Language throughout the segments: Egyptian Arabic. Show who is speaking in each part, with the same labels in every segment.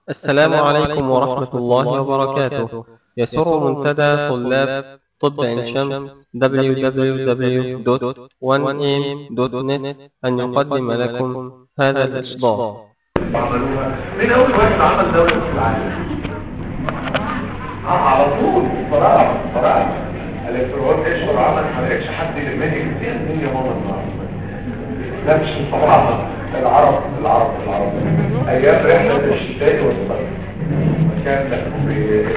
Speaker 1: السلام عليكم ورحمة الله وبركاته يسر منتدى طلاب طب عين شمس www.1am.net أن يقدم لكم هذا الإصدار
Speaker 2: عملوها مين اول واحد عمل دولة في العالم اه على طول فراعنة فراعنة الالكترون اشهر عمل ما لقيتش حد يلمني كتير مين يا ماما النهارده لا مش الفراعنة العرب العرب العرب ايام رحلة الشتاء والصيف كان في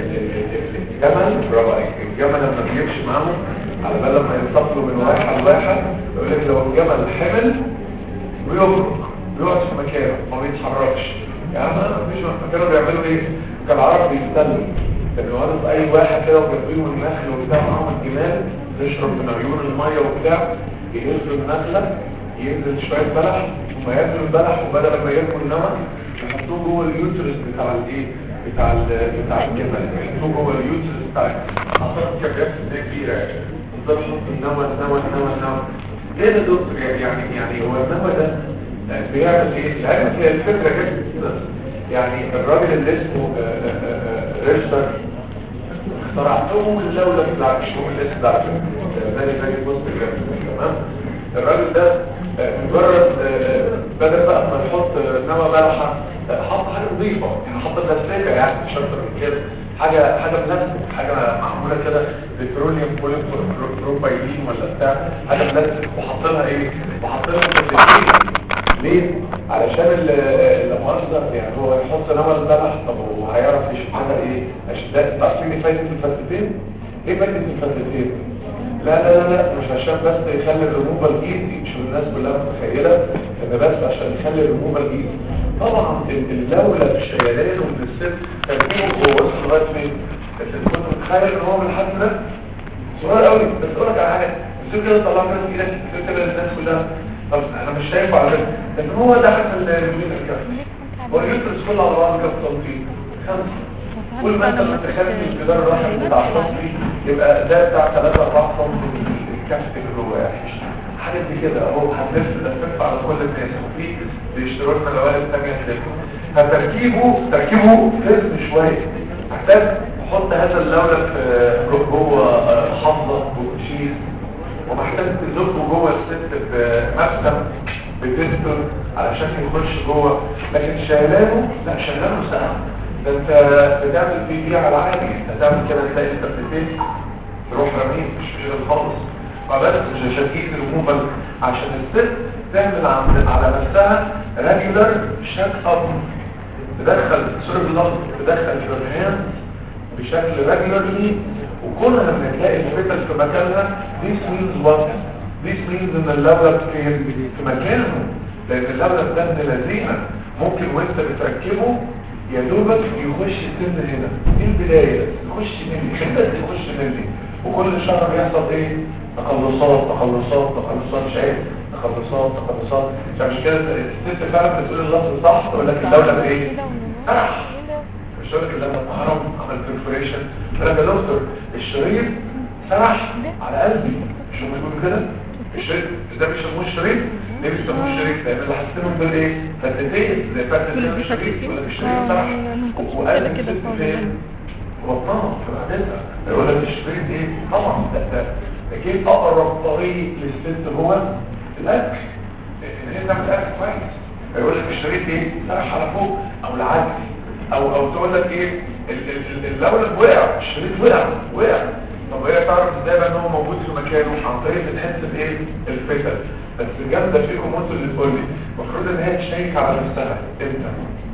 Speaker 2: الجمل برافو عليك الجمل لما بيمشي معاهم على بال لما ينتقلوا من واحد لواحد يقول لك لو الجمل حمل ويخرج بيقعد في مكانه ما بيتحركش يعني ما فيش كانوا بيعملوا ايه كان العرب بيستنوا كانوا يقعدوا اي واحد كده وجايبين النخل وبتاع معاهم الجمال يشرب من عيون الميه وبتاع يهزوا النخله ينزل شويه بلح ثم ياكلوا البلح وبدل ما ياكلوا نمك يحطوه جوه اليوترس بتاع الايه بتاع ال بتاع الجمل يحطوه جوه اليوترس بتاع اعتقد كميات كبيره يعني يفضلوا يحطوا النوى النوى النوى النوى ليه ده دكتور يعني يعني هو النوى ده بيعمل ايه؟ لعلمك هي الفكرة كده يعني الراجل اللي اسمه ريشتر اخترعتهم اللولة بتاع الشؤون الاسم ده زي زي بوست تمام الراجل ده مجرد بدل بقى ما يحط نوى بلحة حط حاجة نظيفة يعني حط غسالة يعني مش اكتر من كده حاجة حاجة بلاستيك حاجة معمولة كده بتروليوم بروبايلين ولا بتاع حاجة بلاستيك وحط لها ايه؟ وحط لها تدريجين ليه؟ علشان المؤثر يعني هو يحط نوى البلح طب هو هيعرف يشوف حاجة ايه؟ اشداد تعرفين ايه فايدة الفتتين؟ ايه فايدة الفتتين؟ لا لا لا لا مش عشان بس يخلي الريموفال ايزي شو الناس كلها متخيلة ان بس عشان يخلي الريموفال ايزي طبعا اللولة الشيلان والست تركيبه هو وصل لغاية فين؟ كنت متخيل ان هو من الحد ده صغير قوي بس اقول لك على حاجة بس كده طلع كده في ايدك كده الناس كلها طب انا مش شايفه على فكره لكن هو ده حسب الميتر كام هو اليوترس كله على بعض كام سنتي خمسة كل ما انت متخيل الجدار الرحم بتاع سنتي يبقى ده بتاع 3 4 سنتي الكفت اللي جوه يعني حاجه دي كده اهو هتلف الافكت على كل الناس وفي بيشتروا لنا لوالد ثانيه كده فتركيبه تركيبه فيلم شويه محتاج تحط هذا اللولب في جوه حافظه وشيز ومحتاج تزقه جوه الست بمكتب بتستر علشان يخش جوه لكن شايلانه لا شايلانه سهل ده انت بتعمل فيه دي على عادي انت تعمل كده تلاقي انت بتتين تروح رميه مش كده خالص فبس مش شديد الريموفال عشان الست تعمل على نفسها ريجولار شك اب تدخل سوري باللفظ تدخل شريان بشكل ريجولارلي وكل ما تلاقي الفتل في مكانها this means what this means ان اللولب في في مكانه لان اللولب ده ابن لذينه ممكن وانت بتركبه يا دوبك يخش السن هنا دي البدايه يخش مني خدت يخش مني وكل شهر بيحصل ايه تقلصات تقلصات تقلصات مش عارف تقلصات تقلصات فمش كده الست فعلا بتقول اللفظ صح تقول لك اللولب ايه فرح الشريط اللي لما اتهرم عمل برفوريشن قال لك يا دكتور الشريط سرح على قلبي مش هم بيقولوا كده الشريط ده بيسموه الشريط ليه بيسموه الشريط لان اللي حاسينهم دول ايه فتتين زي فتتين الشريط ولا الشريط سرح وقلب الست فين بطنها في معدتها يقول لك الشريط ايه طبعا ده ده اكيد اقرب طريق للست هو الاكل ان هي تعمل اكل كويس يقول لك الشريط ايه سرح على فوق او العكس او او تقول لك ايه اللولب وقع الشريط وقع وقع طب هي تعرف ازاي بقى ان هو موجود في مكانه عن طريق بتحس بايه الفتل بس جامده فيكم انتوا اللي تقول لي المفروض ان هي تشيك على نفسها امتى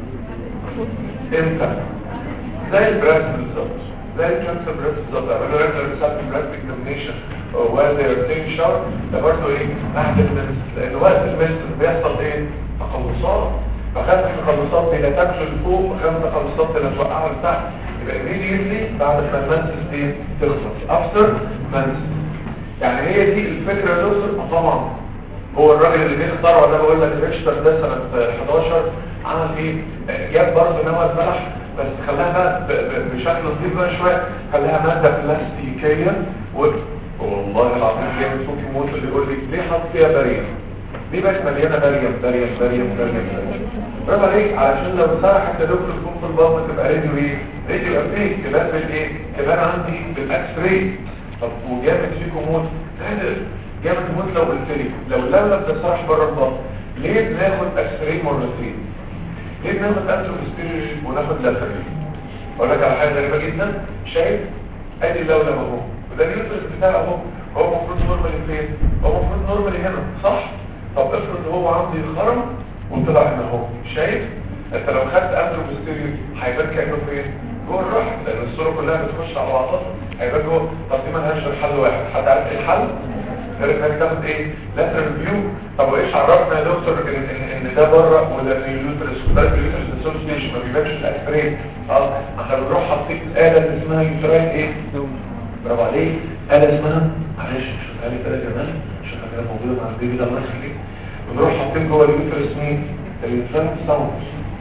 Speaker 2: امتى زي البراس بالظبط زي الكانسر براس بالظبط عملوا ريجولار سابت براس اكزامينيشن وذ ثينك شاور ده برضه ايه بعد المنس لان وقت المنس بيحصل ايه تقلصات فخمس تخلصات الى تمشي لفوق وخمس تخلصات الى توقعها لتحت يبقى immediately بعد ما المنسس دي تخلص after منسس يعني هي دي الفكره يا دكتور طبعا هو الراجل اللي جه اخترعه ده بقول لك ريشتر ده سنه 11 عمل ايه جاب برضه نوى البلح بس خلاها بقى بشكل لطيف بقى شويه خلاها ماده بلاستيكيه و والله العظيم جاي من صوت الموت اللي يقول لي ليه حط فيها بريم دي بقت مليانه بريم بريم بريم بريم بريم برافو عليك علشان لو سرحت يا دكتور تكون البطن تبقى راديو ايه راديو ابيك كمان بالايه كمان عندي بالاكس راي طب وجامد فيكم موت هذا جامد موت لو قلت لي لو اللولب ده صح بره البطن ليه بناخد اكس راي مرتين ليه بناخد انتروستيريج وناخد لاترال اقول لك على حاجه غريبه جدا شايف ادي اللولب اهو وده اليوترس بتاعه اهو هو المفروض نورمالي فين هو المفروض نورمالي هنا صح طب افرض هو عندي خرم وطلع هنا اهو شايف انت لو خدت انتروستيريج هيبان كانه فين جوه الرحم لان الصوره كلها بتخش على بعضها هيبقى جوه طب دي مالهاش غير حل واحد حد عارف ايه الحل غير انك تاخد ايه لاترال فيو طب وايش عرفنا يا دكتور ان ان, إن ده بره وده اليوترس وده اليوترس ده ستيشن ما بيبانش الاكسرين اه احنا بنروح حاطين اله اللي اسمها يوتراين ايه برافو عليك اله اسمها معلش شوفها لي كده كمان شوفها كده موجوده مع البيبي ده الله يخليك بنروح حاطين جوه اليوترس مين اليوتراين ساوند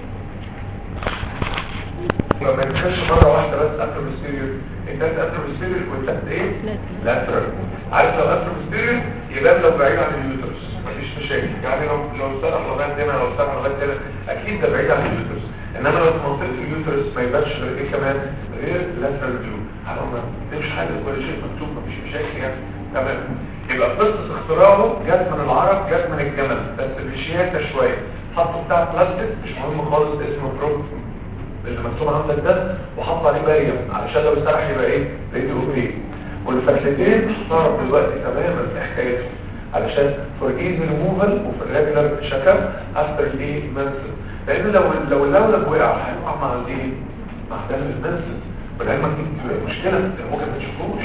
Speaker 2: ما يدخلش مرة واحدة بس أثر بستيريو التالت أثر بستيريو والتالت إيه؟ لاترال عارف لو أثر بستيريو يبقى لو بعيد عن اليوترس مفيش مشاكل يعني لو لو اتسرح لغاية هنا لو اتسرح لغاية هنا أكيد ده بعيد عن اليوترس إنما لو في منطقة اليوترس ما يبانش غير إيه كمان؟ غير لاترال فيو على ما مفيش حاجة كل شيء مكتوب مفيش مشاكل يعني تمام يبقى قصة اختراعه جت من العرب جت من الجمل بس بشياكة شوية حطوا بتاع بلاستيك مش مهم خالص اسمه بروب اللي مكتوب عندك ده وحط عليه باريم علشان لو استرح يبقى ايه راديو اوكي والفاسلتين تعرف دلوقتي تماما حكايته علشان فور ايزي ريموفال وفي الريجولار شكل افتر الايه منسل لان لو لو اللولب وقع هيقع مع الايه مع دم المنسل ولعلمك دي مشكله انت ممكن ما تشوفوش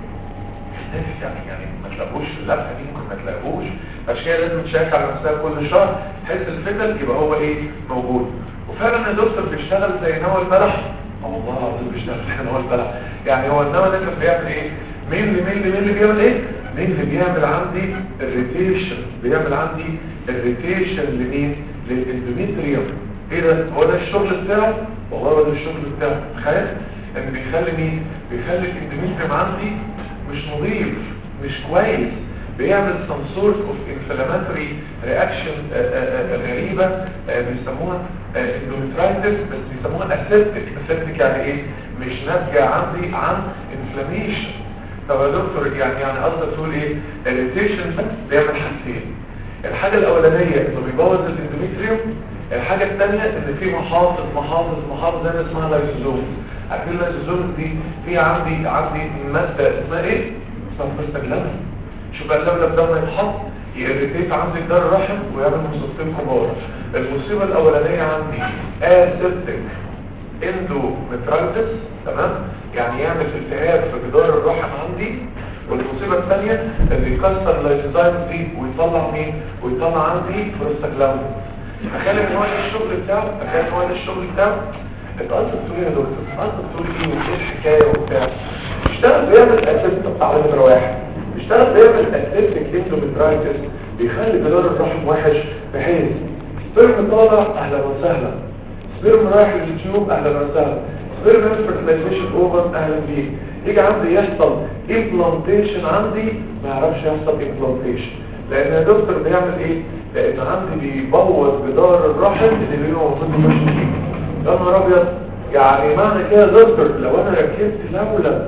Speaker 2: يعني يعني ما تلاقوش في اللفه دي ممكن ما تلاقوش عشان كده لازم تشيك على نفسها كل شهر حس الفتل يبقى هو ايه موجود وفعلا يا دكتور بيشتغل زي نوى البلح اه والله العظيم بيشتغل زي نوى البلح يعني هو النوى ده كان بيعمل ايه مين اللي مين اللي مين اللي بيعمل ايه مين اللي بيعمل عندي الريتيشن بيعمل عندي الريتيشن لمين للاندوميتريوم ايه ده هو ده الشغل بتاعه والله هو ده الشغل بتاعه تخيل ان بيخلي مين بيخلي الاندوميتريوم عندي مش نظيف مش كويس بيعمل some sort of inflammatory reaction غريبة بيسموها endometritis بس بيسموها aseptic aseptic يعني ايه مش ناتجة عندي عن inflammation طب يا دكتور يعني يعني قصدك تقول ايه irritation بيعمل حاجتين الحاجة الاولانية انه بيبوظ الاندوميتريوم الحاجة الثانية ان في محافظ محافظ محافظ زي اسمها لايزوزوم عارفين اللايزوزوم دي في عندي عندي مادة اسمها ايه؟ اسمها بروستاجلاندين شوف بقى اللولب ده ما يتحط يريتيت عندي جدار الرحم ويعمل مصيبتين كبار المصيبة الأولانية عندي اسيبتك اندومترايتس تمام يعني يعمل التهاب في جدار الرحم عندي والمصيبة الثانية اللي يكسر اللايزوزايم دي ويطلع مين ويطلع عندي بروستاجلاندين تخيل ان هو ده الشغل بتاعه تخيل ان هو ده الشغل بتاعه انت قصدك تقول ايه يا دكتور قصدك تقول ايه وايه الحكايه وبتاع اشتغل بيعمل اسيبتك على نمره واحد اشتغل بيعمل اسيبتك اندومترايتس بيخلي جدار الرحم وحش بحيث سبرم طالع اهلا وسهلا سبرم رايح لليوتيوب اهلا وسهلا سبرم انفرتلايزيشن اوفر اهلا بيك يجي عندي يحصل امبلانتيشن عندي ما يعرفش يحصل امبلانتيشن لان يا دكتور بيعمل ايه لان عندي بيبوظ جدار الرحم اللي بيبقى موجود في فيه يا نهار ابيض يعني معنى كده يا دكتور لو انا ركبت لولب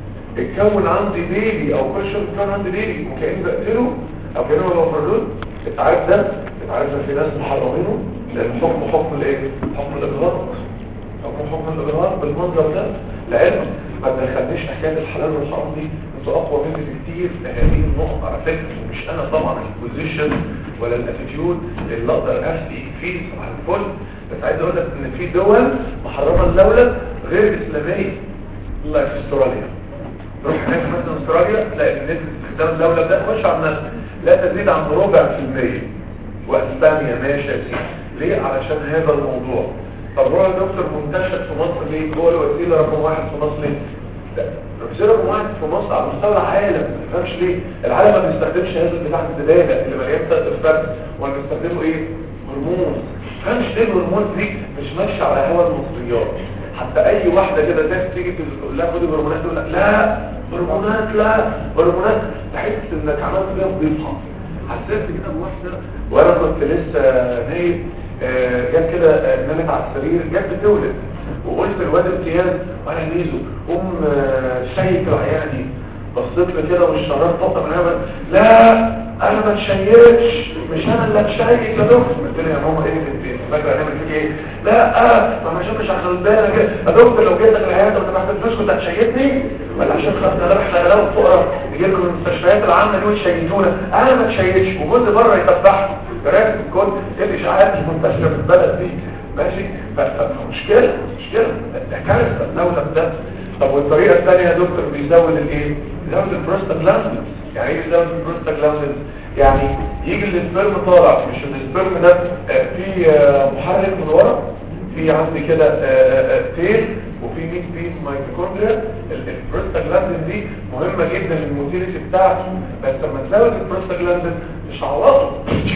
Speaker 2: اتكون عندي بيبي او كل شويه اتكون عندي بيبي وكاني بقتله او كاني بفرده انت عارف ده انت عارف ان في ناس محرمينه لان حكم حكم الايه حكم الاجهاض حكم حكم الاجهاض بالمنظر ده لعلم ما تدخلنيش حكايه الحلال والحرام دي انتوا اقوى مني بكتير هذه النقطه على فكره مش انا طبعا البوزيشن ولا الاتيتيود اللي اقدر افتي فيه على الكل بس عايز اقول لك ان في دول محرمه اللولب غير اسلاميه الله في استراليا روح هناك مثلا استراليا تلاقي نسبه استخدام اللولب ده خش على الناس لا تزيد عن ربع في المية واسبانيا ماشي يا سيدي ليه علشان هذا الموضوع طب هو يا دكتور منتشر في مصر ليه هو الوسيله رقم واحد في مصر ليه لا الوسيله رقم واحد في مصر على مستوى العالم ما تفهمش ليه العالم ما بيستخدمش هذا بتاع الزباله اللي مليان سد الفرد ولا بيستخدموا ايه هرمون ما تفهمش ليه الهرمون دي مش ماشيه على هوا المصريات حتى اي واحده كده زي تيجي تقول لها خدي هرمونات تقول لك لا هرمونات لا هرمونات تحس انك عملت فيها فضيحه حسيت كده بواحده وانا كنت لسه نايم آه، جت كده آه، نامت على السرير جت بتولد عرفت الواد امتياز وانا ميزو قوم آه، شيك العيانه دي بصيت له كده والشرار طق من هنا لا انا ما اتشيكش مش انا اللي اتشيك يا دكتور قلت له يا ماما ايه انت فاكره هنعمل فيك ايه لا اه ما ما شفتش عشان البانا كده يا دكتور لو جيت لك العياده وانت محتاج فلوس كنت هتشيكني ولا عشان خاطر انا احنا غلاوه فقراء يجي لكم المستشفيات العامه دول يشيكونا انا ما اتشيكش وجوزي بره يتفحني راكب الكل ايه الاشاعات المنتشره في البلد دي ماشي ف- ف- فمشكله مشكله ده كارثه لولا ده طب والطريقه الثانيه يا دكتور بيزود الايه بيزود البروستاجلاندين يعني ايه بيزود البروستاجلاندين يعني يجي السبرم طالع مش السبرم ده آه، فيه آه، محرك من ورا في عندي كده آه، آه، آه، تيل وفي 100 بيس ميتوكوندريا ال- البروستاجلاندين دي مهمه جدا للموتيليتي بتاعته بس لما تزود البروستاجلاندين مش عوضه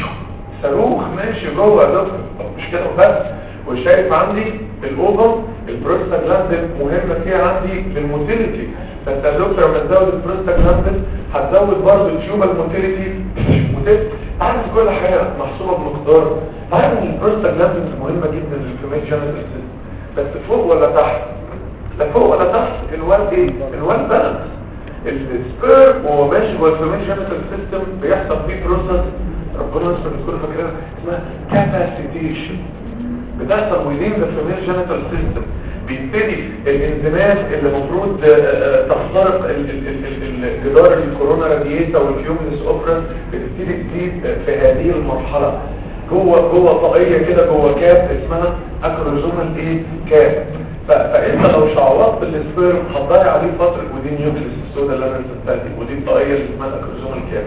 Speaker 2: صاروخ ماشي جوه يا دكتور طب مش كده وبس وشايف عندي الاوفر البروستاجلاندين مهمه فيها عندي للموتيليتي فانت يا دكتور لما تزود البروستاجلاندين هتزود برضه التيوبال موتيليتي مش موتيليتي عارف كل حاجه محسوبه بمقدار عارف ان البروستاجلاندين مهمه جدا للفيميل جينيتال سيستم بس فوق ولا تحت لا فوق ولا تحت الوال ايه الوال بالانس السبيرم وهو ماشي جوه الفيميل جينيتال سيستم بيحصل فيه بروسس ربنا يستر نكون فاكرينها اسمها كاباسيتيشن بتحصل within the female genital system بيبتدي الانزيمات اللي المفروض آه، آه، تخترق ال- ال- ال- ال- الجدار الكورونا رادييتا والفيومنس اوبرا بتبتدي تزيد في هذه المرحله جوه جوه طاقيه كده جوه كاب اسمها اكروزومال ايه كاب ف- فانت لو شعوطت السبيرم هتضيع عليه فتره ودي نيوكليس السودا اللي انا رسمتها دي ودي الطاقيه اللي اسمها الاكروزومال كاب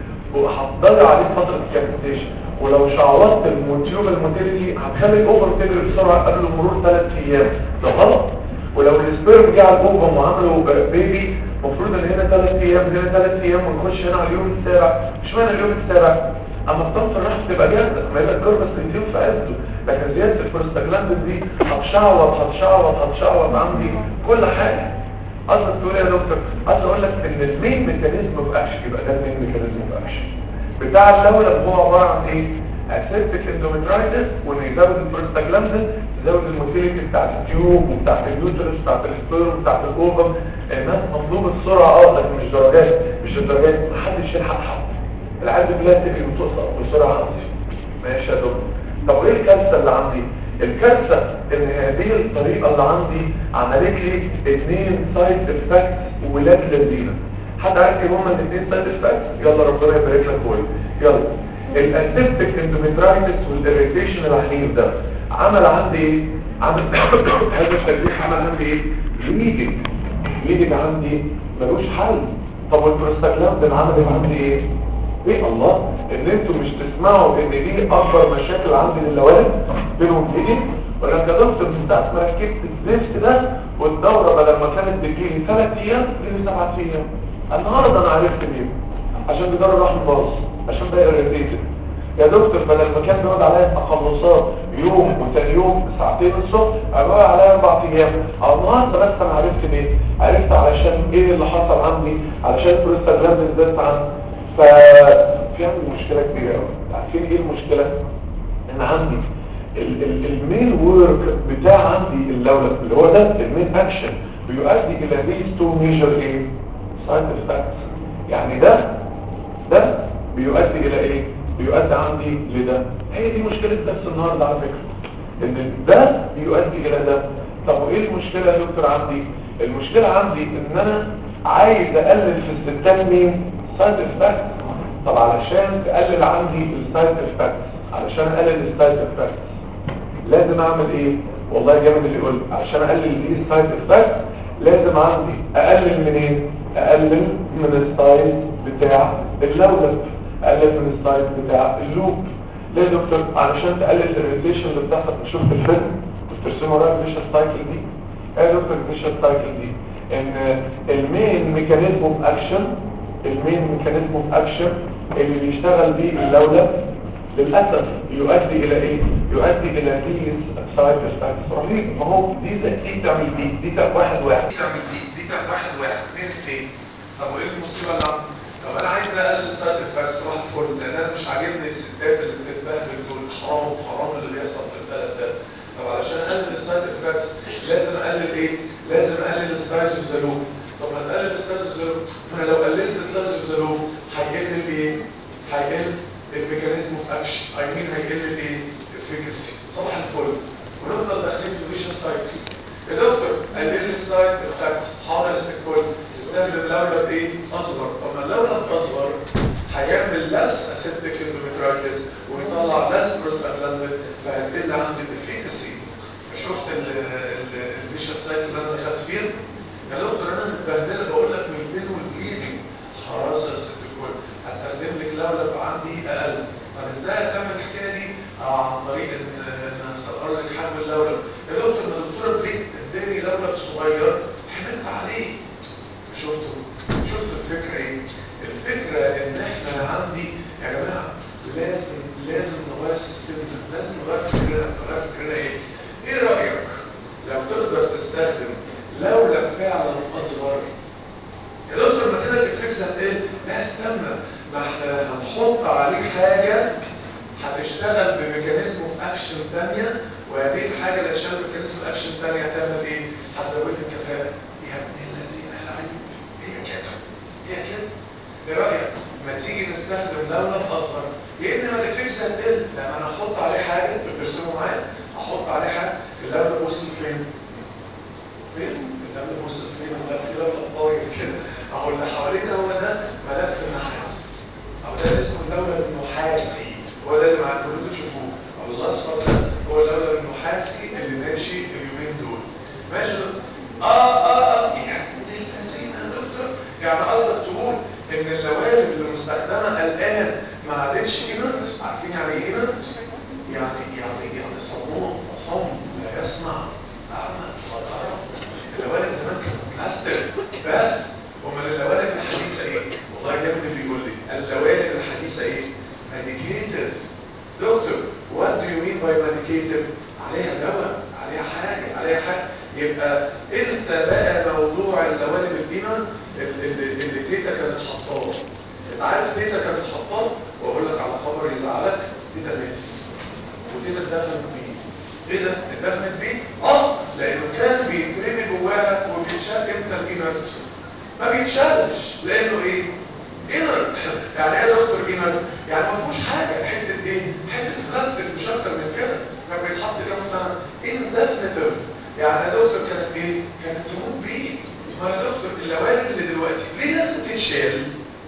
Speaker 2: وهتضيع عليه فترة الكابيتيشن ولو شعوطت المونتيوم الموتيليتي هتخلي الاوفر تجري بسرعة قبل مرور ثلاث ايام ده غلط ولو السبيرم جه على الاوفر وعملوا بيبي المفروض ان هنا ثلاث ايام هنا ثلاث ايام ونخش هنا على اليوم السابع مش معنى اليوم السابع اما الطنط الرحم تبقى جاهزه ما يبقى الكوربس بيتيوم في عزه لكن زياده البروستاجلاندين دي هتشعوط هتشعوط هتشعوط عندي كل حاجه اصلا تقول يا دكتور عايز اقول لك ان المين ميكانيزم اوف اكشن يبقى ده المين ميكانيزم اوف اكشن بتاع اللولب هو عباره عن ايه اسيبتك اندوميترايتس وان يزود البروستاجلاندين يزود الموتيليتي بتاعت التيوب وبتاعت اليوترس بتاعت السبيرم بتاعت الاوفم الناس مطلوب السرعه اه لكن مش درجات مش الدرجات محدش يلحق حد العيال بالله تجري وتسقط بسرعه عندي ماشي يا دكتور طب ايه الكارثه اللي عندي الكارثه ان هذه الطريقه اللي عندي عملت لي اثنين سايد افكتس ولاد لذيذه حد عارف ايه هما الاثنين سايد افكتس يلا ربنا يبارك لك كويس يلا الاسيبتك اندوميترايتس والاريتيشن العنيف ده عمل عندي ايه عمل هذا التجريح عمل عندي ايه ليدنج ليدنج عندي ملوش حل طب والبروستاجلاندين عمل عندي ايه ايه الله ان انتوا مش تسمعوا ان دي اكبر مشاكل عندي للوالد بينهم ايه ولا يا دكتور من ساعه ما ركبت الزفت ده والدوره بدل ما كانت بتجيلي ثلاث ايام تجيلي سبعة ايام النهارده انا عرفت ليه عشان جدار الرحم باظ عشان بقى irritated يا دكتور بدل ما كان بيقعد عليا تخلصات يوم وثاني يوم ساعتين الصبح بيقعد عليا اربع ايام على النهارده بس انا عرفت ليه عرفت علشان ايه اللي حصل عندي علشان البروستاجلاندين زادت عندي ففي عندي مشكلة كبيرة قوي عارفين ايه المشكلة؟ ان عندي ال- ال- المين وورك بتاع عندي اللولب اللي هو ده المين اكشن بيؤدي الى these two major ايه؟ سايد افكتس يعني ده ده بيؤدي الى ايه؟ بيؤدي عندي لده هي دي مشكلة درس النهارده على فكرة ان ده بيؤدي الى ده طب وايه المشكلة يا دكتور عندي؟ المشكلة عندي ان انا عايز اقلل في الستات مين؟ سايد افكت طب علشان تقلل عندي السايد افكت علشان اقلل السايد افكت لازم اعمل ايه والله جامد اللي يقول علشان اقلل دي السايد افكت لازم عندي اقلل من ايه اقلل من السايد بتاع اللولب اقلل من السايد بتاع اللوب ليه يا دكتور علشان تقلل الريليشن اللي بتحصل شفت الفيلم بترسموا رأي الفيشن سايكل دي ايه يا دكتور الفيشن سايكل دي ان المين ميكانيزم اوف اكشن المين ميكانيزم اوف اكشن اللي بيشتغل بيه اللولب للأسف يؤدي إلى إيه؟ يؤدي إلى دي سايد افكتس رهيب ما هو دي دي تعمل دي دي تعمل واحد واحد دي تعمل دي دي تعمل واحد واحد اثنين اثنين طب وايه المصيبه اللي عندي؟ طب انا عايز اقلل سايد افكتس صباح الفل لان انا مش عاجبني الستات اللي بتتبهدل دول حرام وحرام اللي بيحصل في البلد ده طب علشان اقلل السايد افكتس لازم اقلل ايه لازم اقلل السايز اوف ذا لوب طب ما تقلل السايز اوف ذا لوب ما انا لو قللت السايز اوف ذا لوب هيقل الايه هيقل الميكانيزم اوف اكشن اي مين هيقل الايه الافيكاسي صباح الفل ونفضل داخلين في فيشن سايكل يا دكتور قلل السايد افكتس حاضر الكل استخدم لولب ايه اصغر طب ما اللولب اصغر هيعمل لس اسيبتيك اندوميترايتس ويطلع لس بروستاجلاندين فهيقل عندي الافيكاسي شفت الفيشن سايكل اللي انا دخلت فيها يا دكتور انا متبهدله بقول لك من البين والبليدنج خلاص يا ست الكل هستخدم لك لولب عندي اقل طب ازاي هتعمل الحكايه دي؟ اه عن طريق ان ان اسقر لك حجم اللولب يا دكتور ما الدكتوره بريك اداني لولب صغير حملت عليه شفتوا شفتوا الفكره ايه؟ الفكره ان احنا عندي يا جماعه لازم لازم نغير سيستمنا لازم نغير فكرنا نغير فكرنا ايه؟ ايه رايك لو تقدر تستخدم لولب فعلا اصغر يا دكتور ما كده الافكس هتقل لا استنى ما احنا هنحط عليه حاجه هتشتغل بميكانيزم اوف اكشن ثانيه وهذه الحاجه اللي هتشتغل بميكانيزم اكشن ثانيه هتعمل ايه؟ هتزود الكفاءه يا ابن الذين العيب هي كده هي كده ايه رايك؟ ما تيجي نستخدم لولب اصغر يا اما ما الافكس هتقل لما انا احط عليه حاجه بترسمه معايا احط عليه حاجه اللولب وصل فين؟ فين؟ اللولب وصل فين؟ والله في لولب طاير كده اهو اللي حواليه ده هو ده ملف النحاس او ده اسمه اللولب النحاسي هو ده اللي مع كلكم تشوفوه او الاصفر ده هو اللولب النحاسي اللي ماشي اليومين دول ماشي اه اه اه يعني دي الذين يا دكتور يعني قصدك تقول ان اللوالب اللي مستخدمه الان ما عادتش انرت عارفين يعني ايه انرت؟ يعني يعني يعني صمام صم لا يسمع اعمى ولا ارى اللوالب زمان كانت بلاستيك بس امال اللوالب الحديثه ايه؟ والله جامد اللي بيقول لي اللوالب الحديثه ايه؟ medicated دكتور what do you mean by medicated عليها دواء عليها حاجة عليها حاجة يبقى انسى بقى موضوع اللوالب القيمة اللي, اللي تيتا كانت حطاه انت عارف تيتا كانت حطاه واقول لك على خبر يزعلك تيتا ماتت وتيتا اتدفنت بيه ايه ده اتدفنت بيه؟ اه لانه كان بيترمي جواها وبيتشال امتى القيمة ما بيتشالش لانه ايه؟ انرت يعني ايه يا دكتور انرت يعني ما فيهوش حاجه حته ايه حته بلاستيك مش اكتر من كده كان بيتحط كام سنه اندفنتيف يعني يا دكتور كانت ايه كانت تموت بيه ما يا دكتور اللوالب اللي دلوقتي ليه لازم تتشال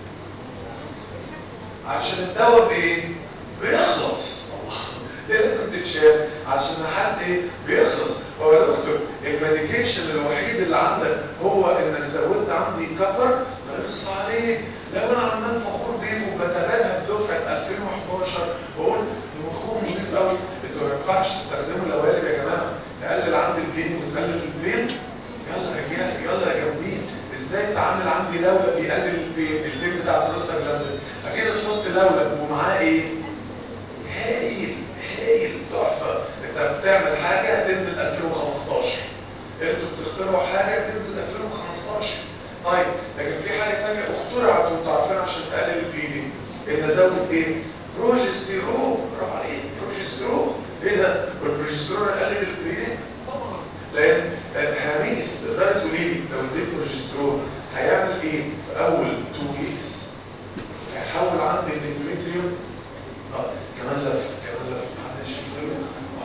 Speaker 2: عشان الدواء بايه بيخلص ليه لازم تتشال عشان نحاس ايه بيخلص هو يا دكتور الميديكيشن الوحيد اللي عندك هو انك زودت عندي كبر ما يخص عليك لو انا عمال فخور بيه وبتباهى بدفعه 2011 واقول مخهم نضيف قوي انتوا ما ينفعش تستخدموا اللوالب يا جماعه نقلل عندي البين ونقلل البين يلا يا رجاله يلا يا جامدين ازاي تعمل عندي لولب بيقلل البين البين بتاع البروستاجلاندين اكيد تحط لولب ومعاه ايه؟ هايل هايل تحفه انت بتعمل حاجه تنزل 2015 انتوا بتخترعوا حاجه تنزل 2015 طيب لكن في حاجه ثانيه اخترعت وانتوا عارفين عشان تقلل البليدنج ان ازود ايه؟ بروجستيرون برافو عليك بروجستيرون ايه ده؟ والبروجستيرون قلل البليدنج؟ طبعا لان هاميس تقدري تقولي لي لو اديت بروجستيرون هيعمل ايه في اول 2 ويكس؟ هيحول عندي الاندوميتريوم اه كمان لف كمان لف محدش يقول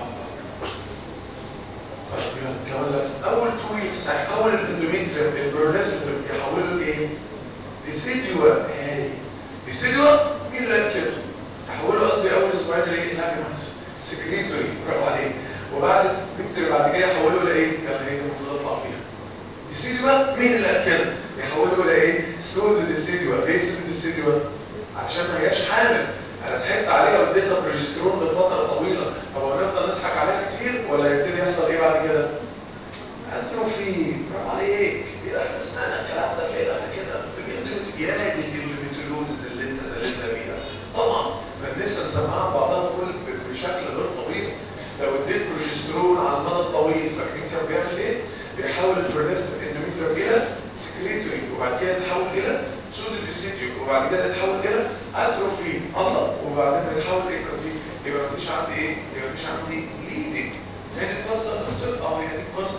Speaker 2: كمان لف اول 2 ويكس هيحول الاندوميتريوم البروليفريتيف يحوله لايه؟ ديسيديوا هاي ديسيديوا مين اللي كده؟ يحوله قصدي اول اسبوعين لايه؟ لاجمنت سكريتوري برافو عليك وبعد السكريتوري بعد كده يحوله لايه؟ يلا هي المفروض اطلع فيها ديسيديوا مين اللي كده؟ يحوله لايه؟ سودو ديسيديوا ليه سودو ديسيديوا؟ عشان ما هياش حامل انا ضحكت عليها واديتها بروجسترون لفتره طويله طب هنفضل نضحك عليها كتير ولا يبتدي يحصل ايه بعد كده؟ اتروفي برافو عليك ايه احنا سمعنا الكلام ده فين قبل كده؟ يا دي الديلوميتولوزز اللي انت زللنا بيها طبعا ما لسه مسمعها بعضها كل بشكل غير طبيعي لو اديت بروجسترون على المدى الطويل فاكرين كان بيعمل ايه؟ بيحول البروليفت اندوميتريوم الى سكريتوري وبعد كده يتحول الى سودو ديسيتيو وبعد كده يتحول الى اتروفي الله وبعدين يتحول اتروفي يبقى مفيش عندي ايه؟ يبقى مفيش عندي ليدنج هي دي القصه يا دكتور؟ اه هي دي القصه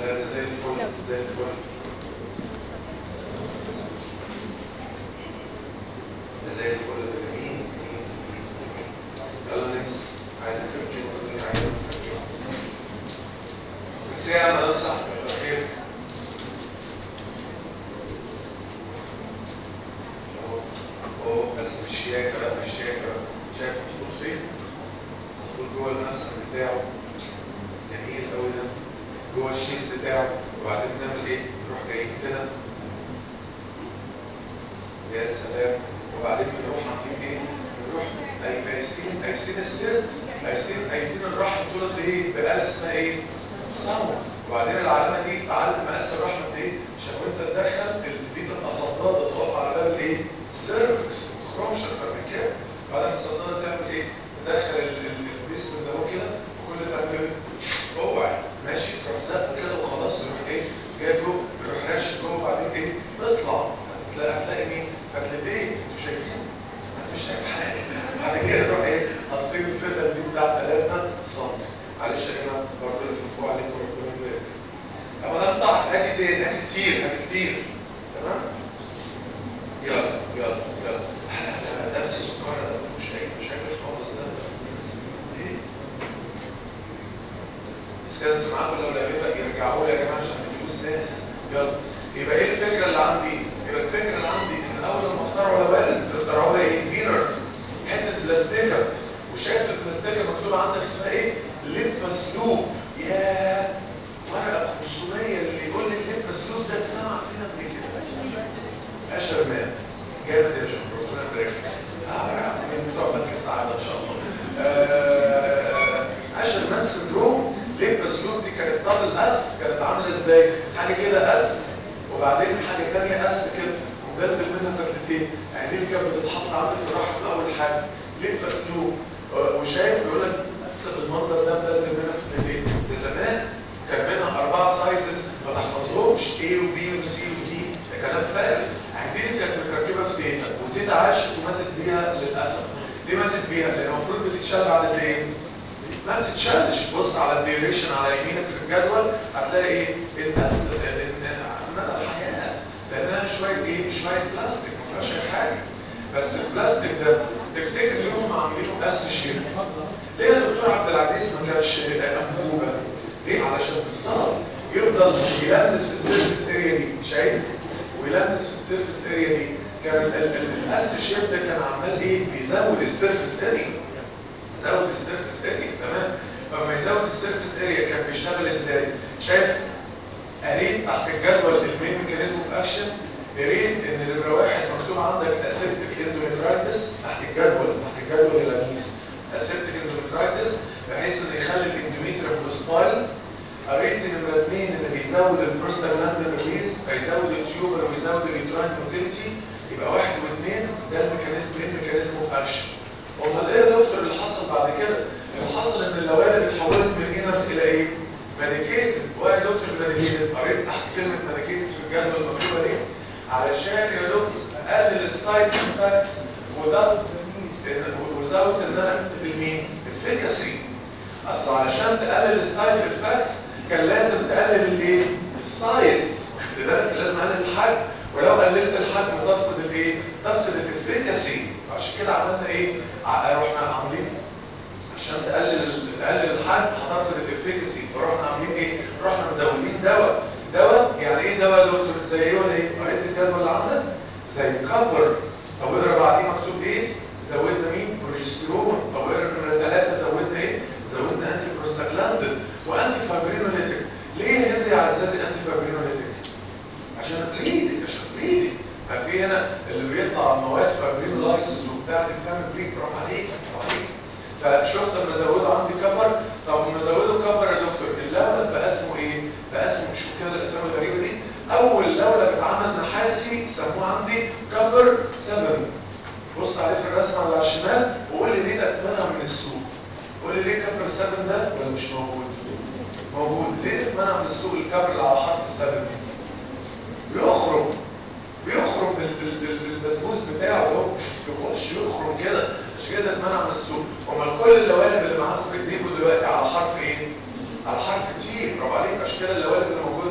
Speaker 2: لا ده زي الفل زي الفل ده زي الفل ده جميل يلا نكس عايزك تركب ولا عايزك تركب بس يا عم ده صح خير اهو اهو بس مش شياكه لا مش شياكه بقى. شايف محطوط فين؟ محطوط جوه المقسم بتاعه جميل قوي ده جوه الشيز بتاعه وبعدين نعمل ايه؟ نروح جايين كده يا سلام وبعدين بنروح عاملين ايه؟ بنروح أي- قايسين قايسين السيرت قايسين قايسين الرحم دول قد ايه؟ بآلة اسمها ايه؟ صمت وبعدين العلامه دي تعلم مقاس الرحم قد ايه؟ عشان وانت تدخل ال- دي تبقى صداده تقف على باب الايه؟ السيرفكس ما تخرمش اكتر من كده بعد ما الصداده تعمل ايه؟ تدخل ال- ال- الجسم ده هو كده وكل ده تعمل ايه؟ اوعى ماشي تروح زقه كده وخلاص يروح ايه؟ جاي جوه يروح راشد جوه وبعدين ايه؟ تطلع هتلاقي هتلاقي مين؟ فتلتين انتوا شايفين؟ انا مش شايف حاجه بعد كده نروح ايه؟ قصين الفتل دي بتاع 3 سم معلش يا جماعه برضه اللي تفوق عليكم ربنا يبارك اما ده صح هاتي تاني هاتي كتير هاتي كتير تمام؟ يلا يلا يلا احنا ده درس سكر ده مش اي مشاكل خالص ده ايه؟ بس كده انتوا معاكم لو لعبتها يرجعوا لي يا جماعه عشان الفلوس ناس يلا يبقى ايه الفكره اللي عندي؟ يبقى الفكره اللي عندي ان اول لما اخترعوا الاوائل اخترعوها ايه؟ بينرد حته بلاستيكه وشايف البلاستيكه مكتوب عندك اسمها ايه؟ ليب مسلوب ياه ورقه 500 اللي يقول لي الليب مسلوب ده اتسمع فينا قبل كده اشهر مان جامد يا شيخ ربنا يبارك لك. اه يا عم من بتوع بنك السعاده ان شاء الله آه، اشهر مان سندروم ليه مسلوب دي كانت دبل اس كانت عامله ازاي حاجه كده اس وبعدين حاجه ثانيه اس كده ومدلدل منها فتلتين يعني دي كانت بتتحط عندك في الرحم اول حاجه ليه مسلوب آه، وشايف بيقول لك المنظر ده مدلدل منها فتلتين ده زمان كان منها اربعه سايزز ما تحفظهمش A وB وC وD ده كلام فارغ يعني دي كانت متركبه في تيتا وتيتا عاشت وماتت بيها للاسف ليه ماتت بيها؟ لان المفروض بتتشال بعد قد ايه؟ ما بتتشالش بص على الديوريشن على يمينك في الجدول هتلاقي ايه؟ ان ان مدى الحياه لانها شويه ايه؟ شويه بلاستيك ما فيهاش اي حاجه بس البلاستيك ده تفتكر ليهم عاملينه اس شيب ليه يا دكتور عبد العزيز ما كانش انبوبه؟ ليه؟ علشان بالظبط يفضل يلمس في السيرفس اريا دي شايف؟ ويلمس في السيرفس اريا دي كان ال- ال- الاس شيب ده كان عمال ايه؟ بيزود السيرفس اريا زود السيرفس اريا تمام لما يزود السيرفس اريا كان بيشتغل ازاي شايف قريت تحت الجدول المين ميكانيزم اوف اكشن قريت ان نمره واحد مكتوب عندك اسيبتيك اندوميترايتس تحت الجدول تحت الجدول الانيس اسيبتيك اندوميترايتس بحيث انه يخلي الاندوميتريم هوستايل قريت نمره اثنين ان بيزود البروستاجلاندين ريليز فيزود التيوبر ويزود اليوتراين موتيليتي يبقى واحد واثنين ده الميكانيزم ايه الميكانيزم اوف اكشن امال ايه يا دكتور اللي حصل بعد كده؟ اللي حصل ان اللوالد اتحولت من هنا الى ايه؟ ميديكيتد وايه يا دكتور الميديكيتد؟ قريت تحت كلمه ميديكيتد في الجدول المكتوبه دي علشان يا دكتور اقلل السايد افكتس وزود وزود ان انا اكتب المين؟ الفيكاسي اصل علشان تقلل السايد افكتس كان لازم تقلل الايه؟ السايز واخد بالك لازم اقلل الحجم ولو قللت الحجم تفقد الايه؟ تفقد الافكاسي عشان كده عملنا ايه؟ ع- رحنا عاملين عشان تقلل تقلل الحجم هتفقد الافكاسي فرحنا عاملين ايه؟ رحنا مزودين دواء دواء يعني ايه دواء يا دكتور؟ زي ايه ولا ايه؟ قريت الجدول اللي عندك؟ زي كابر او اقرا بعديه مكتوب ايه؟ زودنا مين؟ بروجستيرون او اقرا نمره ثلاثه زودنا ايه؟ زودنا انتي بروستاجلاندين وانتي فابرينوليتيك ليه هندي يا عزازي انتي فابرينوليتيك؟ عشان بليدنج عشان بليدنج ما في هنا اللي بيطلع مواد فابرينولايسيس وبتاع دي بتعمل بليد برافو عليك برافو عليك فشفت لما زودوا عندي كبر طب لما زودوا كبر يا دكتور اللولب بقى اسمه ايه؟ بقى اسمه شوف كده الاسامي الغريبه دي اول لولب اتعمل نحاسي سموه عندي كبر 7 بص عليه في الرسمه اللي على الشمال وقول لي ليه ده اتمنع من السوق قول لي ليه كبر 7 ده ولا مش موجود؟ موجود ليه اتمنع من السوق الكبر اللي على حرف 7 بيخرج بيخرج بال- بال- بال- بالبسبوس بتاعه اهو يخش يخرج كده عشان كده اتمنع من السوق امال كل اللوالب اللي معاكم في ايديكم دلوقتي على حرف ايه؟ على حرف تي برافو عليك عشان كده اللوالب اللي موجوده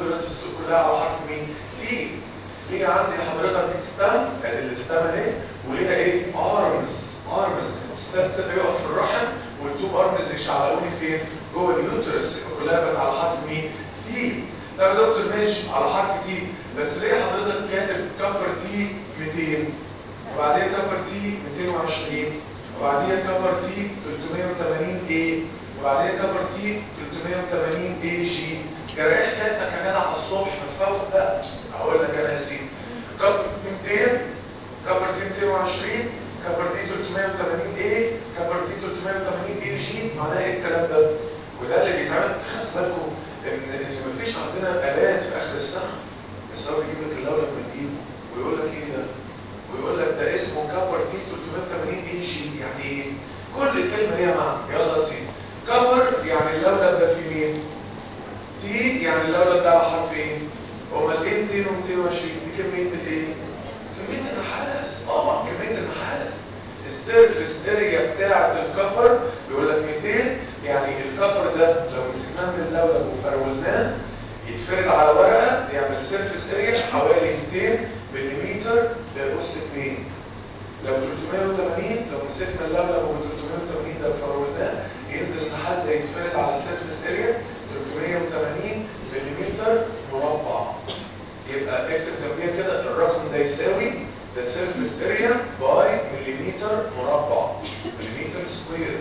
Speaker 2: جوه اليوترس يبقى كلها بقت على حرف مين تي طب يا دكتور ماشي على حرف تي بس ليه حضرتك كاتب كفر تي 200 وبعدين كفر تي 220 وبعدين كفر تي 380 ايه وبعدين كفر تي 380 اي جي جراح كاتك يا جدع على الصبح ما تفوت بقى اقول لك انا يا سيدي كفر تي 200 كفر تي 220 كفر تي 380 ايه كفر تي 380 اي جي معناه ايه الكلام ده وده اللي بيتعمل خدت بالكم ان ان مفيش عندنا الات في اخر السنه بس هو بيجيب لك اللولب من تجيبه ويقول لك ايه ده ويقول لك ده اسمه كفر تي 380 اي جي يعني ايه كل كلمه ليها معنى يلا يا سيدي كفر يعني اللولب ده في مين تي يعني اللولب ده على حرف ايه امال ايه 200 و220 دي كميه الايه كميه النحاس طبعا كميه النحاس السيرفس اريا بتاعه الكفر بيقول لك 200 يعني الكفر ده لو مسكناه من اللولب وفرولناه يتفرد على ورقه يعمل سيرفس اريا حوالي 200 ملم لأس 2 لو 380 لو مسكنا اللولب ومن 380 ده فرولناه ينزل النحاس ده يتفرد على سيرفس اريا 380 ملم مربع يبقى اكتب جنبيها كده الرقم ده يساوي ده سيرفس اريا باي مليمتر مربع مليمتر سكوير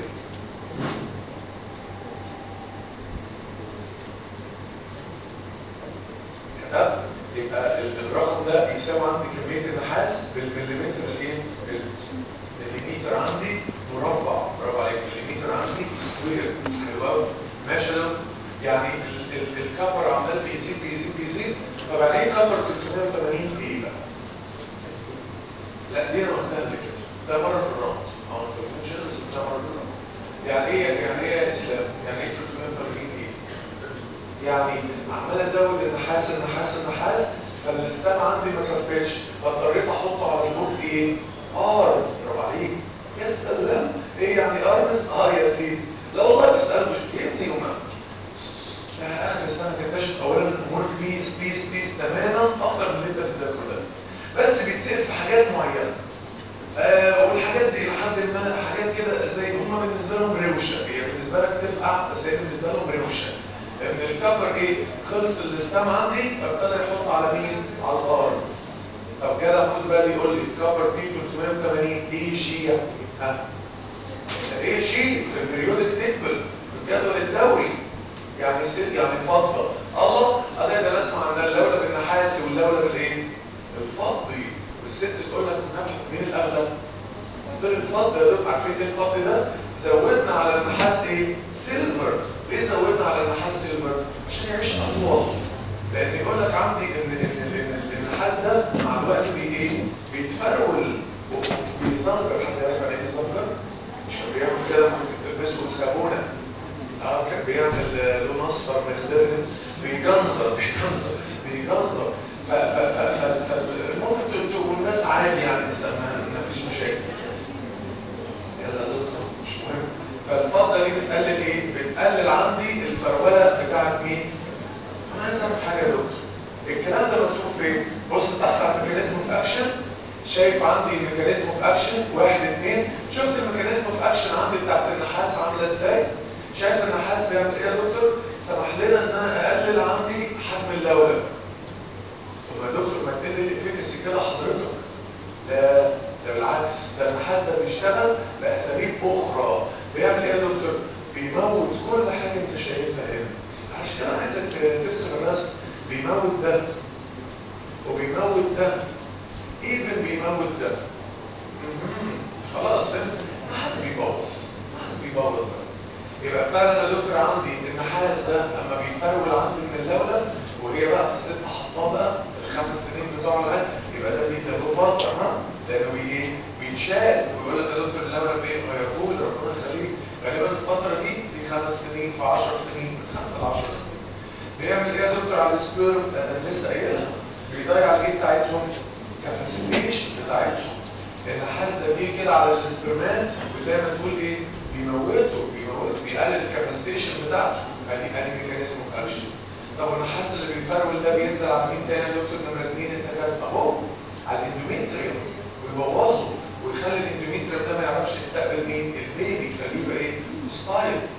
Speaker 2: كتبت يبقى ال- الرقم ده يساوي عندي كميه النحاس بالمليمتر الايه المليمتر عندي مربع برافو عليك مليمتر عندي سكوير حلو قوي ماشي يا دكتور؟ يعني ال- ال- الكفر عمال بيزيد بيزيد بيزيد طب يعني ايه كفر 380 ايه بقى؟ لا دي انا قلتها قبل كده ده مره في الرمض او انت مش ده مره في الرمض يعني ايه يعني ايه يا اسلام؟ يعني ايه 380 ايه؟ يعني عمال ازود النحاس النحاس النحاس فالاستام عندي ما كفاش فاضطريت احطه على البوت ايه؟ ارز برافو عليك يا سلام ايه يعني ارز؟ اه يا سيدي لا والله بيسالوا يا ابني وما اخر السنه تكتشف اولا الامور بيس بيس بيس تماما اكتر من اللي انت بتذاكره ده بس بيتسال في حاجات معينه آه والحاجات دي لحد ما حاجات كده زي هما بالنسبه لهم روشه هي بالنسبه لك تفقع بس هي بالنسبه لهم روشه ان الكفر ايه خلص الاستام عندي فابتدى يحط على مين على الارض طب كده خد بالي يقول لي الكفر دي 380 اي جي يعني ها اي جي في البريودك تيبل في الجدول الدوري يعني سيد يعني فضه الله انا ده اسمع عن اللولب النحاسي واللولب الايه الفضي والست تقول لك مين الاغلى دول الفضه يا دكتور عارفين ايه الفضه ده زودنا على النحاس ايه سيلفر ليه زودنا على النحاس سيلفر عشان يعيش اطول لان يقول لك عندي ان ان ان النحاس ده مع الوقت بي ايه بيتفرول وبيزنجر حد يعرف يعني ايه بيزنجر مش كان بيعمل كده ممكن تلبسه صابونه اه كان بيعمل لون اصفر مخضر بيجنزر بيجنزر بيجنزر ف ف ف ف ممكن تقول الناس عادي يعني بس ما فيش مشاكل يلا دكتور مش مهم فالفضه دي بتقلل ايه؟ بتقلل عندي الفروله بتاعت مين؟ انا عايز اعرف حاجه يا دكتور الكلام ده مكتوب فين؟ بص تحت على الميكانيزم اوف اكشن شايف عندي الميكانيزم اوف اكشن واحد اثنين شفت الميكانيزم اوف اكشن عندي بتاعت النحاس عامله ازاي؟ شايف النحاس بيعمل ايه يا دكتور؟ سمح لنا ان انا اقلل عندي حجم اللولب طب يا دكتور ما تقل الافكاسي كده حضرتك لا ده بالعكس ده النحاس ده بيشتغل باساليب اخرى بيعمل ايه يا دكتور؟ بيموت كل حاجه انت شايفها هنا عشان كده انا عايزك ترسم الرسم بيموت ده وبيموت ده ايفن بيموت ده مهم. خلاص فهمت؟ النحاس بيبوظ النحاس بيبوظ بقى يبقى فعلا يا دكتور عندي النحاس ده لما بيفرول عندي من اللولب وهي بقى الست حطاه بقى في الخمس سنين بتوع العين يبقى ده بيبقى له فتره ها لانه بي ايه بيتشال ويقول لك يا دكتور اللولب ايه هيقول ربنا يخليك غالبا الفتره دي في خمس سنين في 10 سنين من 5 ل 10 سنين بيعمل ايه يا دكتور على السبيرم انا لسه قايلها بيضيع الايه بتاعتهم كاباسيتيشن بتاعتهم النحاس ده بيجي كده على الاسبرمات وزي ما تقول ايه بيموته بيموته بيقلل الكاباسيتيشن بتاعته ادي ادي ميكانيزم اوف اكشن طب النحاس اللي بيفرول ده بينزل على مين تاني يا دكتور نمره اثنين انت كاتب اهو على الاندوميتريوم ويبوظه ويخلي الاندوميتريوم ده ما يعرفش يستقبل مين البيبي يخليه يبقى ايه ستايل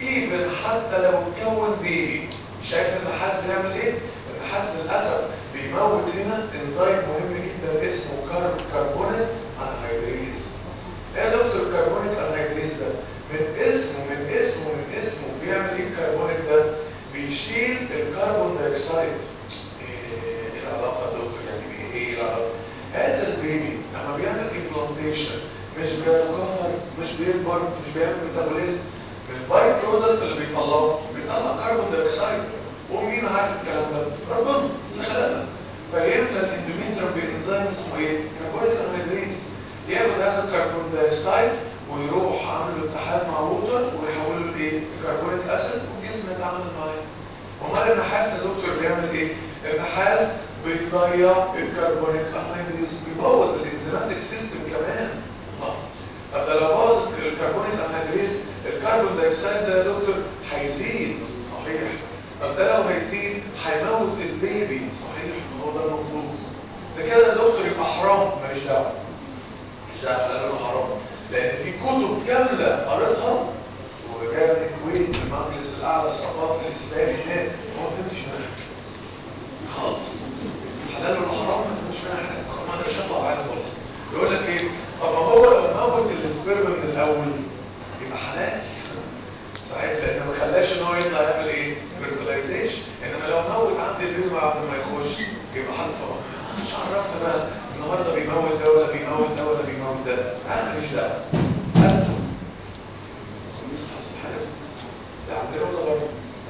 Speaker 2: ايفن حتى لو اتكون بيبي شايف النحاس بيعمل ايه النحاس للاسف بيموت هنا انزيم مهم جدا اسمه كار كربونيك انهيدريز ايه يا دكتور كربونيك انهيدريز ده من اسمه من اسمه من اسمه بيعمل ايه الكربونيك ده بيشيل الكربون دايوكسيد ايه العلاقه يا دكتور يعني ايه العلاقه هذا البيبي لما بيعمل امبلانتيشن مش بيتكاثر مش بيكبر مش بيعمل ميتابوليزم الباي برودكت اللي بيطلعه بيطلع كربون دايوكسيد ومين عارف الكلام ده؟ ربنا اللي خلقنا فيملى الاندوميتريوم بانزيم اسمه ايه؟ كربونيك انهيدريز ياخد هذا الكربون دايوكسيد ويروح عامل له اتحاد مع ووتر ويحوله لايه؟ كربونيك اسيد والجسم يتعامل معاه امال النحاس يا دكتور بيعمل ايه؟ النحاس بيضيع الكربونيك انهيدريز بيبوظ الانزيماتيك سيستم كمان طب ده لو بوظ الكربونيك انهيدريز الكربون دايوكسيد ده يا دكتور هيزيد صحيح طب ده لو هيزيد هيموت البيبي صحيح هو ده المفروض ده كده يا دكتور يبقى حرام ماليش دعوه مش دعوه لا لا حرام لان في كتب كامله قريتها وجايه من الكويت من المجلس الاعلى الثقافي الاسلامي هناك هو ما فهمش منها خالص حلال ولا حرام ما فهمش منها حاجه ما قدرش يطلع عليه خالص يقول لك ايه طب ما هو لو موت السبرم من الاول يبقى حلال صحيح لان ما خلاش ان هو يطلع يعمل ايه فيرتلايزيشن انما لو موت عند البيبي بعد ما يخش يبقى حد طبعا مش عرفت بقى النهارده بيموت ده ولا بيموت ده ولا بيموت ده انا ماليش دعوه انتوا ده عندنا ولا بره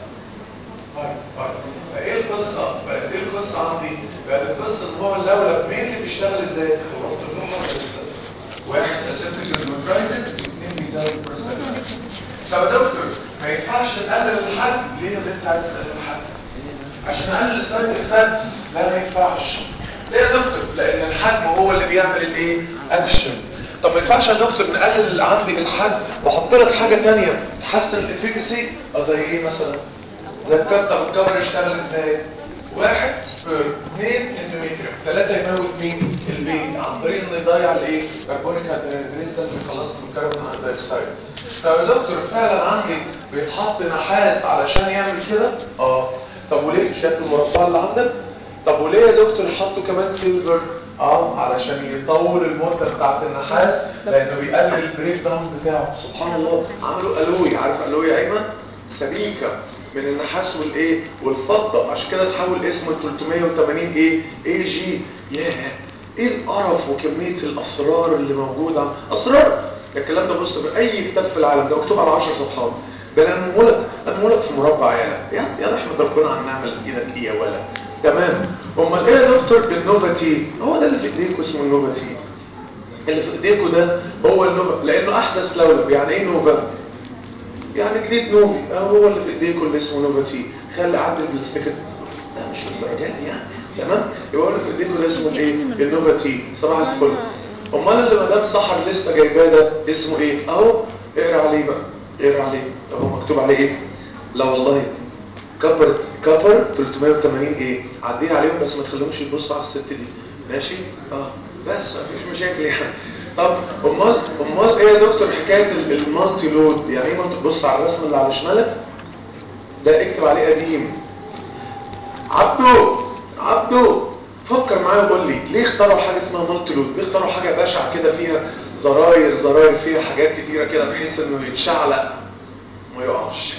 Speaker 2: طيب طيب ايه القصه ايه القصه عندي بقت القصه ان هو اللولب مين اللي بيشتغل ازاي خلصت اللوحه ولا لسه واحد اسيبتك الدوكرايتس اثنين بيزود البروستاتايتس طب يا دكتور ما ينفعش نقلل الحجم ليه يا بنت عايز تقلل الحجم عشان نقلل السايد افكتس لا ما ينفعش ليه يا دكتور لان الحجم هو اللي بيعمل الايه اكشن طب ما ينفعش يا دكتور نقلل عندي الحجم واحط لك حاجه ثانيه تحسن الافيكاسي اه زي ايه مثلا زي الكتر الكفر يشتغل ازاي واحد سبير اثنين اندوميتريوم ثلاثة يموت مين؟ البيت عن طريق انه يضيع الايه؟ كربونيك انهيدريز ده اللي بيخلص من الكربون دايوكسيد طب يا دكتور فعلا عندي بيتحط نحاس علشان يعمل كده؟ اه طب وليه شكل المربع اللي عندك؟ طب وليه يا دكتور يحطوا كمان سيلفر؟ اه علشان يطول المده بتاعت النحاس لانه بيقلل البريك داون بتاعه سبحان الله عملوا الوي عارف الوي يا ايمن؟ سبيكه من النحاس والايه والفضه عشان كده تحول اسمه 380 ايه اي جي ياه ايه القرف وكميه الاسرار اللي موجوده اسرار الكلام ده بص باي كتاب في العالم ده مكتوب على 10 صفحات ده انا انمولك انمولك في مربع يا يا يا احمد ربنا عن نعمل في ايدك ايه يا ولا تمام امال ايه يا دكتور النوفاتي هو ده اللي في ايديكوا اسمه النوفاتي اللي في ايديكوا ده هو النوفا لانه احدث لولب يعني ايه نوفا يعني جديد نوفي هو اللي في ايديكم اللي اسمه نوفاتي خلي عدل بالستيكر لا مش للدرجات دي يعني تمام يبقى اللي في ايديكم ده اسمه ايه النوفاتي صباح الفل امال اللي مدام سحر لسه جايباه ده اسمه ايه اهو اقرا عليه بقى اقرا عليه اهو مكتوب عليه ايه لا والله كبر كبر 380 ايه عدين عليهم بس ما تخليهمش يبصوا على الست دي ماشي اه بس ما فيش مشاكل يعني طب امال امال ايه يا دكتور حكايه المالتي لود يعني ايه مالتي بص على الرسم اللي على شمالك ده اكتب عليه قديم عبدو عبدو فكر معايا وقول لي ليه اختاروا حاجه اسمها مالتي لود ليه اختاروا حاجه بشعه كده فيها زراير زراير فيها حاجات كتيره كده بحيث انه يتشعلق ما يقعش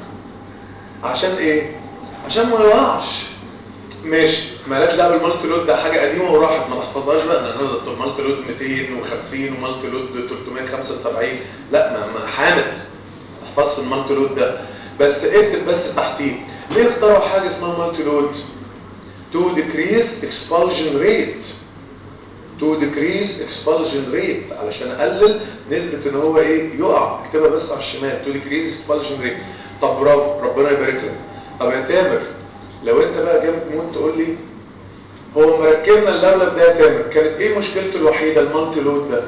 Speaker 2: عشان ايه عشان ما يقعش ماشي مالكش دعوه بالمالتي لود ده حاجه قديمه وراحت ما تحفظهاش بقى لان المالتي لود 250 ومالتي لود 375 لا ما ما حامد ما تحفظش المالتي لود ده بس اكتب بس تحتيه ليه اختاروا حاجه اسمها مالتي لود to decrease expulsion rate to decrease expulsion rate علشان اقلل نسبه ان هو ايه يقع اكتبها بس على الشمال to decrease expulsion rate طب برافو ربنا يبارك لك طب يا تامر لو انت بقى جامد موت تقول لي هو مركبنا اللولب ده يا تامر كانت ايه مشكلته الوحيده المالتي لود ده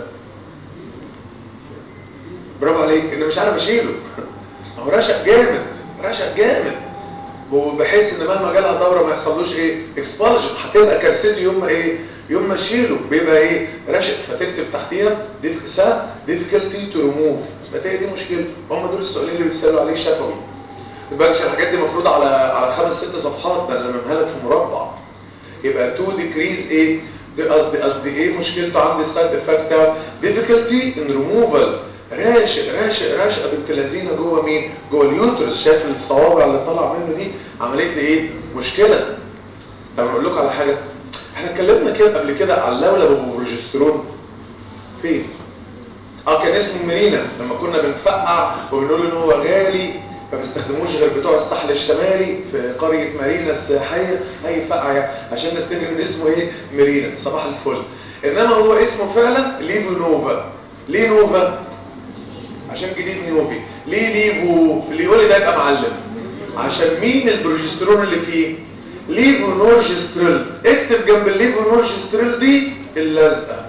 Speaker 2: برافو عليك ان مش عارف اشيله هو رشق جامد رشق جامد وبحيث ان مهما جالها دوره ما يحصلوش ايه اكسبالجن هتبقى كارثته يوم ما ايه يوم ما اشيله بيبقى ايه رشق فتكتب تحتيها دي سا difficulty to remove فتلاقي دي مشكله هم دول السؤالين اللي بيسالوا عليه شفوي تبقاش الحاجات دي مفروض على على خمس ست صفحات ده انا ممهلك في مربع يبقى تو ديكريز ايه دي قصدي قصدي ايه مشكلته عند السايد افكت بتاعه difficulty in removal راشق راشق راشقه بنت لذينه جوه مين جوه اليوترس شايف الصوابع اللي طالعه منه دي عملت لي ايه مشكله طب اقول لكم على حاجه احنا اتكلمنا كده قبل كده على اللولب وبروجسترون فين اه كان اسمه ميرينا لما كنا بنفقع وبنقول ان هو غالي ما بيستخدموش غير بتوع الساحل الشمالي في قرية مارينا السياحية هي فقع يعني عشان نفتكر ان اسمه ايه مارينا صباح الفل انما هو اسمه فعلا ليفو نوفا ليه نوفا عشان جديد نيوفي ليه ليفو اللي يقول لي ده يبقى معلم عشان مين البروجسترون اللي فيه ليفو نورجستريل اكتب جنب الليفو نورجستريل دي اللزقه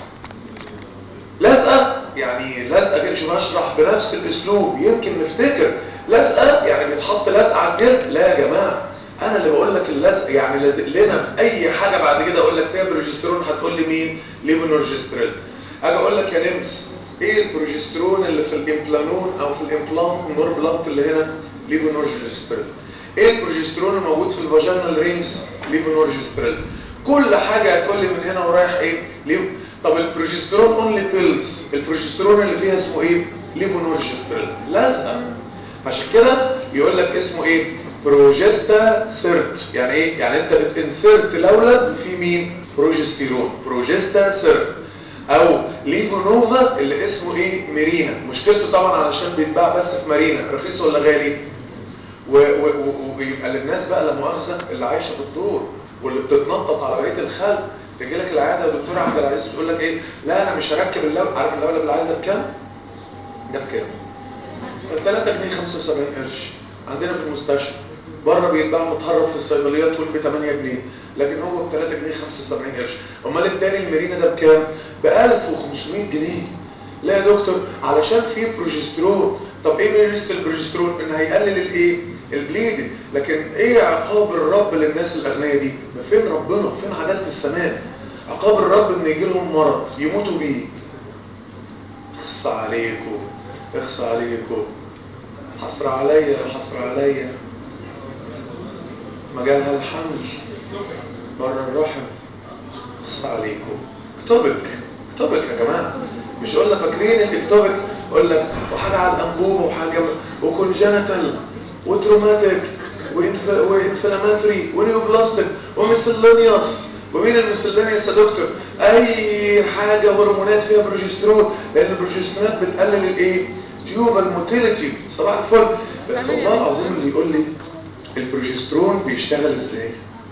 Speaker 2: لزقه يعني لزقه كده شوف اشرح بنفس الاسلوب يمكن نفتكر لزقه يعني بيتحط لزقه على الجلد لا يا جماعه انا اللي بقول لك اللزق يعني لازق لنا في اي حاجه بعد كده اقول لك فيها بروجسترون هتقول لي مين ليفونورجستريل اجي اقول لك يا نمس ايه البروجسترون اللي في الامبلانون او في الامبلانت النور بلانت اللي هنا ليفونورجستريل ايه البروجسترون الموجود في الفاجينال رينجز ليفونورجستريل كل حاجه هتقول لي من هنا ورايح ايه ليف طب البروجسترون اونلي بيلز البروجسترون اللي فيها اسمه ايه ليفونورجستريل لازقه عشان كده يقول لك اسمه ايه بروجستا سيرت يعني ايه يعني انت بتنسرت الاولد في مين بروجستيرون بروجستا سيرت او ليفونوفا اللي اسمه ايه ميرينا مشكلته طبعا علشان بيتباع بس في مارينا رخيص ولا غالي ويبقى للناس بقى لا مؤاخذه اللي عايشه في الدور واللي بتتنطط على بقيه الخلق تجي لك العياده يا دكتور عبد العزيز تقول لك ايه لا انا مش هركب اللولب عارف اللولب العادي ده بكام ده بكام 3 جنيه 75 قرش عندنا في المستشفى بره بيتباع متهرب في الصيدليات تقول ب 8 جنيه لكن هو ب 3 جنيه 75 قرش امال التاني المارينا ده بكام ب 1500 جنيه لا يا دكتور علشان فيه بروجسترون طب ايه ميزه البروجسترون ان هيقلل الايه البليدنج لكن ايه عقاب الرب للناس الاغنياء دي ما فين ربنا فين عداله السماء عقاب الرب ان يجي لهم مرض يموتوا بيه اخص عليكم اخص عليكم حصر عليا حصر عليا مجالها الحمل بره الرحم اخص عليكم اكتبك اكتبك يا جماعه مش قلنا فاكرين الاكتبك اقول لك وحاجه على الانبوبه وحاجه وكونجنتال وتروماتيك وانفلاماتري ونيوبلاستيك وميسلينيوس ومين الميسلينيوس يا دكتور اي حاجه هرمونات فيها بروجسترون لان البروجسترونات بتقلل الايه تيوبال موتيليتي صباح الفل بس والله العظيم اللي يقول لي البروجسترون بيشتغل ازاي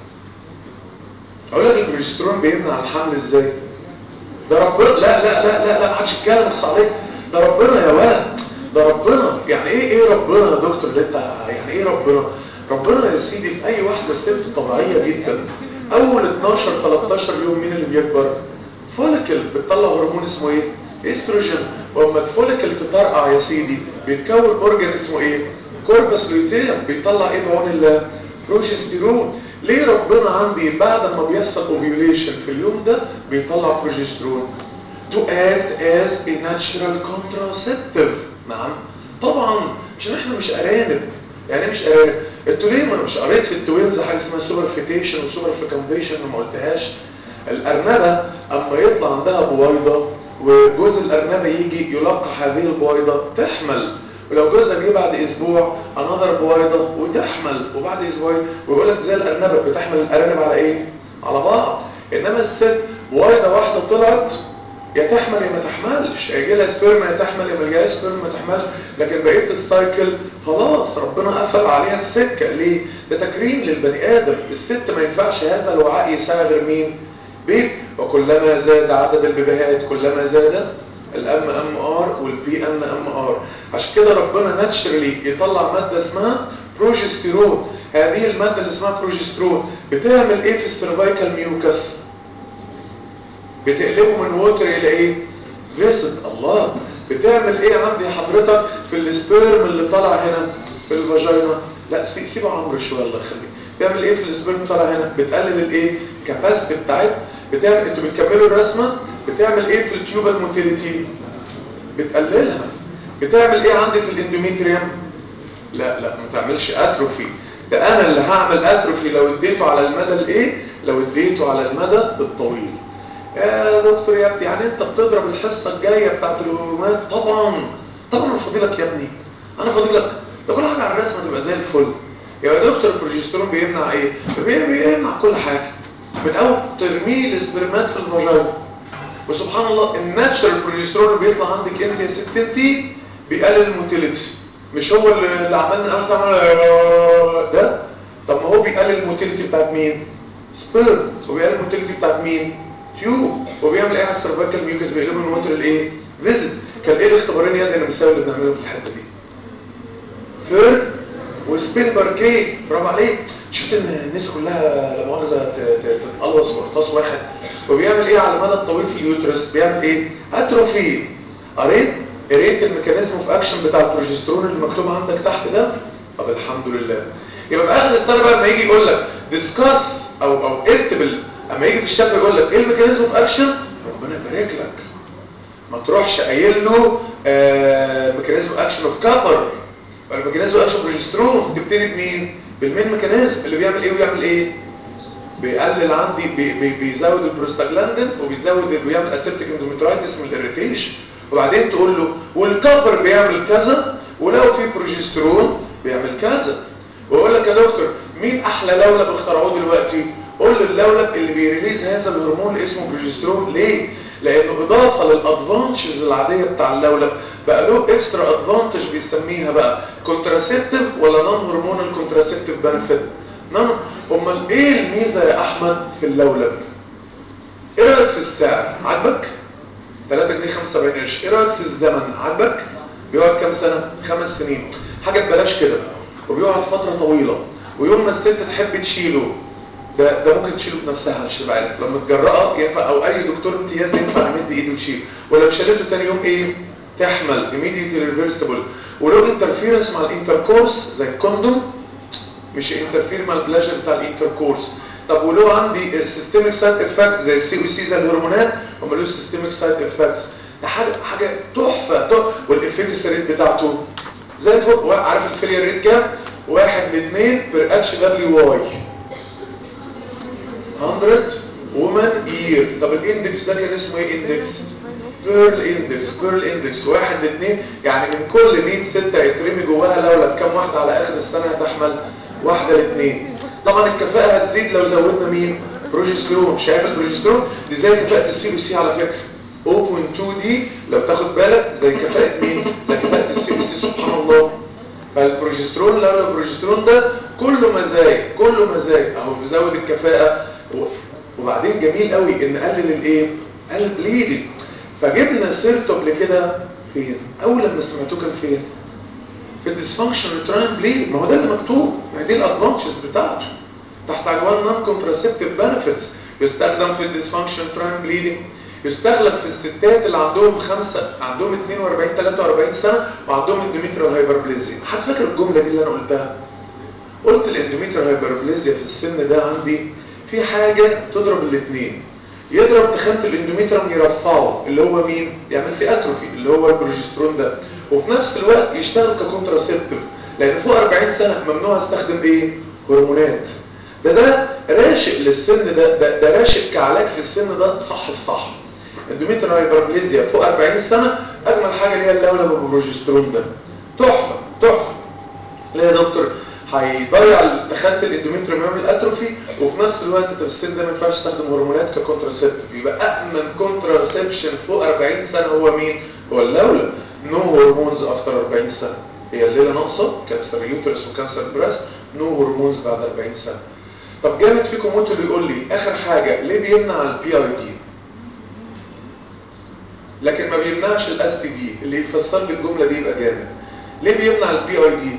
Speaker 2: اقول لك البروجسترون بيمنع الحمل ازاي ده ربنا لا لا لا لا لا ما حدش يتكلم بس عليك ده ربنا يا ولد ده ربنا يعني ايه ايه ربنا يا دكتور اللي انت يعني ايه ربنا ربنا يا سيدي في اي واحده ست طبيعيه جدا اول 12 13 يوم مين اللي بيكبر فوليكل بتطلع هرمون اسمه ايه استروجين واما الفوليكل تطرقع يا سيدي بيتكون اورجن اسمه ايه كوربس لوتيلم بيطلع ايه بعون البروجستيرون ليه ربنا عندي بعد ما بيحصل اوفيوليشن في اليوم ده بيطلع بروجسترون to act as a natural contraceptive نعم طبعا عشان احنا مش ارانب يعني مش ارانب انتوا ليه ما انا مش قريت في التوينز حاجه اسمها سوبر فيتيشن وسوبر فيكونديشن وما قلتهاش الارنبه اما يطلع عندها بويضه وجوز الارنبه يجي يلقح هذه البويضه تحمل ولو جوزها جه بعد اسبوع انظر بويضه وتحمل وبعد اسبوعين ويقول لك زي الارنبه بتحمل الارانب على ايه على بعض انما الست بويضه واحده طلعت يا تحمل يا ما تحملش يجي لها سبرم يا تحمل يا ما يجيلهاش سبرم ما تحملش لكن بقيه السايكل خلاص ربنا قفل عليها السكه ليه ده تكريم للبني ادم الست ما ينفعش هذا الوعاء يساغر مين بيت وكلما زاد عدد البيبيهات كلما زاد الام ام ار والبي ان ام ار عشان كده ربنا ناتشرالي يطلع ماده اسمها بروجستيرون هذه الماده اللي اسمها بروجسترون بتعمل ايه في السيرفايكال ميوكس بتقلبه من ووتر الى ايه فيسد الله بتعمل ايه عندي حضرتك في السبيرم اللي طالع هنا في الفاجينا لا سيبه عمرو شويه الله يخليك بتعمل ايه في السبيرم طالع هنا بتقلل الايه كاباسيتي بتاعتها بتعمل انتوا بتكملوا الرسمه بتعمل ايه في التيوبال موتيليتي بتقللها بتعمل ايه عندي في الاندوميتريوم لا لا ما تعملش اتروفي ده انا اللي هعمل اتروفي لو اديته على المدى الايه لو اديته على المدى الطويل يا دكتور يا ابني يعني انت بتضرب الحصه الجايه بتاعت الهرمونات طبعا طبعا انا فاضلك يا ابني انا فاضلك ده كل حاجه على الرسمه تبقى زي الفل يا دكتور البروجسترون بيمنع ايه بيمنع كل حاجه من اول ترميل السبرمات في الفاجينا وسبحان الله الناتشرال بروجسترون اللي بيطلع عندك انت يا ست انت بيقلل الموتيليتي مش هو اللي عمال من اول سنه ده طب ما هو بيقلل الموتيليتي بتاعت مين سبيرم وبيقلل الموتيليتي بتاعت مين تيوب وبيعمل ايه على السيرفايكال ميوكس بيقلبه من وتر الايه فيزيت كان ايه الاختبارين يا اللي بنساوي اللي بنعمله في الحته دي فير وسبين باركيه برافو عليك شفت ان الناس كلها لا مؤاخذه تتقلص قرطاس واحد وبيعمل ايه على المدى الطويل في اليوترس بيعمل ايه اتروفي قريت قريت الميكانيزم اوف اكشن بتاع البروجسترون اللي مكتوب عندك تحت ده طب الحمد لله يبقى في اخر السنه بقى لما يجي يقول لك ديسكاس او او اكتب اما يجي في الشاب يقول لك ايه الميكانيزم اوف اكشن ربنا يبارك لك ما تروحش قايل له ميكانيزم اكشن اوف كابر ولا ميكانيزم اكشن بروجسترون تبتدي بمين بالمين ميكانيزم اللي بيعمل ايه ويعمل ايه بيقلل عندي بي بي بيزود البروستاجلاندين وبيزود بيعمل اسيبتيك اندوميترايتس من الاريتيشن وبعدين تقول له والكابر بيعمل كذا ولو في بروجسترون بيعمل كذا واقول لك يا دكتور مين احلى لولب اخترعوه دلوقتي قول له اللولب اللي بيريليز هذا الهرمون اللي اسمه بروجسترون ليه لانه اضافه للادفانتجز العاديه بتاع اللولب بقى له اكسترا ادفانتج بيسميها بقى كونتراسيبتيف ولا نون هرمونال كونتراسيبتيف بنفيت نون امال ايه الميزه يا احمد في اللولب ايه رايك في السعر عاجبك 3 جنيه 75 قرش ايه رايك في الزمن عاجبك بيقعد كام سنه خمس سنين حاجه ببلاش كده وبيقعد فتره طويله ويوم ما الست تحب تشيله ده ده ممكن تشيله بنفسها مش تبقى عارف لما تجرأه ينفع او اي دكتور امتياز ينفع يمد ايده ويشيل ولو شالته تاني يوم ايه تحمل immediately reversible ولو انترفيرنس مع الانتركورس زي الكوندوم مش انترفير مع البلاجر بتاع الانتركورس طب ولو عندي سيستميك سايد افكت زي السي او سي زي الهرمونات هم له سيستميك سايد افكتس ده حاجه حاجه تحفه تحفه والافكتس ريت بتاعته زي الفل عارف الفيلير ريت كام؟ واحد لاثنين بير اتش دبليو واي 100 وومن يير طب الاندكس ده كان اسمه ايه اندكس بيرل اندكس بيرل اندكس واحد لاثنين يعني من كل 100 ستة يترمي جواها لولا كام واحدة على اخر السنة هتحمل واحدة لاثنين طبعا الكفاءة هتزيد لو زودنا مين بروجسترون شايف البروجسترون دي زي كفاءة السي بي سي على فكرة 0.2 دي لو تاخد بالك زي كفاءة مين زي كفاءة السي بي سي سبحان الله فالبروجسترون لو البروجسترون ده كله مزايا كله مزايا اهو بيزود الكفاءة وبعدين جميل قوي ان قلل الايه قلل بليدنج فجبنا سيرته قبل كده فين اول لما سمعتوه كان فين في الديسفانكشن تراين بليد ما هو ده اللي مكتوب ما دي الادفانتجز بتاعته تحت عنوان نون كونتراسيبتيف بنفيتس يستخدم في الديسفانكشن تراين بليدنج يستخدم في الستات اللي عندهم خمسة عندهم 42 43 سنة وعندهم اندوميتريال هايبربليزيا حد فاكر الجملة دي اللي انا قلتها قلت الاندوميتريال هايبربليزيا في السن ده عندي في حاجة تضرب الاثنين يضرب تخانة الاندوميتريوم يرفعه اللي هو مين يعمل فيه اتروفي اللي هو البروجسترون ده وفي نفس الوقت يشتغل ككونتراسيبتيف لان فوق 40 سنة ممنوع استخدم ايه هرمونات ده ده راشق للسن ده ده, ده راشق كعلاج في السن ده صح الصح اندوميتريال هايبربليزيا فوق 40 سنة اجمل حاجة اللي هي اللولب والبروجسترون ده تحفة تحفة ليه يا دكتور هيضيع تخانه الاندوميتريوم يعمل اتروفي وفي نفس الوقت انت في السن ده ما ينفعش تستخدم هرمونات ككونتراسيبتيف يبقى امن كونتراسيبشن فوق 40 سنه هو مين هو اللولب نو هرمونز افتر 40 سنه هي الليله ناقصه كانسر يوترس وكانسر بريست نو هرمونز بعد 40 سنه طب جامد فيكم موتو اللي يقول لي اخر حاجه ليه بيمنع البي اي دي لكن ما بيمنعش الاس تي دي اللي يفسر لي الجمله دي يبقى جامد ليه بيمنع البي اي دي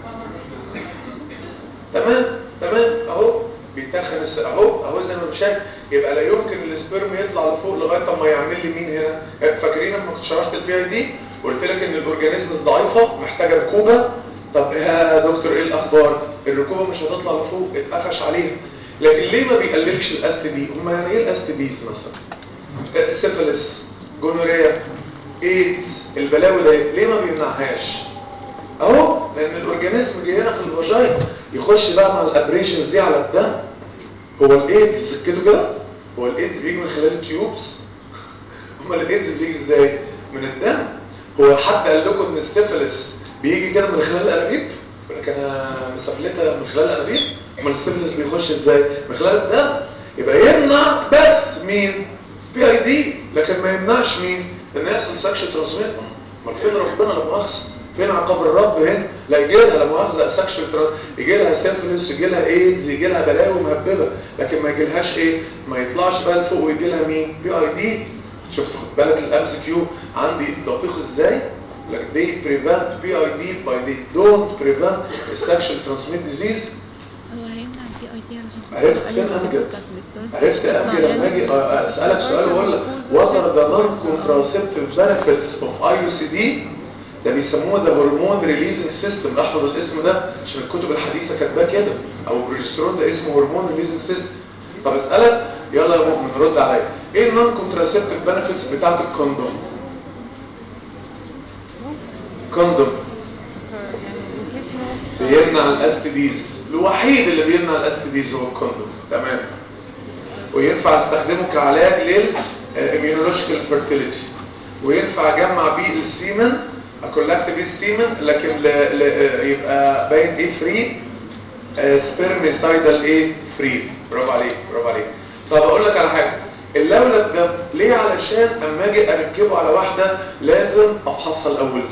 Speaker 2: تمام تمام اهو بيتخن الس... اهو اهو زي ما شايف يبقى لا يمكن السبرم يطلع لفوق لغايه اما يعمل لي مين هنا فاكرين لما كنت شرحت البي اي دي قلت لك ان الاورجانيزمز ضعيفه محتاجه ركوبه طب يا دكتور ايه الاخبار الركوبه مش هتطلع لفوق اتقفش عليها لكن ليه ما بيقللش الاس دي هم يعني ايه الاس ديز مثلا سيفلس جونوريا ايدز البلاوي ده ليه ما بيمنعهاش اهو لان الاورجانيزم جاي هنا في الفاجينا يخش بقى مع الابريشنز دي على الدم هو الايدز سكته كده هو الايدز بيجي من خلال التيوبس امال الايدز بيجي ازاي من الدم هو حد قال لكم ان السيفلس بيجي كده من خلال الانابيب يقول لك انا مسفلتها من خلال الانابيب امال السيفلس بيخش ازاي من خلال الدم يبقى يمنع بس مين بي اي دي لكن ما يمنعش مين ان يحصل سكشن ترانسميت امال فين ربنا لا مؤاخذه فين عقاب الرب هنا لا يجي لها لا مؤاخذه سكشن يجي لها سيفلس يجي لها ايدز يجي لها بلاوي مهببه لكن ما يجيلهاش ايه ما يطلعش بقى لفوق ويجي لها مين بي اي دي شفت خد بالك الام سي كيو عندي دقيق ازاي like they prevent PID by they don't prevent a sexual transmitted disease
Speaker 3: هو هيمنع البي اي دي علشان
Speaker 2: عرفت
Speaker 3: قال
Speaker 2: فين
Speaker 3: لي
Speaker 2: أمجد؟
Speaker 3: الكتاب بتاعت الاسبرانس
Speaker 2: عرفت يا أمجد لما اجي اسالك سؤال واقول لك what are the non-contraceptive benefits of IUCD ده بيسموه ده هرمون ريليزنج سيستم احفظ الاسم ده عشان الكتب الحديثه كاتباه كده او البروجسترون ده اسمه هرمون ريليزنج سيستم طب اسالك يلا يا مؤمن رد عليا ايه النون كونتراسيبتيف بنفيتس بتاعت الكوندوم كوندوم بيمنع الاس ديز الوحيد اللي بيمنع الاس ديز هو الكوندوم تمام وينفع استخدمه كعلاج للاميونولوجيكال فيرتيليتي وينفع اجمع بيه السيمن اكولكت بيه السيمن لكن ل... ل... يبقى باين ايه فري سبيرميسايدال ايه فري برافو عليك برافو عليك طب اقول لك على حاجه اللولب ده ليه علشان اما اجي اركبه على واحده لازم افحصها الاول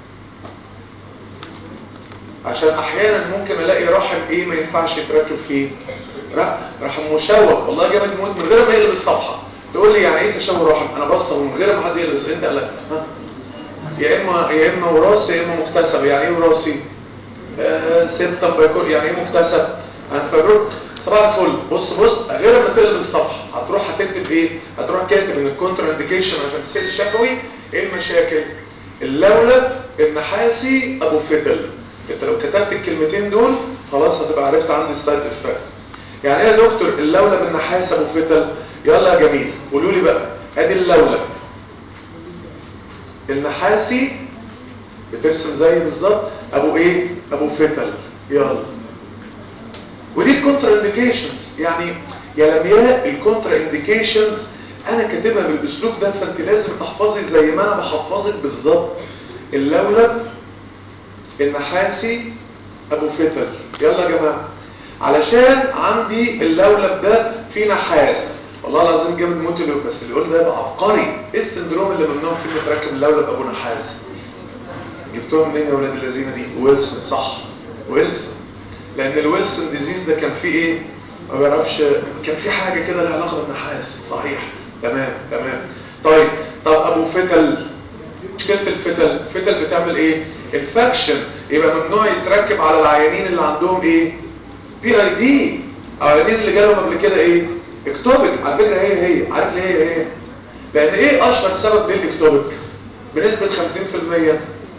Speaker 2: عشان احيانا ممكن الاقي رحم ايه ما ينفعش يتركب فيه رحم مشوك والله جامد موت من غير ما يقلب الصفحه تقول لي يعني ايه تشوه رحم انا بصه من غير ما حد يلبس انت قلقت ها يا اما يا اما وراثي يا اما مكتسب يعني ايه وراثي آه سيبتم بيكون يعني ايه مكتسب هنفرق صباح الفل بص بص غير ما تقلب الصفحه هتروح هتكتب ايه هتروح كاتب ان الكونتر انديكيشن عشان تسيل الشفوي ايه المشاكل اللولب النحاسي ابو فتل انت لو كتبت الكلمتين دول خلاص هتبقى عرفت عندي السايد افكت يعني ايه يا دكتور اللولب النحاس ابو فتل يلا يا جميل قولوا لي بقى ادي اللولب النحاسي بترسم زي بالظبط ابو ايه ابو فتل يلا ودي الكونتر انديكيشنز يعني يا لمياء الكونتر انديكيشنز انا كاتبها بالاسلوب ده فانت لازم تحفظي زي ما انا بحفظك بالظبط اللولب النحاسي ابو فتل يلا يا جماعه علشان عندي اللولب ده فيه نحاس والله العظيم جامد موت اللي بس اللي يقول ده يبقى عبقري ايه السندروم اللي ممنوع فيه تركب اللولب ابو نحاس جبتوها منين يا ولاد الذين دي ويلسون صح ويلسون لان الويلسون ديزيز ده كان فيه ايه ما بعرفش كان فيه حاجه كده لها علاقه بالنحاس صحيح تمام تمام طيب طب ابو فتل مشكله الفتل الفتل بتعمل ايه انفكشن يبقى ممنوع يتركب على العيانين اللي عندهم ايه بي اي دي العيانين اللي جالهم قبل كده ايه اكتوبك على فكره هي هي عارف ليه هي هي لان ايه اشهر سبب للاكتوبك بنسبه 50%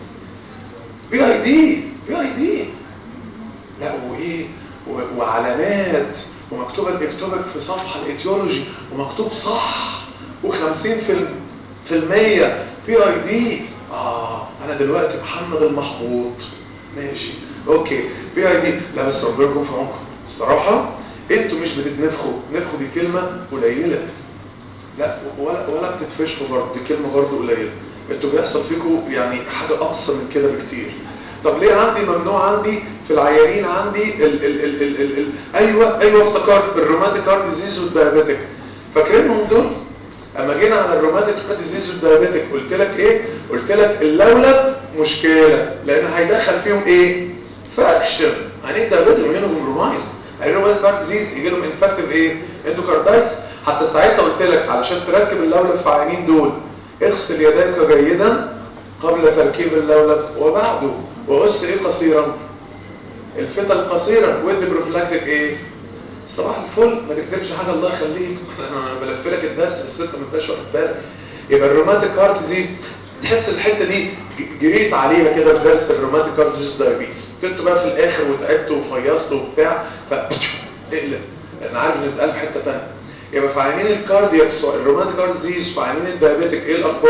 Speaker 2: بي اي دي بي اي دي لا وايه وعلامات ومكتوبه الاكتوبك في صفحه الايتيولوجي ومكتوب صح و50 في المية بي اي دي اه انا دلوقتي محمد المحبوط ماشي اوكي بي اي دي لا بس ربكم في عمقكم الصراحه انتوا مش بتتنفخوا نفخوا دي كلمه قليله لا ولا ولا بتتفشخوا برضه دي كلمه برضه قليله انتوا بيحصل فيكم يعني حاجه اقصى من كده بكتير طب ليه عندي ممنوع عندي في العيانين عندي ال ال ال ال ال ال ايوه ايوه افتكرت الروماتيك هارت ديزيز والدايابيتك فاكرينهم دول اما جينا على الروماتيك هارت ديزيز والدايابيتك قلت لك ايه قلت لك اللولب مشكله لان هيدخل فيهم ايه فاكشن يعني الدايابيتك منهم رومايز الروماتيك هارت ديزيز يجي لهم انفكتيف ايه اندوكاردايتس حتى ساعتها قلت لك علشان تركب اللولب في عينين دول اغسل يديك جيدا قبل تركيب اللولب وبعده وقص ايه قصيرا الفتل قصيرا ودي بروفلاكتيك ايه صباح الفل ما تكتبش حاجه الله يخليك انا بلف لك الدرس بس انت ما انتش واخد بالك يبقى الروماتيك هارت ديزيز تحس الحته دي جريت عليها كده في درس الروماتيك هارت ديزيز دايابيتس كنت بقى في الاخر وتعبت وفيصت وبتاع ف اقلب انا عارف ان بتقال في حته ثانيه يبقى في عينين الكاردياكس الروماتيك هارت ديزيز في عينين الدايابيتك ايه الاخبار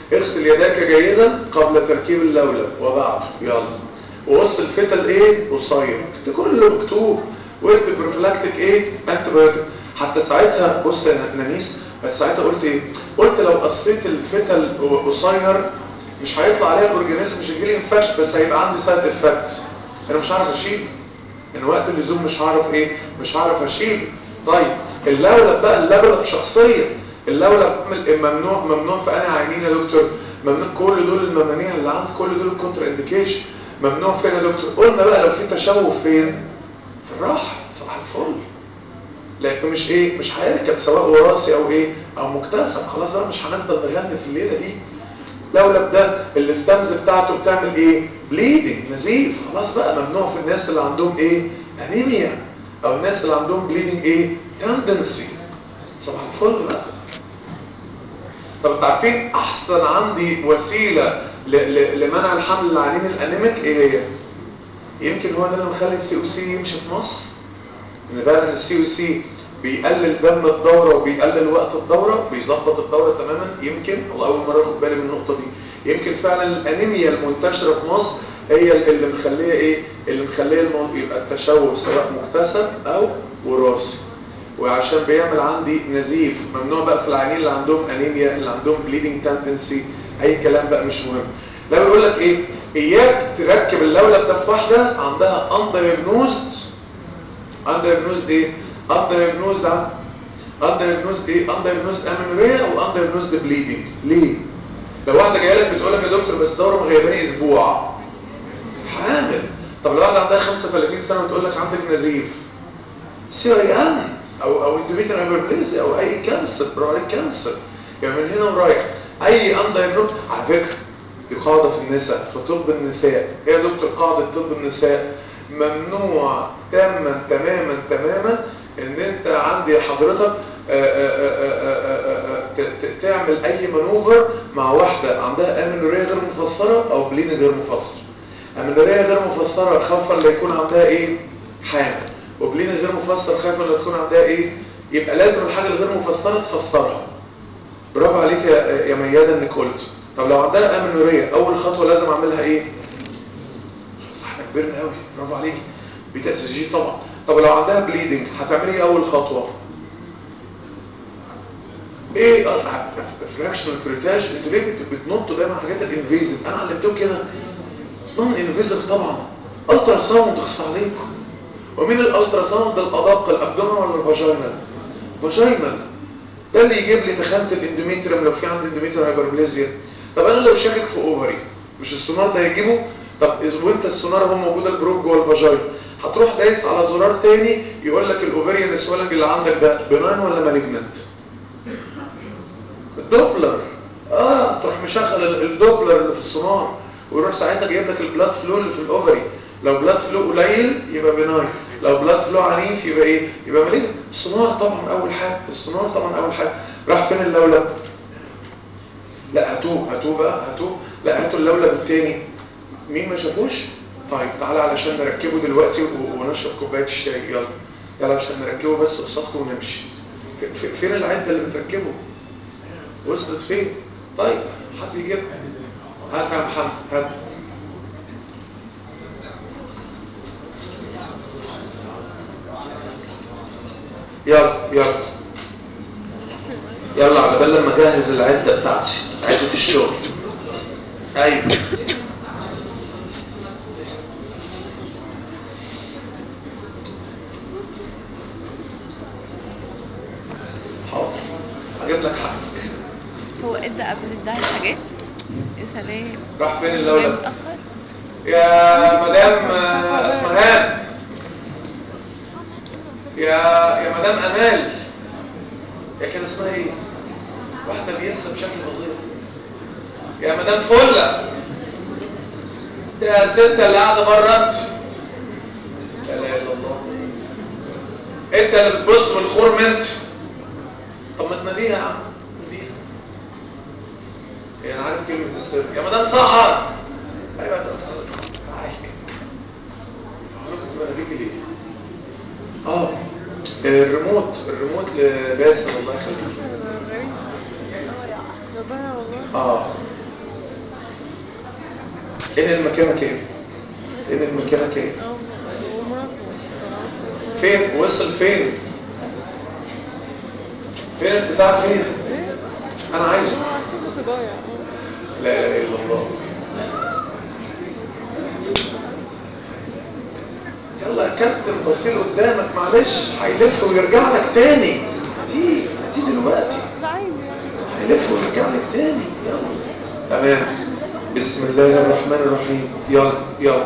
Speaker 2: اغسل يديك جيدا قبل تركيب اللولب وبعد يلا وقص الفتل ايه قصير ده كله مكتوب وادي بروفلاكتيك ايه انت بايوتيك حتى ساعتها بص يا نانيس بس ساعتها قلت ايه قلت لو قصيت الفتل قصير مش هيطلع عليها الاورجانيزم مش هيجيلي انفكشن بس هيبقى عندي سايد افكت انا مش هعرف اشيل ان وقت اللزوم مش هعرف ايه مش هعرف اشيل طيب اللولب بقى اللولب شخصيا اللولب ممنوع ممنوع في انا عينين يا دكتور ممنوع كل دول الممانيع اللي عند كل دول الكونتر انديكيشن ممنوع فين يا دكتور قلنا بقى لو في تشوه فين في الراحه صباح الفل لكن مش ايه مش هيركب سواء وراثي او ايه او مكتسب خلاص بقى مش هنفضل نغني في الليله دي اللولب ده الستامز بتاعته بتعمل ايه بليدنج نزيف خلاص بقى ممنوع في الناس اللي عندهم ايه انيميا او الناس اللي عندهم بليدنج ايه تندنسي صباح الفل بقى طب انتوا عارفين احسن عندي وسيله ل ل لمنع الحمل العنين الانيميك ايه هي يمكن هو ده اللي مخلي السي او سي يمشي في مصر ان بقى ان السي او سي بيقلل دم الدوره وبيقلل وقت الدوره بيظبط الدوره تماما يمكن والله اول مره اخد بالي من النقطه دي يمكن فعلا الانيميا المنتشره في مصر هي اللي مخليه ايه اللي مخليه الموضوع يبقى التشوه سواء مكتسب او وراثي وعشان بيعمل عندي نزيف ممنوع بقى في العيانين اللي عندهم انيميا اللي عندهم بليدنج تندنسي اي كلام بقى مش مهم لو بيقول لك ايه اياك تركب اللولب ده في واحده عندها اندايجنوزد اندايجنوزد ايه اندايجنوزد اندايجنوزد ايه اندايجنوزد امينوريا او اندايجنوزد بليدنج ليه لو واحده جايه لك بتقول لك يا دكتور بس دوره مغيباني اسبوع حامل طب لو واحده عندها 35 سنه وتقول لك عندك نزيف سي اي ان او او اندوميتريال هايبربليزيا او اي كانسر براري كانسر يعني من هنا ورايح اي اندايجنوز على فكره دي قاعده في النساء في طب النساء هي يا دكتور قاعده طب النساء ممنوع تماما تماما تماما ان انت عندي حضرتك تعمل اي مانوفر مع واحده عندها امينوريا غير مفسره او بلين غير مفسر امينوريا غير مفسره خوفا لا يكون عندها ايه حامل وبلين غير مفسر خايفه لا تكون عندها ايه يبقى لازم الحاجه الغير مفسره تفسرها برافو عليك يا, يا مياده انك قلت طب لو عندها امينوريا اول خطوه لازم اعملها ايه صح احنا كبرنا قوي برافو عليك بيتا اس جي طبعا طب لو عندها بليدنج هتعملي ايه اول خطوه ايه فراكشنال كريتاج انتوا ليه بتنطوا دايما حاجات الانفيزيف انا علمتكم كده نون انفيزيف طبعا الترا ساوند خص عليكم ومين الالترا ساوند الادق الابدومين ولا الفاجينال فاجينال ده اللي يجيب لي تخانه الاندوميتريوم لو في عندي اندوميتريوم هايبربليزيا طب انا لو شاكك في اوفري مش السونار ده هيجيبه طب اذا وانت السونار هو موجود البروب جوه الفاجينا هتروح دايس على زرار تاني يقول لك الاوفريان سويلنج اللي عندك ده بناين ولا مالجنت الدوبلر اه تروح مشغل الدوبلر اللي في السونار ويروح ساعتها جايب لك البلاد فلو اللي في الاوفري لو بلاد فلو قليل يبقى بناين لو بلاد فلو عنيف يبقى ايه يبقى مالجنت السونار طبعا اول حاجه السونار طبعا اول حاجه راح فين اللولب لا هاتوه هاتوه بقى هاتوه لا هاتوا اللولب التاني مين ما شافوش طيب تعالى علشان نركبه دلوقتي ونشرب كوبايه الشاي يلا يلا عشان نركبه بس قصادكم ونمشي فين العده اللي بتركبه وصلت فين طيب حد يجيبها هات يا محمد هات يلا يلا يلا على بال لما اجهز العده بتاعتي عده الشغل ايوه حاضر هجيب لك حقك
Speaker 3: هو ادى قبل الدعي حاجات يا سلام
Speaker 2: راح فين
Speaker 3: جاي
Speaker 2: اللولب
Speaker 3: متأخر
Speaker 2: يا مدام آه، اسمهان يا يا مدام امال يا كان اسمها ايه واحده بينسى بشكل فظيع يا مدام فله يا ست اللي قاعده بره انت لا اله الا الله انت اللي بتبص من الخرم انت طب ما تناديها يا عم ناديها يعني عارف كلمه السر يا مدام سحر ايوه ده بناديك ليه اه الريموت الريموت لباسل الله يخليك اه ان المكانك ايه ان المكانك ايه فين وصل فين فين البتاع فين انا عايزه لا اله الا الله يلا يا كابتن بصير قدامك معلش هيلف ويرجع لك تاني هتيجي هتيجي دلوقتي هيلف ويرجع لك تاني يلا تمام بسم الله الرحمن الرحيم يلا يلا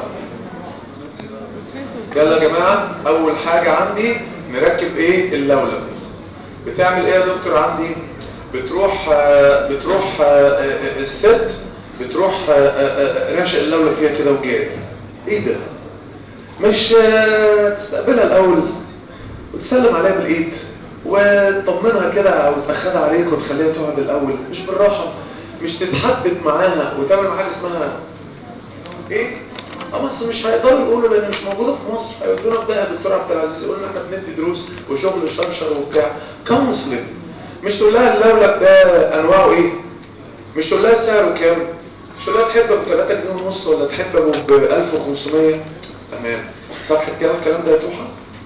Speaker 2: يلا يا جماعة أول حاجة عندي نركب إيه اللولب بتعمل إيه يا دكتور عندي بتروح آه، بتروح آه، آه، الست بتروح آه، آه، آه، راشق اللولب فيها كده وجاي إيه ده مش آه، تستقبلها الأول وتسلم عليها بالإيد وتطمنها كده أو تأخدها عليك وتخليها تقعد الأول مش بالراحة مش تتحدث معاها وتعمل معاها حاجة اسمها ايه؟ اه بس مش هيقدروا يقولوا لان مش موجوده في مصر هيودونا بقى دكتور عبد العزيز يقول لنا احنا بندي دروس وشغل شرشر وبتاع كونسلنج مش تقول لها اللولب ده انواعه ايه؟ مش تقول لها سعره كام؟ مش تقول لها تحب ابو 3 جنيه ونص ولا تحب ابو ب 1500 تمام صفحه كام الكلام ده يا توحه؟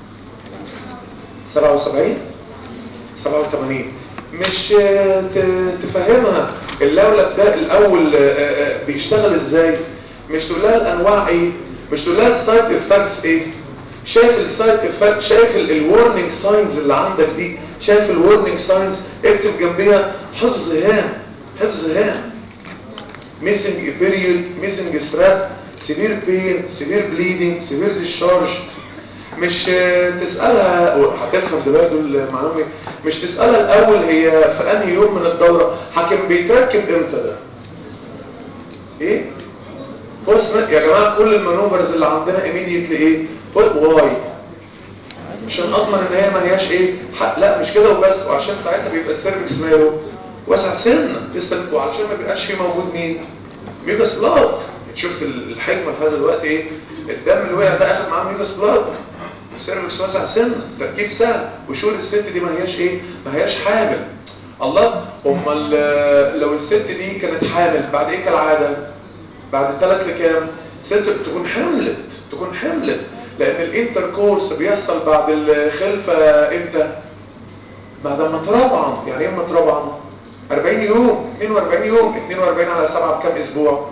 Speaker 2: 77 87 مش آه، ت- تفهمها اللولب ده الاول آه، آه، بيشتغل ازاي مش تقول لها الانواع ايه مش تقول لها السايد افكتس ايه شايف السايد افكت شايف الورنينج ساينز اللي عندك دي شايف الورنينج ساينز اكتب جنبيها حفظ هام حفظ هام missing a period missing a strap severe pain severe bleeding severe discharge مش آه، تسألها هتفهم دلوقتي دول المعلومة مش تسألها الأول هي في أنهي يوم من الدورة حكم بيتركب إمتى ده إيه؟ بص يا جماعة كل المانوفرز اللي عندنا immediately إيه؟ واي عشان أضمن إن هي ما هياش إيه؟ حق لا مش كده وبس وعشان ساعتها بيبقى السيرفكس ماله واسع سنة لسه وعشان ما بيبقاش فيه موجود مين؟ ميوكس بلاد شفت الحكمة في هذا الوقت إيه؟ الدم اللي وقع ده أخد معاه ميوكس بلاد السيرفكس واسع سنة تركيب سهل وشور الست دي ما هياش ايه ما هياش حامل الله امال لو الست دي كانت حامل بعد ايه كالعادة بعد الثلاث لكام ست تكون حملت تكون حملت لان الانتركورس بيحصل بعد الخلفة امتى بعد ما تربعن يعني ايه ما تربعن 40 يوم 42 يوم 42 على 7 بكام اسبوع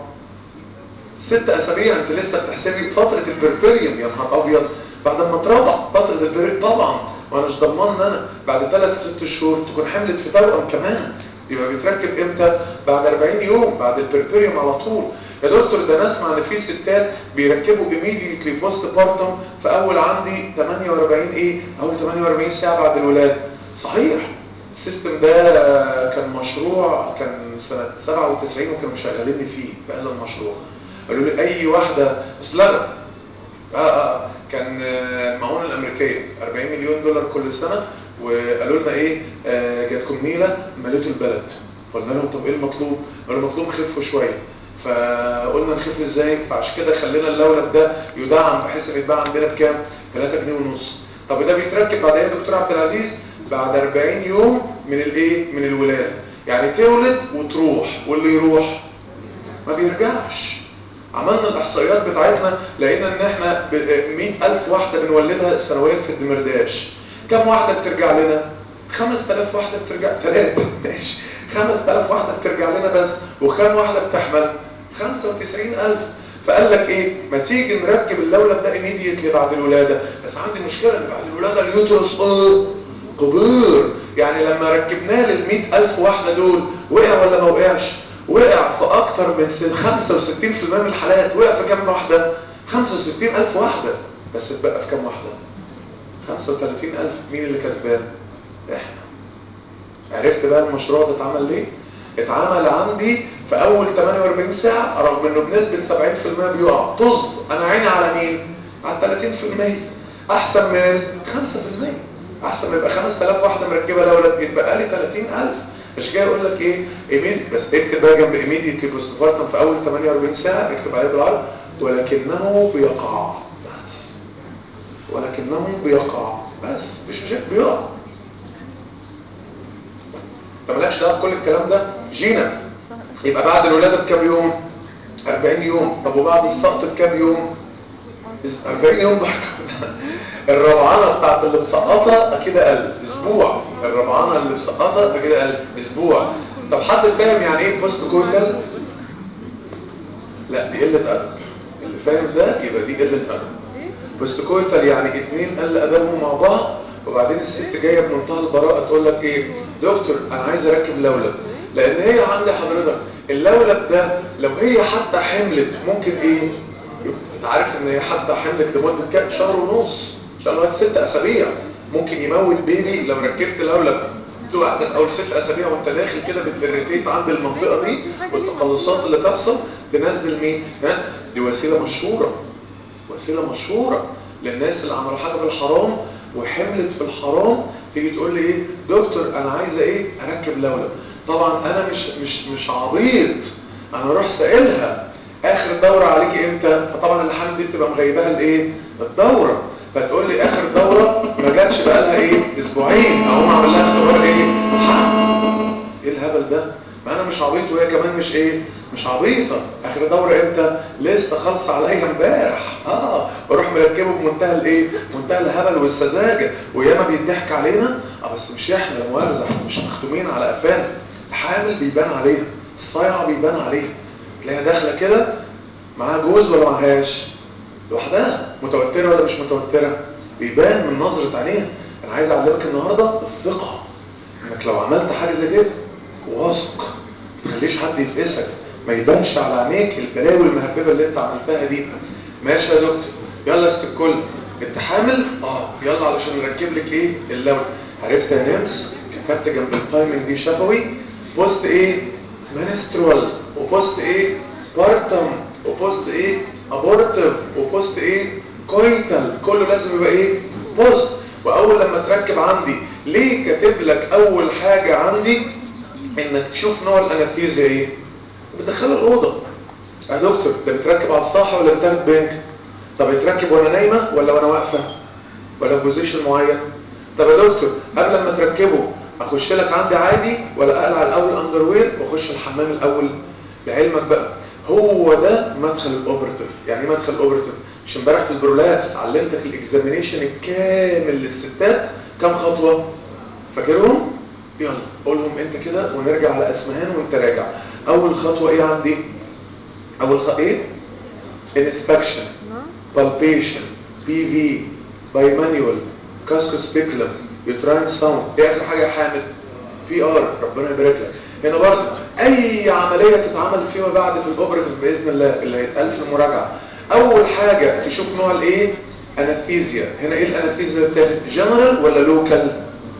Speaker 2: ست اسابيع انت لسه بتحسبي فترة البربريوم يا نهار ابيض بعد ما تربع فترة البربريوم طبعا وانا مش ضمان ان انا بعد ثلاث ست شهور تكون حملت في توأم كمان يبقى بيتركب امتى بعد 40 يوم بعد البربريوم على طول يا دكتور ده انا اسمع ان في ستات بيركبوا immediately بوست بارتم في اول عندي 48 ايه اول 48 ساعة بعد الولادة صحيح السيستم ده كان مشروع كان سنة 97 وكانوا مشغليني فيه في هذا المشروع قالوا لي اي واحدة بس لا لا اه اه كان آه، المعونة الامريكية 40 مليون دولار كل سنة وقالوا لنا ايه آه جاتكم نيلة مليتوا البلد قلنا لهم طب ايه المطلوب قالوا المطلوب خفوا شوية فقلنا نخف ازاي فعشان كده خلينا اللولب ده يدعم بحيث ان يتباع عندنا بكام 3 جنيه ونص طب ده بيتركب بعد ايه يا دكتور عبد العزيز بعد 40 يوم من الايه من الولاده يعني تولد وتروح واللي يروح ما بيرجعش عملنا الاحصائيات بتاعتنا لقينا ان احنا ب 100000 واحده بنولدها سنويا في الدمرداش كم واحده بترجع لنا 5000 واحده بترجع ثلاثه ماشي 5000 واحده بترجع لنا بس وكم واحده بتحمل 95000 فقال لك ايه ما تيجي نركب اللولب ده immediately بعد الولاده بس عندي مشكله ان بعد الولاده اليوترس اه كبير يعني لما ركبناه لل 100000 واحده دول وقع ولا ما وقعش وقع في اكتر من سن- 65% من الحالات وقع في كام واحده 65000 واحده بس اتبقى في كام واحده 35000 مين اللي كسبان احنا عرفت بقى المشروع ده اتعمل ليه اتعمل عندي في اول 48 ساعة رغم انه بنسبة 70% بيقع طز انا عيني على مين على 30% احسن من 5% احسن من يبقى 5000 واحدة مركبة لولد يتبقى لي 30000 مش جاي اقول لك ايه ايميد بس اكتب بقى جنب ايميديتلي بوستفارتم في اول 48 ساعة اكتب عليه بالعرض ولكنه بيقع بس ولكنه بيقع بس مش مشاكل بيقع انت مالكش دعوه بكل الكلام ده جينا يبقى بعد الولاده بكام يوم 40 يوم طب وبعد السقط بكام يوم 40 يوم برضه الربعانه بتاعت اللي مسقطه اكيد اقل اسبوع الربعانه اللي مسقطه اكيد اقل اسبوع طب حد فاهم يعني ايه بوست كويتال لا دي قله ادب اللي فاهم ده يبقى دي قله ادب بوست كويتال يعني اتنين قل ادبهم مع بعض وبعدين الست جايه بمنتهى البراءه تقول لك ايه دكتور انا عايز اركب لولب لان هي عندي حضرتك اللولب ده لو هي حتى حملت ممكن ايه انت عارف ان هي حتى حملت لمده كام شهر ونص شهر لغايه ست اسابيع ممكن يموت بيبي لو ركبت لولب توقف اول ست اسابيع وانت داخل كده بتريتيت عند المنطقه دي والتقلصات اللي تحصل تنزل مين ها دي وسيله مشهوره وسيله مشهوره للناس اللي عملوا حاجه في الحرام وحملت في الحرام تيجي تقول لي ايه دكتور انا عايزه ايه اركب لولب طبعا انا مش مش مش عبيط انا اروح سائلها اخر دوره عليكي امتى فطبعا الحمل دي بتبقى مغيباها الايه الدوره فتقول لي اخر دوره ما جاتش بقى لها ايه اسبوعين اقوم اعمل لها اختبار ايه حمل ايه الهبل ده ما انا مش عبيط وهي كمان مش ايه مش عبيطه اخر دوره امتى لسه خالصه عليا امبارح اه واروح مركبه بمنتهى الايه منتهى الهبل والسذاجه وياما بيضحك علينا اه بس مش احنا لا مؤاخذه احنا مش مختومين على قفانا الحامل بيبان عليها الصايعه بيبان عليها تلاقيها داخله كده معاها جوز ولا معهاش لوحدها متوتره ولا مش متوتره بيبان من نظره عينيها انا عايز اعلمك النهارده الثقه انك لو عملت حاجه زي كده واثق ما تخليش حد يفقسك ما يبانش على عينيك البلاوي المهببه اللي انت عملتها دي ماشي يا دكتور يلا يا ست الكل انت حامل اه يلا علشان نركب لك ايه اللون عرفت يا نمس كتبت جنب التايمنج دي شفوي بوست ايه منسترول وبوست ايه بارتم وبوست ايه ابورتيف وبوست ايه كويتال كله لازم يبقى ايه بوست واول لما تركب عندي ليه كاتب لك اول حاجه عندي انك تشوف نوع الانستيزيا ايه بتدخله الاوضه يا دكتور ده بتركب على الصاحه ولا بتاخد بنك طب يتركب وانا نايمه ولا وانا واقفه ولا بوزيشن معين طب يا دكتور قبل ما تركبه اخش لك عندي عادي ولا اقلع الاول اندر وير واخش الحمام الاول لعلمك بقى هو ده مدخل الاوبرتيف يعني ايه مدخل الاوبرتيف مش امبارح في البرولابس علمتك الاكزامينيشن الكامل للستات كام خطوه فاكرهم يلا قولهم انت كده ونرجع على اسمهان وانت راجع اول خطوه ايه عندي اول خطوه ايه inspection palpation PV bimanual casco speculum uterine sound ايه اخر حاجه يا حامد بي ار ربنا يبارك لك هنا برضه اي عمليه تتعمل فيما بعد في الاوبريتيف باذن الله اللي هيتقال في المراجعه اول حاجه تشوف نوع الايه انستيزيا هنا ايه الانستيزيا بتاخد جنرال ولا لوكال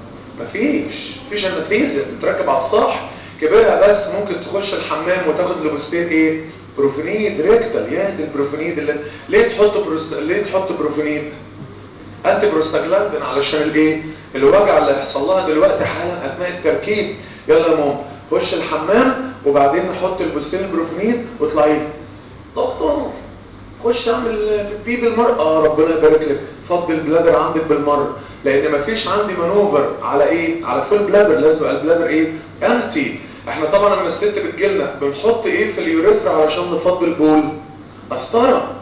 Speaker 2: مفيش مفيش انستيزيا بتركب على الصح كبرها بس ممكن تخش الحمام وتاخد لبستين ايه بروفينيد ريكتال يا دي البروفينيد اللي ليه تحط بروست... ليه تحط بروفينيد انتي بروستاجلاندين علشان الايه الوجع اللي هيحصل لها دلوقتي حالا اثناء التركيب يلا يا ماما خش الحمام وبعدين نحط البستين البروفينيد واطلعي دكتور خش اعمل بي بالمره اه ربنا يبارك لك فضي البلادر عندك بالمره لان مفيش عندي مانوفر على ايه على فول بلادر لازم يبقى البلادر ايه امتي احنا طبعا لما الست بتجيلنا بنحط ايه في اليوريثرا علشان نفضي البول قسطره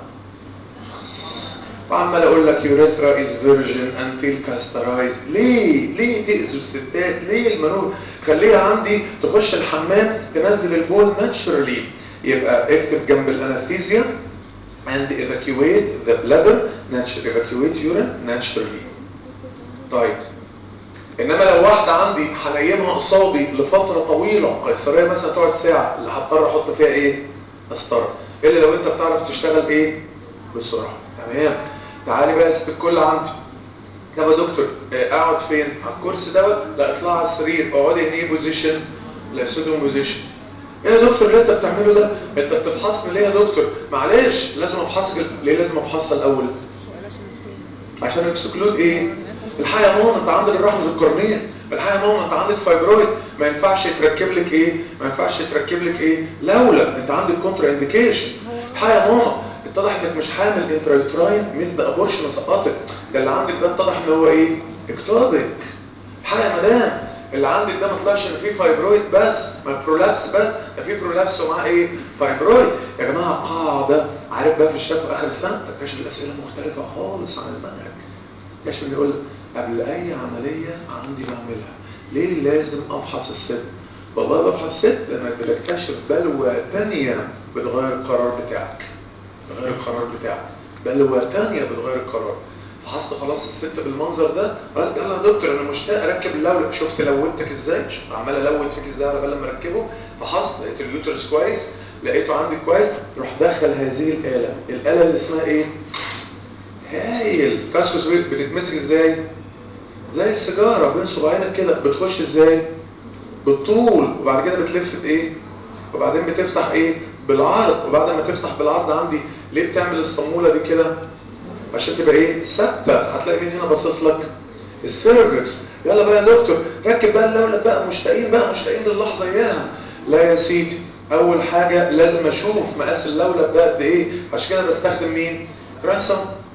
Speaker 2: وعمال اقول لك يوريثرا از فيرجن انتيل كاسترايز ليه ليه تاذوا الستات ليه المنور خليها عندي تخش الحمام تنزل البول ناتشرالي يبقى اكتب جنب الانستيزيا and evacuate the bladder naturally evacuate urine naturally طيب انما لو واحده عندي هنيمها قصادي لفتره طويله قيصريه مثلا تقعد ساعه اللي هضطر احط فيها ايه قسطره الا لو انت بتعرف تشتغل ايه بسرعه تمام تعالي بقى يا ست الكل عندي طب يا دكتور اقعد فين على الكرسي دوت لا اطلع على السرير اقعدي ان ايه بوزيشن لا سودوم بوزيشن ايه يا دكتور اللي انت بتعمله ده انت بتفحصني ليه يا دكتور معلش لازم افحصك ليه لازم افحصها الاول عشان اكسكلود ايه الحقيقه يا ماما انت عندك الرحم القرنيه الحقيقه يا ماما انت عندك فايبرويد ما ينفعش يتركب لك ايه ما ينفعش يتركب لك ايه لولا انت عندك كونترا انديكيشن الحقيقه يا ماما اتضح انك مش حامل انترايوتراين مثل ابورشن سقطت ده اللي عندك ده اتضح ان هو ايه اكتوبك الحقيقه يا مدام اللي عندك ده ما طلعش ان فيه فايبرويد بس ما برولابس بس ده فيه برولابس ومعاه ايه فايبرويد يا جماعه قاعده عارف بقى في الشفا اخر السنه تكتشف الاسئله مختلفه خالص عن المنهج كشف يقول قبل اي عمليه عندي بعملها ليه لازم افحص الست والله بفحص الست لما بتكتشف بلوى تانية بتغير القرار بتاعك بتغير القرار بتاعك بلوى تانية بتغير القرار فحصت خلاص الست بالمنظر ده قالت يلا يا دكتور انا مشتاق اركب اللولب شفت لوتك ازاي شفت عمال الوت فيك ازاي على بال ما اركبه فحصت لقيت اليوترس كويس لقيته عندي كويس روح دخل هذه الاله الاله اللي اسمها ايه هايل كاسكوس بتتمسك ازاي زي السيجاره بين صباعينك كده بتخش ازاي بالطول وبعد كده بتلف بايه وبعدين بتفتح ايه بالعرض وبعد ما تفتح بالعرض عندي ليه بتعمل الصموله دي كده عشان تبقى ايه ثابته هتلاقي مين هنا باصص لك السيرفكس يلا بقى يا دكتور ركب بقى اللولب بقى مشتاقين بقى مشتاقين للحظه اياها لا يا سيدي اول حاجه لازم اشوف مقاس اللولب ده قد ايه عشان كده بستخدم مين رانسم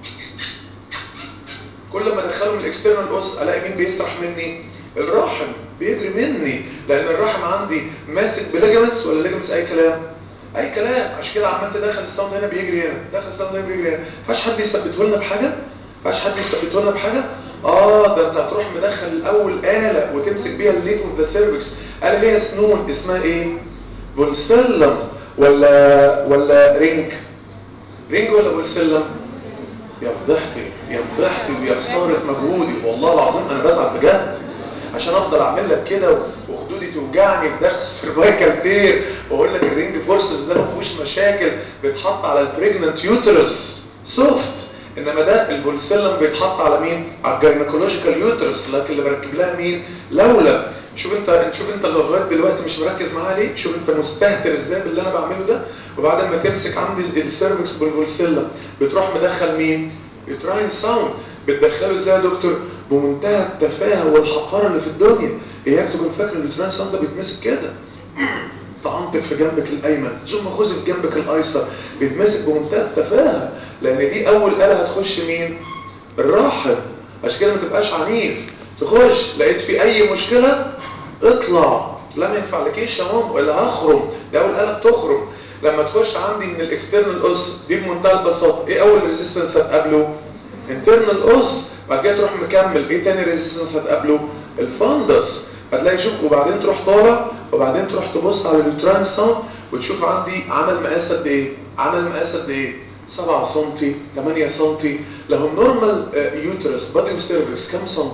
Speaker 2: كل ما ادخله من الاكسترنال اوس الاقي مين بيسرح مني الرحم بيجري مني لان الرحم عندي ماسك بليجمنتس ولا ليجمنتس اي كلام اي كلام عشان كده عمال تدخل الساوند هنا بيجري هنا دخل الساوند هنا بيجري هنا فاش حد يثبته لنا بحاجه فاش حد يثبته لنا بحاجه اه ده انت هتروح مدخل الاول اله وتمسك بيها الليت اوف ذا سيرفكس اله ليها سنون اسمها ايه بولسلم ولا ولا رينج رينج ولا بولسلم يا فضحتي يا فضحتي ويا خساره مجهودي والله العظيم انا بزعل بجد عشان افضل اعمل لك كده وخدودي توجعني في درس السيرفايكال تير واقول لك الرينج فورسز ده ما فيهوش مشاكل بيتحط على البريجننت يوترس سوفت انما ده البولسلم بيتحط على مين على الجاينيكولوجيكال يوترس لكن اللي بركب لها مين لولا شوف انت شوف انت لغايه دلوقتي مش مركز معايا ليه شوف انت مستهتر ازاي باللي انا بعمله ده وبعد ما تمسك عندي السيرفكس بالبولسلم بتروح مدخل مين يوتراين ساوند بتدخله ازاي يا دكتور بمنتهى التفاهه والحقاره اللي في الدنيا اياك تكون فاكر ان اليوتراين ساوند ده بيتمسك كده طعنتك في جنبك الايمن ثم خذ في جنبك الايسر بيتمسك بمنتهى التفاهه لان دي اول اله هتخش مين الراحل عشان كده ما تبقاش عنيف تخش لقيت في اي مشكله اطلع لا ما ينفعلكيش يا ماما ولا هخرم ده اول اله بتخرم لما تخش عندي من الاكسترنال اوس دي بمنتهى البساطه ايه اول ريزيستنس هتقابله انترنال اوس بعد كده تروح مكمل ايه تاني ريزيستنس هتقابله الفندس هتلاقي شوف وبعدين تروح طالع وبعدين تروح تبص على اليوتران ساوند وتشوف عندي عمل مقاس قد ايه عمل مقاس قد ايه 7 سم 8 سم لو النورمال يوترس بادي وسيرفكس كام سم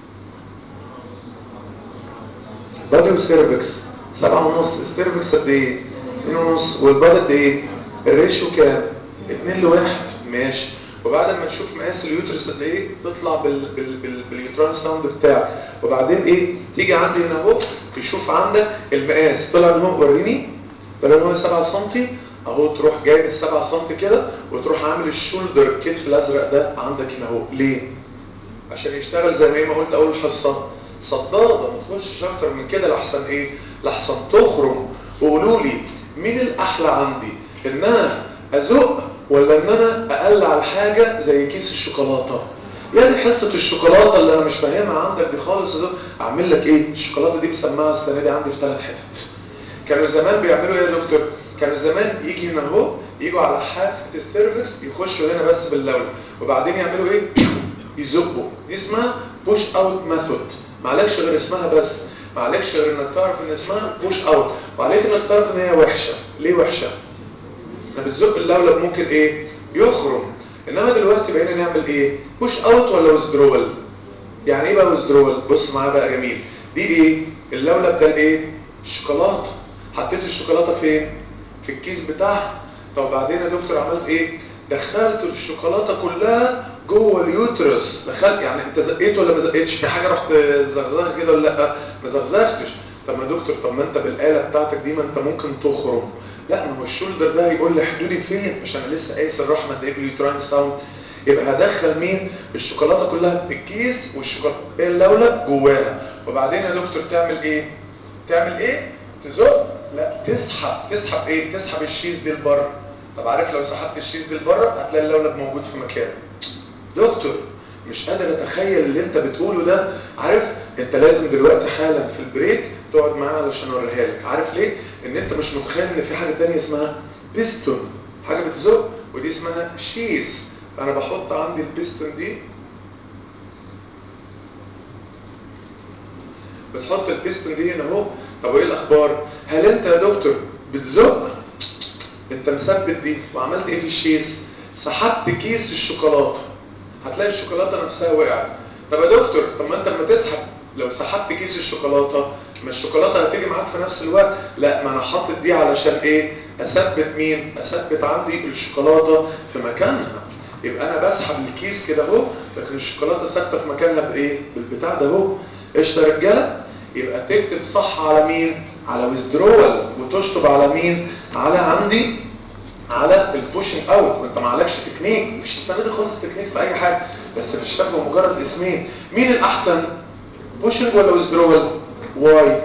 Speaker 2: بادي وسيرفكس 7 ونص السيرفكس قد ايه 2 ونص والبادي قد ايه الريشيو كام 2 لواحد ماشي وبعد ما نشوف مقاس اليوترس قد ايه تطلع بال بال بال باليوتران ساوند بتاعك وبعدين ايه تيجي عندي هنا اهو تشوف عندك المقاس طلع ان هو وريني طلع ان هو 7 سم اهو تروح جايب ال 7 سم كده وتروح عامل الشولدر الكتف الازرق ده عندك هنا اهو ليه عشان يشتغل زي ما قلت اول حصه صداده ما تخشش اكتر من كده لحسن ايه لحسن تخرم وقولوا لي مين الاحلى عندي ان انا ازق ولا ان انا اقلع الحاجه زي كيس الشوكولاته يعني حصه الشوكولاته اللي انا مش فاهمها عندك دي خالص ده اعمل لك ايه الشوكولاته دي مسمعها السنه دي عندي في ثلاث حتت كانوا زمان بيعملوا ايه يا دكتور كانوا زمان يجي هنا اهو يجوا على حافه السيرفكس يخشوا هنا بس باللون وبعدين يعملوا ايه يزقوا دي اسمها بوش اوت ميثود معلكش غير اسمها بس معلكش غير انك تعرف ان اسمها بوش اوت وعليك انك تعرف ان هي وحشه ليه وحشه لما بتزق اللولب ممكن ايه يخرم انما دلوقتي بقينا نعمل ايه بوش اوت ولا ويزدرول يعني ايه بقى ويزدرول بص معايا بقى جميل دي ايه اللولب ده ايه الشوكولاته حطيت الشوكولاته فين في الكيس بتاعها طب بعدين يا دكتور عملت ايه دخلت الشوكولاته كلها جوه اليوترس دخلت يعني انت زقيت ولا ما زقيتش في حاجه رحت مزغزغه كده ولا لا ما زغزغتش طب ما دكتور طب ما انت بالاله بتاعتك دي ما انت ممكن تخرم لا ما هو الشولدر ده هيقول لي حدودي فين مش انا لسه قايس الرحمه ده يجي يوتراين ساوند يبقى هدخل مين الشوكولاته كلها في الكيس والشوكولاته اللولب جواها وبعدين يا دكتور تعمل ايه تعمل ايه تزق لا تسحب تسحب ايه تسحب الشيز دي لبره طب عارف لو سحبت الشيز دي لبره هتلاقي اللولب موجود في مكانه دكتور مش قادر اتخيل اللي انت بتقوله ده عارف انت لازم دلوقتي حالا في البريك تقعد معاه علشان اوريها لك عارف ليه ان انت مش متخيل ان في حاجه تانية اسمها بيستون حاجه بتزق ودي اسمها شيس انا بحط عندي البيستون دي بتحط البيستون دي هنا اهو طب وايه الاخبار هل انت يا دكتور بتزق انت مثبت دي وعملت ايه في الشيس سحبت كيس الشوكولاته هتلاقي الشوكولاته نفسها وقعت طب يا دكتور طب ما انت لما تسحب لو سحبت كيس الشوكولاته ما الشوكولاته هتيجي معاك في نفس الوقت لا ما انا حاطط دي علشان ايه اثبت مين اثبت عندي الشوكولاته في مكانها يبقى انا بسحب الكيس كده اهو لكن الشوكولاته ثابته في مكانها بايه بالبتاع ده اهو قشطه يا رجاله يبقى تكتب صح على مين على ويزدرول وتشطب على مين على عندي على البوشنج اوت وانت ما عليكش تكنيك مش السنه دي خالص تكنيك في اي حاجه بس في الشكل مجرد اسمين مين الاحسن بوشنج ولا ويزدرول واي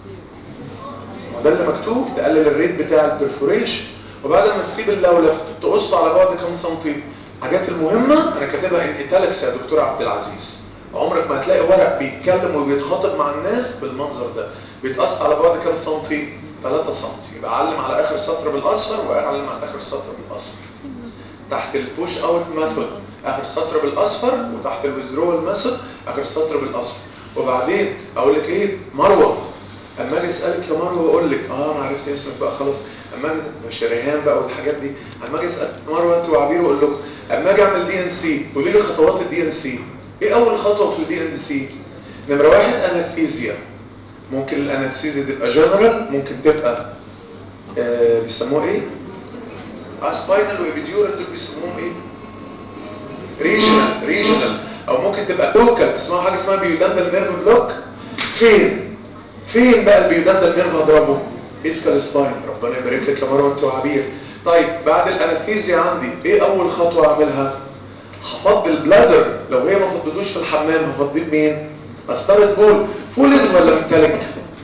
Speaker 2: ده اللي مكتوب تقلل الريت بتاع البرفوريشن وبعد ما تسيب اللولب تقص على بعد كام سنتي الحاجات المهمه انا كاتبها ان ايتالكس يا دكتور عبد العزيز عمرك ما هتلاقي ورق بيتكلم وبيتخاطب مع الناس بالمنظر ده بيتقص على بعد كام سنتي 3 سنتي يبقى علم على اخر سطر بالاصفر واعلم على اخر سطر بالاصفر تحت البوش اوت ميثود اخر سطر بالاصفر وتحت الويزدرول ميثود اخر سطر بالاصفر وبعدين اقول لك ايه مروه اما اجي اسالك يا مروه اقول لك اه انا عرفت اسمك بقى خلاص اما اجي مش ريهان بقى والحاجات دي اما اجي اسال مروه انت وعبير واقول لكم اما اجي اعمل دي ان سي قولي لي خطوات الدي ان سي ايه اول خطوه في الدي ان سي نمره واحد انستيزيا ممكن الانستيزيا تبقى جنرال ممكن تبقى آه بيسموها ايه اسباينال وابيديورال دول بيسموهم ايه ريجنال ريجنال او ممكن تبقى توكال اسمها حاجه اسمها بيودندال نيرف بلوك فين فين بقى البيودندال نيرف هضربه اسكال سباين ربنا يبارك لك يا مروه انت وعبير طيب بعد الانستيزيا عندي ايه اول خطوه اعملها هفضي البلادر لو هي ما فضتوش في الحمام هفضيه بمين قسطره بول فولز ولا ميتاليك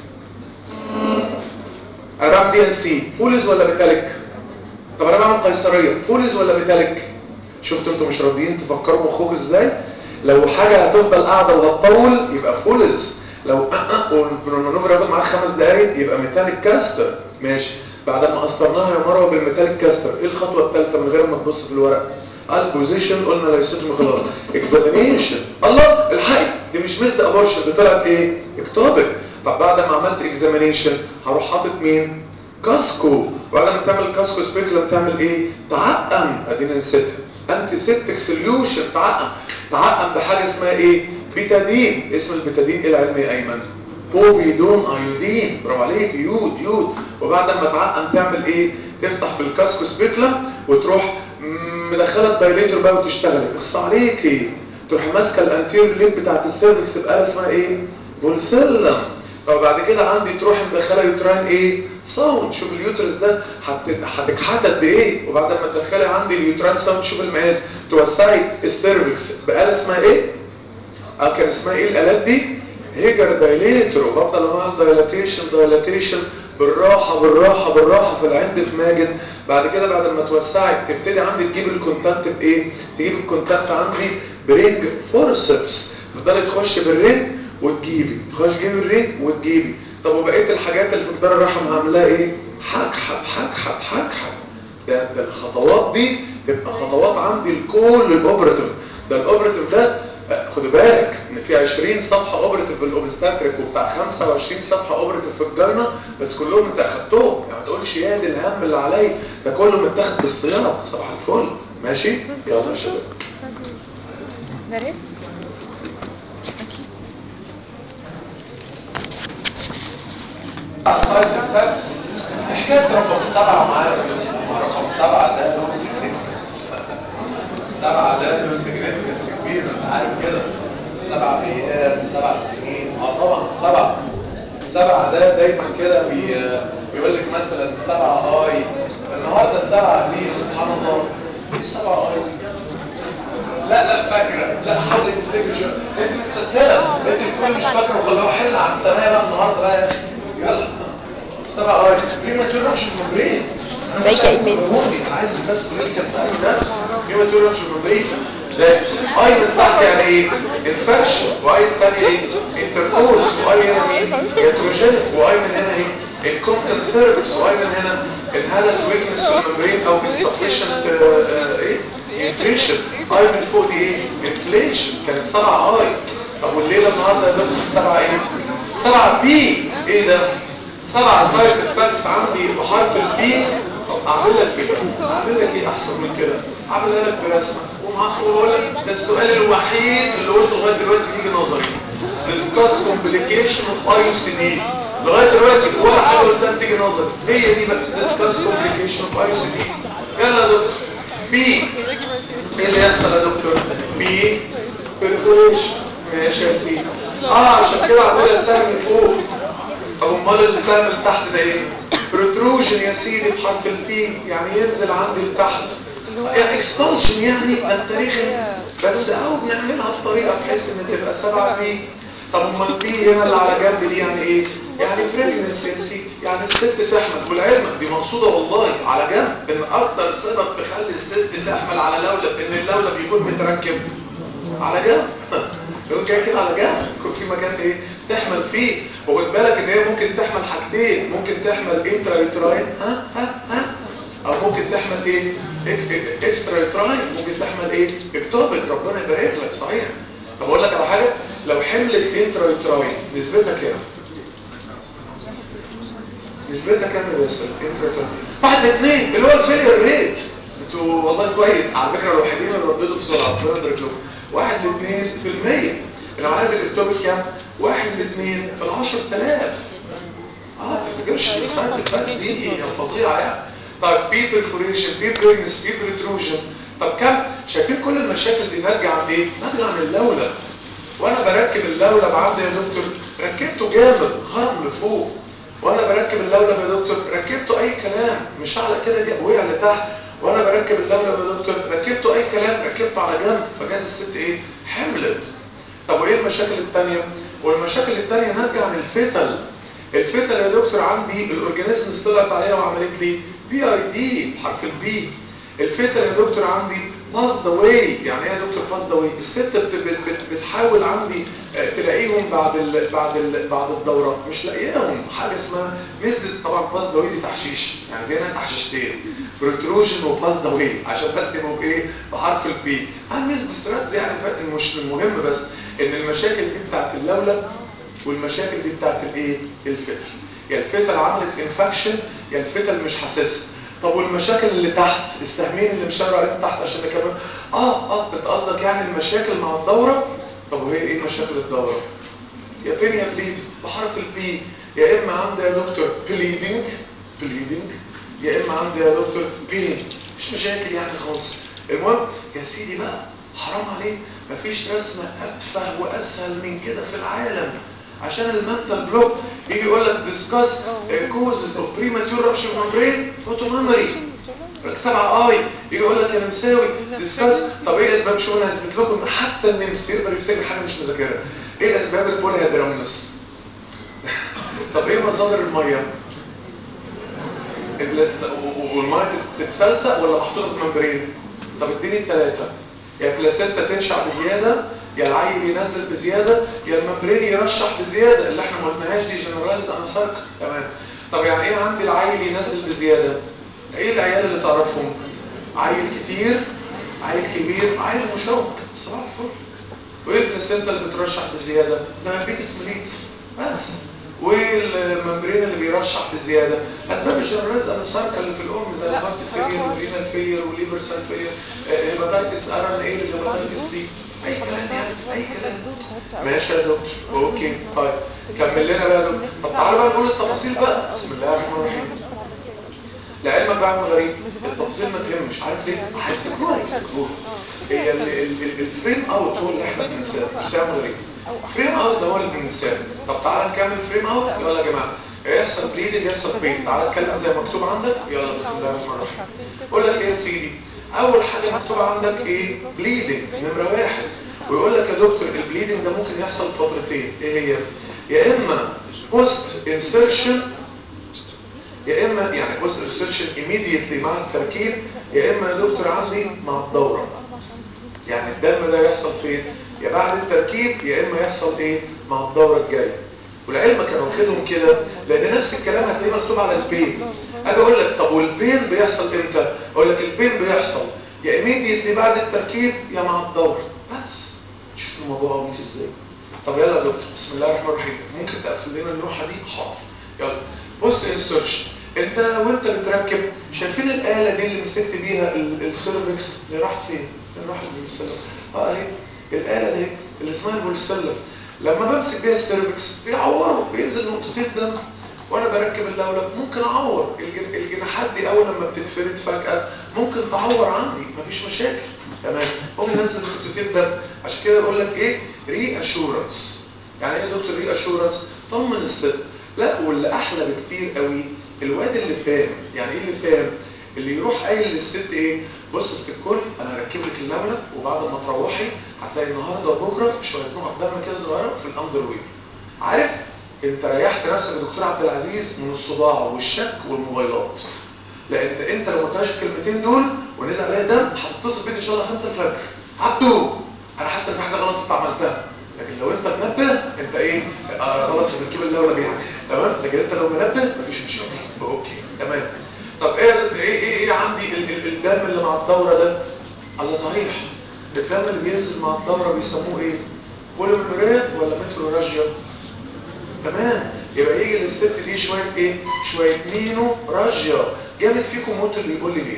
Speaker 2: انا بعمل دي ان سي فولز ولا ميتاليك طب انا بعمل قيصريه فولز ولا ميتاليك شفتوا انتوا مش راضيين تفكروا مخكم ازاي لو حاجه هتفضل قاعده وهتطول يبقى فولز لو اه اه والمانوفر ياخد معاك خمس دقايق يبقى ميتاليك كاستر ماشي بعد ما قسطرناها يا مروه بالميتاليك كاستر ايه الخطوه الثالثه من غير ما تبص في الورق البوزيشن قلنا ليستم خلاص اكزامينيشن الله الحقي دي مش ميزد ابورشن دي طلعت ايه اكتوبك طب بعد ما عملت اكزامينيشن هروح حاطط مين كاسكو وبعد ما تعمل كاسكو سبيكلم تعمل ايه تعقم ادينا نسيتها انتي سيبتك سوليوشن تعقم تعقم بحاجه اسمها ايه بيتادين اسم البيتادين ايه العلمي يا ايمن بوفيدون ايودين برافو عليك يود يود وبعد ما تعقم تعمل ايه تفتح بالكاسكو سبيكلم وتروح مدخله الدايليتور بقى وتشتغل اخص عليك ايه تروح ماسكه الانتير ليب بتاعت السيرفكس بقى اسمها ايه بولسلم فبعد كده عندي تروح مدخله يوتراين ايه ساوند شوف اليوترس ده هتكحت قد ايه وبعد ما تدخلي عندي اليوتراين ساوند شوف المقاس توسعي السيرفكس بآلة اسمها ايه اه كان اسمها ايه الالات دي هيجر دايليتور وبفضل اعمل دايلاتيشن دايلاتيشن بالراحة بالراحة بالراحة في العند في ماجد بعد كده بعد ما توسعي تبتدي عندي تجيب الكونتنت بايه تجيب الكونتنت عندي برينج فورسبس تفضلي تخش بالرينج وتجيبي تخش تجيبي الرينج وتجيبي طب وبقيه الحاجات اللي في جدار الرحم هعملها ايه حكحب حكحب حكحب ده, ده الخطوات دي تبقى خطوات عندي لكل الاوبراتيف ده الاوبراتيف ده خدوا بالك ان في 20 صفحه اوبراتيف بالاوبستاتريك وبتاع 25 صفحه اوبراتيف في الجاينا بس كلهم انت اخدتهم يعني ما تقولش يا دي الهم اللي عليا ده كله متاخد بالصياغه صباح الفل ماشي يلا يا شباب
Speaker 3: درست
Speaker 2: سايد افكتس حكايه رقم سبعه معايا رقم سبعه ده له سيجنيفيكانس سبعه ده له سيجنيفيكانس كبير انت عارف كده سبع ايام سبع سنين اه طبعا سبعه سبعه ده دايما كده بي بيقول لك مثلا سبعه اي النهارده السبعه دي سبحان الله ايه سبعه اي لا لا فاكره لا حاولي تفتكري شويه انت مستسهله انت بتقولي مش فاكره والله حل عن سنه بقى النهارده بقى يا اخي يلا سبعة اي ليه ما تروحش المبرين
Speaker 3: ازيك يا ايمان
Speaker 2: انا عايز الناس كلها تفهم نفس ليه ما تروحش المبرين ازاي اي من تحت يعني ايه انفكشن واي الثانيه ايه انتركورس واي هنا مين يتروجين واي من هنا ايه الكونتنت سيرفيس واي من هنا الهالت ويكنس الممبرين او insufficient ايه انفليشن اي من فوق دي ايه انفليشن كانت سبعة اي طب والليله النهارده يا دكتور سبعة ايه سبعة بي ايه ده سبعة سايد افكتس عندي بحرف البي طب اعمل لك فكره اعمل لك ايه احسن من كده اعملها لك برسمه واقول لك ده السؤال الوحيد اللي قلته لغايه دلوقتي يجي نظري discuss complication of IUCD لغايه دلوقتي ولا حاجه قدام تيجي نظري هي دي بقى discuss complication of IUCD يلا يا دكتور بي ايه اللي يحصل يا دكتور بي perforation ماشي يا سيدي اه عشان كده عمال سهم من فوق طب امال اللي سهم من تحت ده ايه protrusion يا سيدي بحرف البي يعني ينزل عندي لتحت يعني اكسبانشن يعني ده التاريخ بس اهو بنعملها بطريقه بحيث ان تبقى 7 بي طب امال البي هنا اللي على جنب دي يعني ايه يعني بريجننسي يا سيدي يعني الست تحمل والعلم دي مقصوده والله على جنب ان اكتر سبب تخلي الست تحمل على لولب ان اللولب يكون متركب على جنب لو جاي كده على جنب يكون في مكان ايه تحمل فيه وخد بالك ان هي ممكن تحمل حاجتين ممكن تحمل انترا يوتراين ها ها ها او ممكن تحمل ايه إك- اكسترا يوتراين ممكن تحمل ايه اكتوبك ربنا يبارك لك صحيح طب اقول لك على حاجه لو حملت انترا يوتراين نسبتها كام نسبتها كام يا باسل انترا يوتراين واحد لاثنين اللي هو الفيلير ريت انتوا والله كويس على فكره الوحيدين اللي رددوا بسرعه ربنا يبارك لكم واحد لاثنين في المية لو عارف الاكتوبك كام واحد لاثنين في العشر تلاف اه تفتكرش السايد بس دي فظيعه يعني طيب في برفوريشن في بريجنس في بريتروجن طب كم شايفين كل المشاكل دي ناتجه عن ايه ناتجه عن اللولب وانا بركب اللولب عندي يا دكتور ركبته جامد خرم لفوق وانا بركب اللولب يا دكتور ركبته اي كلام مش على كده جه وقع لتحت وانا بركب اللولب يا دكتور ركبته اي كلام ركبته على جنب فجت الست ايه حملت طب وايه المشاكل الثانيه والمشاكل الثانيه ناتجه عن الفتل الفتل يا دكتور عندي الاورجانيزمز طلعت عليها وعملت لي بي اي دي حرف البي الفتل يا دكتور عندي باس ذا واي يعني ايه يا دكتور باس ذا واي الست بت بت بت بتحاول عندي آه، تلاقيهم بعد ال بعد ال بعد الدوره مش لاقياهم حاجه اسمها ميزز طبعا باس ذا واي دي تحشيش يعني فينا تحشيشتين بروتروجن وباس ذا واي عشان بس يبقوا بايه بحرف البي عن ميزز ستراتز يعني فرق مش المهم بس ان المشاكل دي بتاعت اللولب والمشاكل دي بتاعت الايه الفتل يا الفتل عملت انفكشن يا الفتل مش حاسسها طب والمشاكل اللي تحت السهمين اللي مشاور عليهم تحت عشان نكمل اه اه انت قصدك يعني المشاكل مع الدوره طب وهي ايه مشاكل الدوره يا فين يا بليد بحرف البي يا اما عندي يا دكتور بليدنج بليدنج يا اما عندي يا دكتور بين مش مشاكل يعني خالص المهم يا سيدي بقى حرام عليك مفيش رسمه اتفه واسهل من كده في العالم عشان المنتال بلوك يجي يقول لك discuss causes of premature rupture membrane photomemory رك سبعة اي يجي يقول لك يا نمساوي discuss طب ايه اسباب شغل هثبت لكم ان حتى النمس يقدر يفتكر حاجه مش مذاكرها ايه اسباب البوليهيدرامنس طب ايه مصادر الميه ال- و- والميه تتسلسق ولا محطوطه في ممبرين طب اديني الثلاثه يا بلاسينتا تنشع بزياده يا العيل ينزل بزياده يا الممبرين يرشح بزياده اللي احنا ما قلناهاش دي جنرالايز انسارك تمام طب يعني ايه عندي العيل ينزل بزياده ايه العيال اللي تعرفهم عيل كتير عيل كبير عيل مشوق صباح الفل وايه البلاسينتا اللي بترشح بزياده دايابيتس ميليتس بس والممبرين اللي بيرشح بزياده اسباب الجنرالايز انسارك اللي في الام زي الهارت فيلير ورينال فيلير وليفر سيل فيلير هيباتيتس ار ان ايه هيباتيتس سي اي كلام يعني اي كلام ماشي يا دكتور اوكي طيب كمل لنا بقى يا دكتور طب تعالى بقى نقول التفاصيل بقى بسم الله الرحمن الرحيم لعلمك بقى عن غريب التفاصيل ما تهمش عارف ليه؟ هيفتكروها يفتكروها هي ال- ال- ال- الفريم اوت هو اللي احنا بننساه مش عارف غريب فريم اوت ده هو اللي بننساه طب تعالى نكمل فريم اوت يلا يا جماعه يحصل بليدنج يحصل بين تعالى اتكلم زي ما مكتوب عندك يلا بسم الله الرحمن الرحيم اقول لك ايه يا سيدي اول حاجه مكتوبه عندك ايه بليدنج نمره واحد ويقول لك يا دكتور البليدنج ده ممكن يحصل فترتين ايه هي يا اما بوست انسرشن يا اما يعني بوست انسرشن immediately مع التركيب يا اما يا دكتور عندي مع الدوره يعني الدم ده يحصل فين يا بعد التركيب يا اما يحصل ايه مع الدوره الجايه والعلم كانوا واخدهم كده لان نفس الكلام هتلاقيه مكتوب على البين اجي اقول لك طب والبين بيحصل امتى اقول لك البين بيحصل يا ايميديتلي بعد التركيب يا مع الدوره بس شوف الموضوع عميق ازاي طب يلا يا دكتور بسم الله الرحمن الرحيم ممكن تقفل لنا اللوحه دي حاضر يلا بص انسرشن انت وانت بتركب شايفين الاله دي اللي مسكت بيها السيرفكس اللي راحت فين اللي راحت بالسلم اه اهي الاله دي اللي اسمها البوليسلم لما بمسك بيها السيرفكس بيعوروا بينزل نقطتين دم وانا بركب اللولب ممكن اعور الج- الجناحات دي اول لما بتتفرد فجاه ممكن تعور عندي مفيش مشاكل تمام ممكن ينزل نقطتين دم عشان كده يقول لك ايه ري اشورنس يعني ايه يا دكتور ري اشورنس طمن الست لا واللي احلى بكتير قوي الواد اللي فاهم يعني ايه اللي فاهم اللي يروح قايل للست ايه بص يا ست الكل انا هركب لك اللولب وبعد ما تروحي هتلاقي النهارده وبكره شويه نقط دم كده صغيره في الاندروير عارف انت ريحت نفسك يا دكتور عبد العزيز من الصداع والشك والموبايلات لا انت انت لو ما قلتهاش الكلمتين دول ونزل عليها دم هتتصل بيك ان شاء الله 5 الفجر عبدو انا حاسس ان في حاجه غلط انت عملتها لكن لو انت منبه انت ايه آه غلط في تركيب اللولب يعني تمام لكن انت لو منبه مفيش مشكله اوكي تمام طب ايه ايه ايه, إيه عندي ال ال الدم اللي مع الدوره ده الله صحيح الدم اللي بينزل مع الدوره بيسموه ايه بوليمريات ولا متروراجيا تمام يبقى يجي للست دي شويه ايه شويه مينو راجيا جامد فيكم موت اللي يقول لي ليه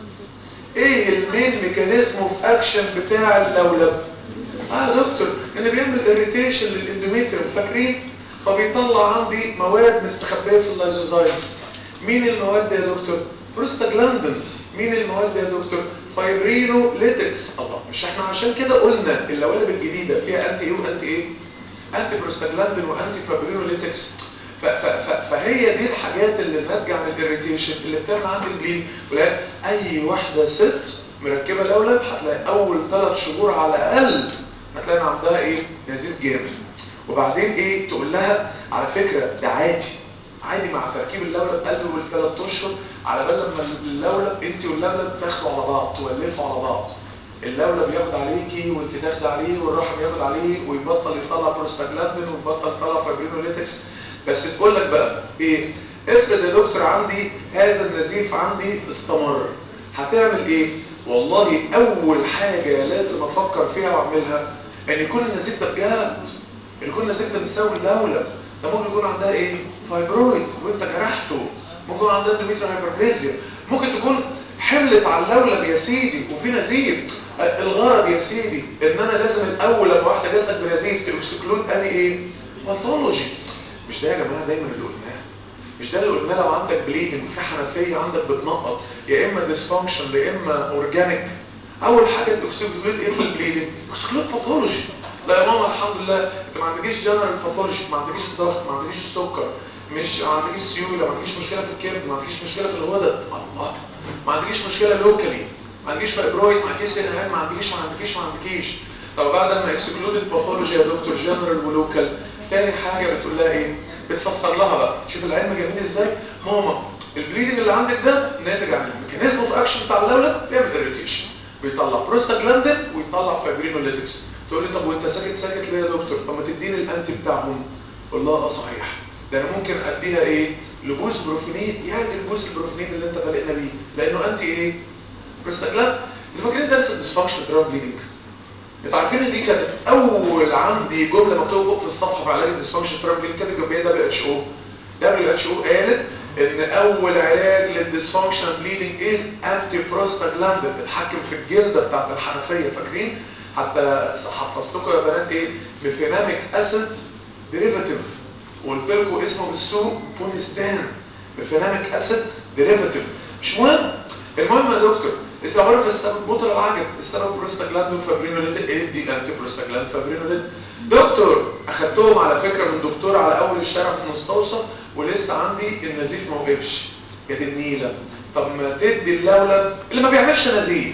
Speaker 2: ايه المين ميكانيزم اوف اكشن بتاع اللولب اه يا دكتور ان بيعمل اريتيشن للاندوميتريوم فاكرين فبيطلع عندي مواد مستخبيه في اللايزوزايمز مين المواد يا دكتور بروستاجلاندنز مين المواد يا دكتور فايبرينو ليتكس الله مش احنا عشان كده قلنا اللوالب الجديده فيها انتي ايه وانتي ايه انتي بروستاجلاندين وانتي فايبرينوليتكس ف- ف- ف- فهي دي الحاجات اللي ناتجه عن الاريتيشن اللي بتعمل عندي البليد ولكن اي واحده ست مركبه لولب هتلاقي اول ثلاث شهور على الاقل هتلاقي إن عندها ايه نزيف جامد وبعدين ايه تقول لها على فكره ده عادي عادي مع تركيب اللولب اول ثلاث اشهر على بال لما اللولب انت واللولب تاخدوا على بعض تولفوا على بعض اللولب ياخد عليكي وانت تاخد عليه والرحم ياخد عليه ويبطل يطلع بروستاجلاندين ويبطل يطلع فايبرينوليتكس بس تقول لك بقى ايه افرض يا دكتور عندي هذا النزيف عندي استمر هتعمل ايه والله اول حاجة لازم افكر فيها واعملها ان يكون النزيف ده بجد ان يكون النزيف ده بيساوي اللولب ده ممكن يكون عندها ايه فايبرويد وانت جرحته ممكن يكون عندها اندوميتريال هايبربليزيا ممكن تكون حملت على اللولب يا سيدي وفي نزيف آه، الغرض يا سيدي ان انا لازم الاول لما واحده جات لك بنزيف تكسكلود اني ايه باثولوجي مش ده يا جماعه دايما اللي قلناه مش ده اللي قلناه لو عندك بليدنج في حنفيه عندك بتنقط يا اما ديسفانكشن يا اما اورجانيك اول حاجه الاكسكلود ايه في البليدنج اكسكلود باثولوجي لا يا ماما الحمد لله انت ما عندكيش جنرال باثولوجي ما عندكيش ضغط ما عندكيش سكر مش ما عندكيش سيوله ما عندكيش مشكله في الكبد ما عندكيش مشكله في الغدد الله ما عندكيش مشكله لوكالي ما عندكيش فايبرويد ما عندكيش سينهاد ما عندكيش ما عندكيش ما عندكيش طب بعد ما اكسكلودد باثولوجي يا دكتور جنرال ولوكال تاني حاجه بتقول لها ايه بتفسر لها بقى شوف العلم جميل ازاي ماما البليدنج اللي عندك ده ناتج عن الميكانيزم اوف اكشن بتاع اللولب بيعمل اريتيشن بيطلع بروستاجلاندين ويطلع فايبرينوليتكس تقول لي طب وانت ساكت ساكت ليه يا دكتور طب ما تديني الانتي بتاعهم قول لها اه صحيح ده انا ممكن اديها ايه لبوس بروفينيد يعني البوس البروفينيد اللي انت بادئنا بيه لانه انتي ايه بروستاجلاند انتوا فاكرين درس الديسفانكشن دراج بليدنج انتوا عارفين ان دي كانت اول عندي جمله مكتوبه فوق في الصفحه في علاج الديسفانكشن دراج بليدنج كانت جنبيها دبليو اتش او دبليو اتش او قالت ان اول علاج للديسفانكشن بليدنج از انتي بروستاجلاندين بتحكم في الجلده بتاعت الحنفيه فاكرين حتى حفظت لكم يا بنات ايه ميفيناميك اسيد ديريفاتيف وقلت لكم اسمه بالسوق بونستان ميفيناميك اسيد ديريفاتيف مش مهم المهم يا دكتور انت عارف السبب بطل العجب السبب بروستاجلاند وفابرينوليت ايه دي انتي بروستاجلاند فابرينوليت دكتور اخدتهم على فكره من دكتور على اول الشارع في مستوصف ولسه عندي النزيف ما وقفش يا دي النيله طب ما تدي اللولب اللي ما بيعملش نزيف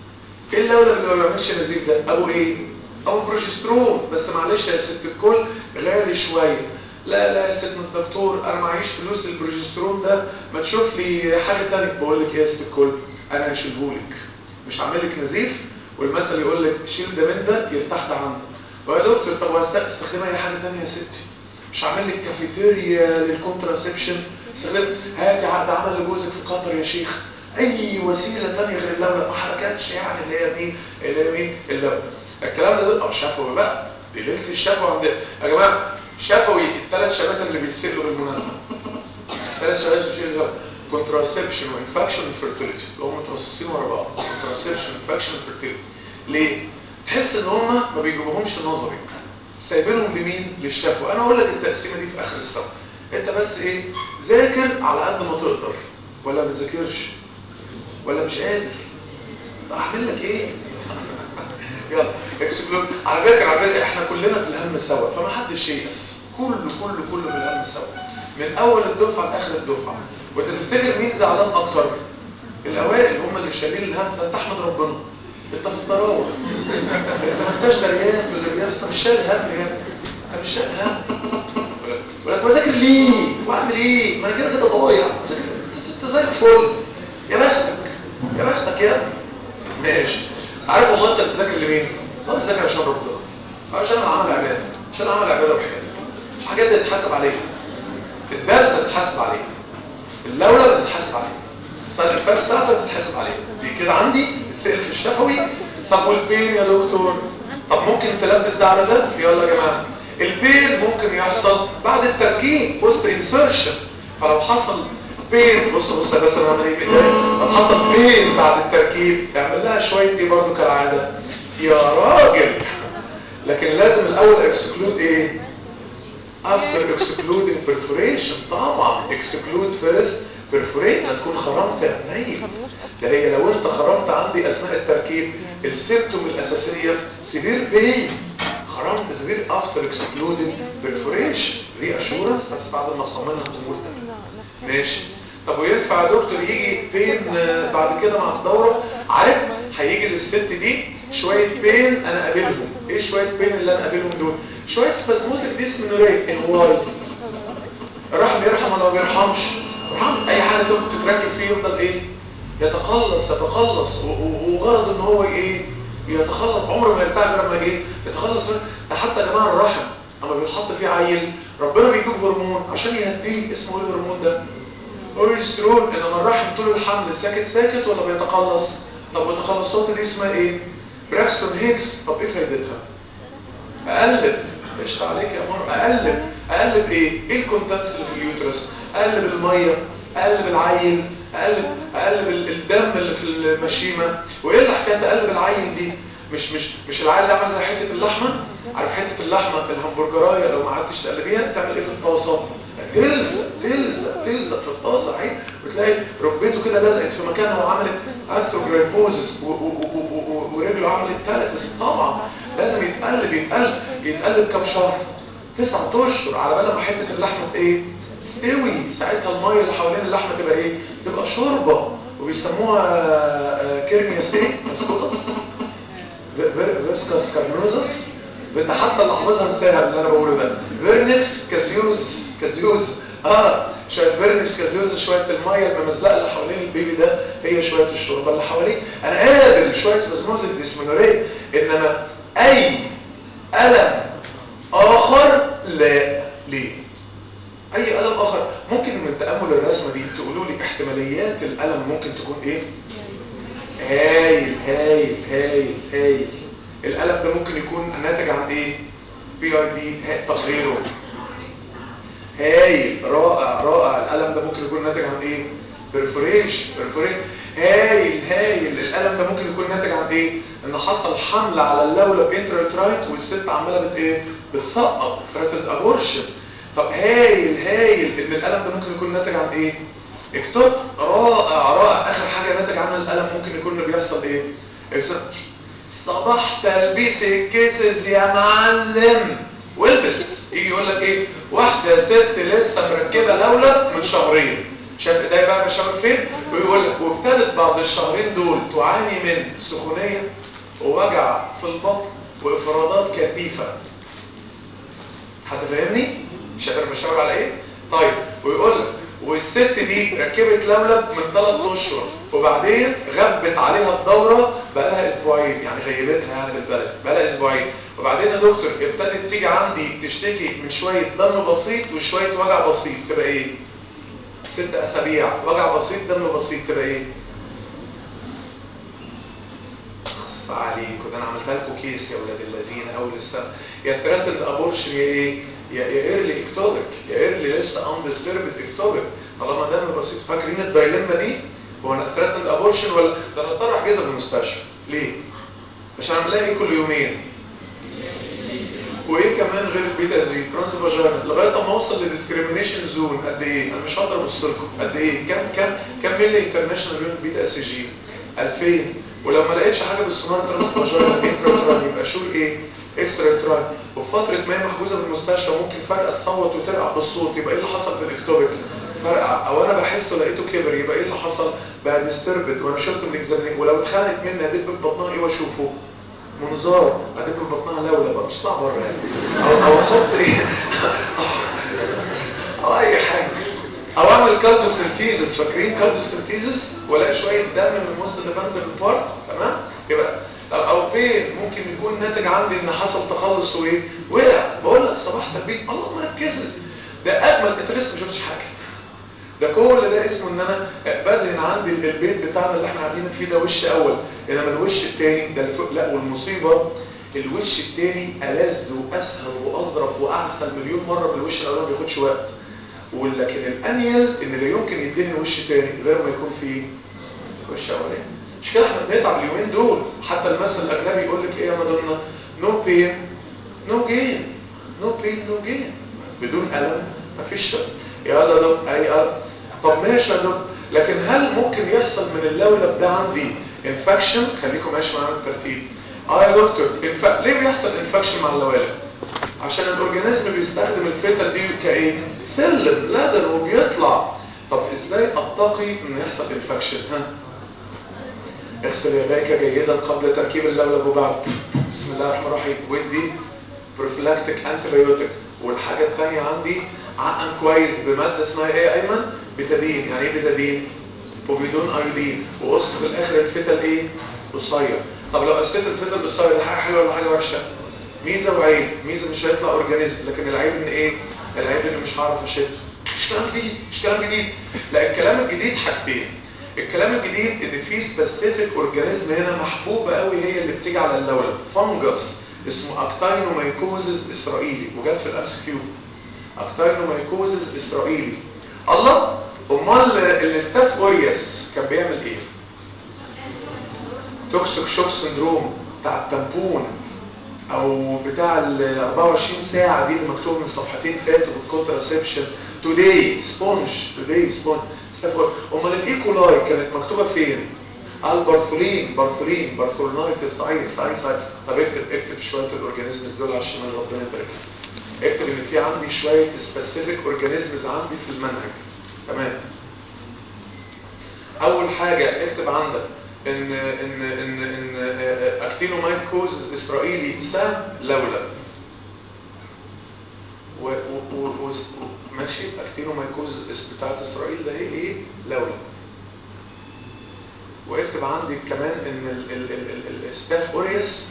Speaker 2: ايه اللولب اللي ما بيعملش نزيف ده ابو ايه ابو بروجسترون بس معلش يا ست الكل غالي شويه لا لا يا سيدنا الدكتور انا معيش فلوس البروجسترون ده ما تشوف لي حاجه ثانيه بقول لك ايه يا ست الكل انا هشيلهولك مش هعمل لك نزيف والمثل يقول لك شيل ده من ده يرتاح ده عنده ويا دكتور طب استخدمها اي حاجه ثانيه يا ستي مش عامل لك كافيتيريا للكونتراسبشن استخدم هاتي عقد عمل لجوزك في قطر يا شيخ اي وسيله ثانيه غير اللولب ما حركاتش يعني اللي هي مين اللي هي مين اللولب الكلام ده اه شفوي بقى دي ليله الشفوي عند يا جماعه شفوي الثلاث شبات اللي بيتسالوا بالمناسبه الثلاث شبات بيشيلوا كونتراسبشن وانفكشن وفيرتيليتي اللي هم مترصصين ورا بعض كونتراسبشن انفكشن وفيرتيليتي ليه تحس ان هم ما بيجيبوهمش نظري سايبينهم لمين للشفوي انا اقول لك التقسيمه دي في اخر السنه انت بس ايه ذاكر على قد ما تقدر ولا ما تذاكرش ولا مش قادر طب اعمل لك ايه يلا اكسبلود على فكره على فكره احنا كلنا في الهم سوا فما حدش ييأس كله كله كله في الهم سوا من اول الدفعه لاخر الدفعه وانت تفتكر مين زعلان اكتر الاوائل هم اللي شايلين الهم ده انت احمد ربنا انت في الضراوه انت ما انتش دريان باللي بيحصل مش شايل هم يا ابني انت مش شايل هم ولا بذاكر ليه واعمل ايه ما انا كده كده ضايع بذاكر انت زي الفل يا بختك يا بختك يا ابني ماشي عارف والله انت بتذاكر لمين والله بتذاكر عشان ربنا عشان العمل عباده عشان العمل عباده وحياتك مش حاجات دي تتحاسب عليها الدرس هتتحاسب عليه اللولب هتتحاسب عليه السنه الفرس بتاعته هتتحاسب عليه دي كده عندي السئل في الشفوي طب والبين يا دكتور طب ممكن تلبس ده على ده يلا يا جماعه البين ممكن يحصل بعد التركيب بوست انسرشن فلو حصل بين بص بص بس انا هعمل ايه لو حصل بين بعد التركيب اعمل لها شويه دي برضو كالعاده يا راجل لكن لازم الاول اكسكلود ايه after excluding perforation طبعا exclude first perforate هتكون خرمت عينيك ده هي لو انت خرمت عندي اثناء التركيب السيمتوم الاساسيه سيفير بين خرمت سيفير افتر اكسكلودنج perforation ري اشورنس بس بعد ما اطمنها الامور ده ماشي طب وينفع يا دكتور يجي بين بعد كده مع الدوره عارف هيجي للست دي شويه بين انا قابلهم ايه شويه بين اللي انا قابلهم دول شويه سبازموتيك ديسمينوريت الواي الرحم يرحم ولا ما بيرحمش الرحم اي حاجه تتركب فيه يفضل ايه يتقلص يتقلص وغرض ان هو ايه يتخلص عمره ما يرتاح غير لما ايه يتخلص ده حتى يا جماعه الرحم اما بيتحط فيه عيل ربنا بيجيب هرمون عشان يهديه اسمه ايه الهرمون ده اوريسترون انما الرحم طول الحمل ساكت ساكت ولا بيتقلص طب والتقلصات دي اسمها ايه براكستون هيكس طب ايه فايدتها اقلب قشطة عليك يا مر اقلب اقلب ايه ايه الكونتنتس اللي في اليوترس اقلب الميه اقلب العيل اقلب اقلب الدم اللي في المشيمه وايه اللي حكايه اقلب العيل دي مش مش مش العيل ده عامل زي حته اللحمه عارف حته اللحمه الهمبرجرايه لو ما قعدتش تقلبيها تعمل ايه في الطاسه تلزق تلزق تلزق في الطاسه اهي وتلاقي ركبته كده لزقت في مكانها وعملت اثروجرايبوزس ورجله عملت ثالث طبعا لازم يتقلب يتقلب يتقلب كام شهر تسعة اشهر على بال ما حته اللحمه ايه تستوي ساعتها الميه اللي حوالين اللحمه تبقى ايه تبقى شوربه وبيسموها كيرميا ستيك مسكوزس فيسكاس كارنوزس انت حتى اللي حافظها انساها اللي انا بقوله ده فيرنكس كازيوزس كازيوز اه شويه فيرنكس كازيوز شويه الميه الممزقه اللي حوالين البيبي ده هي شويه الشوربه اللي حواليه انا قابل شويه سبازموز الديسمينوريه انما اي الم اخر لا ليه اي الم اخر ممكن من تامل الرسمه دي تقولوا لي احتماليات الالم ممكن تكون ايه هايل هايل هايل هايل الالم ده ممكن يكون ناتج عن ايه بي اي دي طب غيره هايل رائع رائع الالم ده ممكن يكون ناتج عن ايه برفوريشن برفوريشن هايل هايل الالم ده ممكن يكون ناتج عن ايه ان حصل حمل على اللولب انتراترايت والست عماله بت ايه بتسقط فراتد ابورشن طب هايل هايل ان الالم ده ممكن يكون ناتج عن ايه اكتب رائع رائع اخر حاجه ناتج عن الالم ممكن يكون بيحصل ايه صباح تلبيس الكيسز يا معلم والبس يجي يقول لك ايه واحده ست لسه مركبه لولب من شهرين شايف ايديا بقى بشاور فين ويقول لك وابتدت بعد الشهرين دول تعاني من سخونيه ووجع في البطن وافرازات كثيفه حد فاهمني مش قادر بشاور على ايه طيب ويقول لك والست دي ركبت لولب من ثلاث اشهر وبعدين غبت عليها الدوره بقالها اسبوعين يعني غيبتها يعني بالبلد بقالها اسبوعين وبعدين يا دكتور ابتدت تيجي عندي تشتكي من شويه دم بسيط وشويه وجع بسيط تبقى ايه ست اسابيع وجع بسيط دم بسيط تبقى ايه خص عليكم ده انا عملتها لكم كيس يا ولاد اللذين اول السنه يا ثريتند ابورشن يا ايه يا يا ايرلي اكتوبك يا ايرلي لسه اندستربد اكتوبك طالما دم بسيط فاكرين الدايلما دي هو انا ثريتند ابورشن ولا ده انا اضطر احجزها في المستشفى ليه عشان اعمل لها ايه كل يومين وايه كمان غير البيتا زي ترانس فاجينا لغايه ما اوصل للديسكريميشن زون قد ايه انا مش هقدر ابص لكم قد ايه كام كام كام ملي انترناشونال يونت بيتا اس جي 2000 ولو ما لقيتش حاجه بالسونار ترانس فاجينا انترا يبقى شور ايه اكسترا تراي وفي فتره ما هي محجوزه في المستشفى ممكن فجاه تصوت وترقع بالصوت يبقى ايه اللي حصل في الاكتوبك فرقع او انا بحس لقيته كبر يبقى ايه اللي حصل بقى ديستربد وانا شفته من الاكزامين ولو اتخانقت مني هدب في بطنها ايه واشوفه منظار هدب في بطنها لولا بقى مش بره يعني او او احط ايه او اي حاجه او اعمل كالدوسنتيزس فاكرين كالدوسنتيزس والاقي شويه دم من وسط الديفندنت بارت تمام يبقى او بين ممكن يكون ناتج عندي ان حصل تخلص وايه وقع بقول لك صباح تربيه الله مركزز ده اجمل انت لسه ما شفتش حاجه ده كل ده اسمه ان انا بدهن عندي البيت بتاعنا اللي احنا قاعدين فيه ده وش اول انما الوش التاني ده اللي فوق لا والمصيبه الوش التاني ألذ واسهل واظرف واعسل مليون مره من الوش الاولاني ما بياخدش وقت ولكن الانيل ان لا يمكن يدهن وش تاني غير ما يكون فيه وش اولاني مش كده احنا بنتعب اليومين دول حتى المثل الاجنبي يقول لك ايه يا مدونة نو بين نو جين نو بين نو جين بدون الم مفيش يلا دكتور اي قلب طب ماشي يا دكتور لكن هل ممكن يحصل من اللولب ده عندي انفكشن خليكم ماشي معانا بالترتيب اه يا دكتور انف... ليه بيحصل انفكشن مع اللوالب عشان الاورجانيزم بيستخدم الفيتال دي كايه سلم لادر وبيطلع طب ازاي اتقي ان يحصل انفكشن ها اغسل يديك جيدا قبل تركيب اللولب وبعد بسم الله الرحمن الرحيم ودي بروفلاكتيك انتيبيوتيك والحاجه الثانيه عندي عقم كويس بماده اسمها ايه يا ايمن بتادين يعني ايه بتادين وبدون ايودين وقص في الاخر الفتل ايه قصير طب لو قسيت الفتل قصير دي حاجه حلوه ولا حاجه وحشه ميزه وعيب ميزه مش هيطلع اورجانيزم لكن العيب ان ايه العيب ان مش هعرف اشده مش كلام جديد مش كلام جديد لا الكلام الجديد حاجتين الكلام الجديد ان في سبيسيفيك اورجانيزم هنا محبوبه قوي هي اللي بتيجي على اللولب فانجس اسمه اكتاينومايكوزز اسرائيلي وجات في الامس كيو اكتاينومايكوزز اسرائيلي الله امال الاستاف اورياس كان بيعمل ايه توكسيك شوك سندروم بتاع التامبون او بتاع ال 24 ساعه دي اللي مكتوب من صفحتين فاتوا بالكونتراسبشن توداي سبونج توداي سبونج امال الايكولاي كانت مكتوبه فين البرثولين برثولين برثولينايتس صحيح صحيح صحيح طب اكتب اكتب شويه الاورجانيزمز دول عشان ربنا يبارك اكتب ان في عندي شويه سبيسيفيك اورجانيزمز عندي في المنهج تمام اول حاجه اكتب عندك ان ان ان ان اكتينومايكوز اسرائيلي سام لولب و و و ماشي اكتينومايكوز بتاعت اسرائيل ده ايه ايه لولب واكتب عندي كمان ان الستاف اوريوس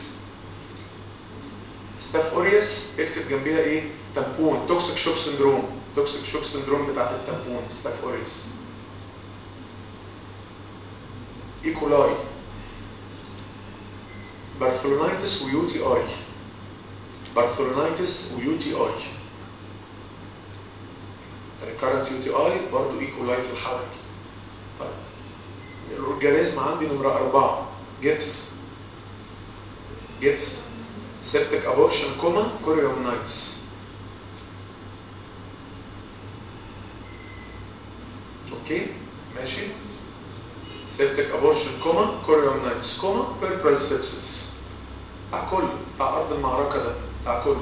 Speaker 2: ستاف اوريوس اكتب جنبيها ايه تامبون توكسيك شوك سندروم توكسيك شوك سندروم بتاعت التامبون ستاف اوريوس ايكولاي بارثولونايتس ويو تي اي بارثولونايتس ويو تي اي ريكارنت يو تي اي برضه ايكولاي في الحركه طيب الاورجانيزم عندي نمره أربعة جبس جبس سيبتك ابورشن كوما كوريومنايتس اوكي ماشي سيبتك ابورشن كوما كوريومنايتس كوما بيربرال سيبسس بتاع كله بتاع ارض المعركه ده بتاع كله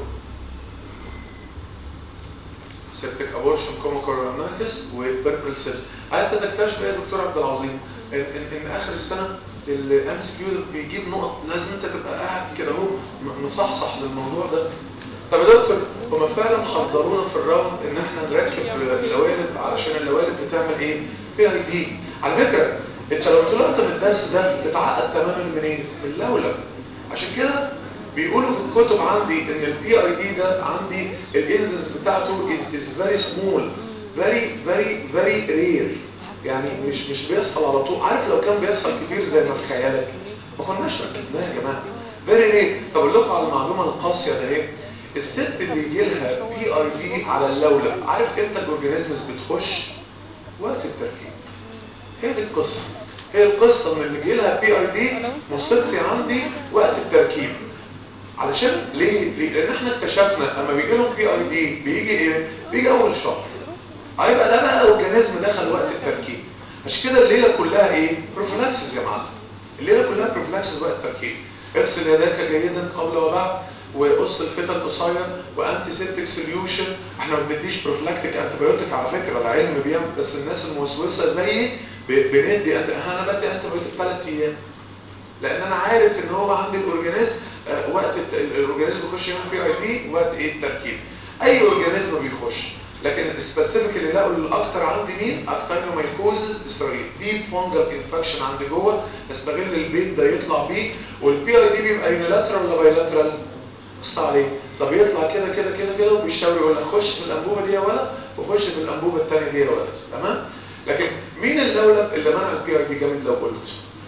Speaker 2: سيبتك ابورشن كوما كوريومنايتس وبيربرال سيبسس عايز تكتشف ايه يا دكتور عبد العظيم ان, إن, إن اخر السنه الام اس كيو بيجيب نقط لازم انت تبقى قاعد كده اهو مصحصح للموضوع ده طب يا دكتور هما فعلا حذرونا في الراوند ان احنا نركب اللوالد علشان اللوالد بتعمل ايه فيها دي على فكره انت لو طلعت من الدرس ده تتعقد تماما منين من اللولب عشان كده بيقولوا في الكتب عندي ان البي اي دي ده عندي الانزنس بتاعته از از فيري سمول فيري فيري فيري رير يعني مش مش بيحصل على طول عارف لو كان بيحصل كتير زي ما في خيالك ما كناش ركبناه يا جماعه فيري رير طب اقول لكم على المعلومه القاسيه ده ايه الست اللي يجي لها بي اي دي على اللولب عارف امتى الاورجانيزمز بتخش وقت التركيب هي دي القصه هي القصه ان اللي يجي لها بي اي دي مصيبتي عندي وقت التركيب علشان ليه؟ ليه؟ لان احنا اكتشفنا اما بيجي لهم بي اي دي بيجي ايه؟ بيجي اول شهر هيبقى ده بقى اورجانيزم دخل وقت التركيب عشان كده الليله كلها ايه؟ بروفلاكسس يا معلم الليله كلها بروفلاكسس وقت التركيب اغسل يديك جيدا قبل وبعد وقص الفتى القصير وانتي سيبتك سوليوشن احنا ما بنديش بروفلاكتيك انتبيوتيك على فكره العلم بيعمل بس الناس الموسوسه زيي ب- بندي أنت... انا بدي انتبيوتيك ثلاث ايام لان انا عارف ان هو عندي الاورجانيزم آه، وقت الت- ال- الاورجانيزم بيخش يعمل فيه اي دي وقت ايه التركيب اي اورجانيزم بيخش لكن السبيسيفيك اللي لقوا الاكتر عندي مين اكتينومايكوزس اسرائيل دي فونجل انفكشن عندي جوه استغل البيت ده يطلع بيه والبي اي دي بيبقى يونيلاترال ولا بايلاترال بص عليه طب يطلع كده كده كده كده وبيشاور يقول لك خش في الانبوبه دي يا ولد وخش في الانبوبه الثانيه دي يا ولد تمام لكن مين اللولب اللي منع البي اي دي جامد لو قلت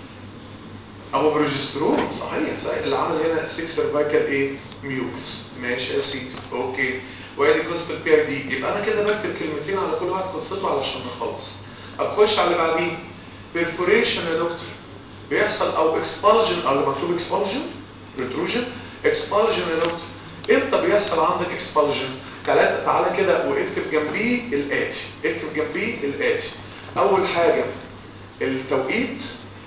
Speaker 2: ابو بروجسترون صحيح صحيح اللي عمل هنا 6 سيرفايكال ايه ميوكس ماشي يا سيدي اوكي وادي قصه البي اي دي يبقى انا كده بكتب كلمتين على كل واحد قصته علشان نخلص اخش على اللي بعديه بيرفوريشن يا دكتور بيحصل او اكسبالجن او اللي مكتوب اكسبالجن ريتروجن اكسبالجن يا دكتور امتى بيحصل عندك اكسبالجن تعالى تعالى كده واكتب جنبيه الاتي اكتب جنبيه الاتي اول حاجه التوقيت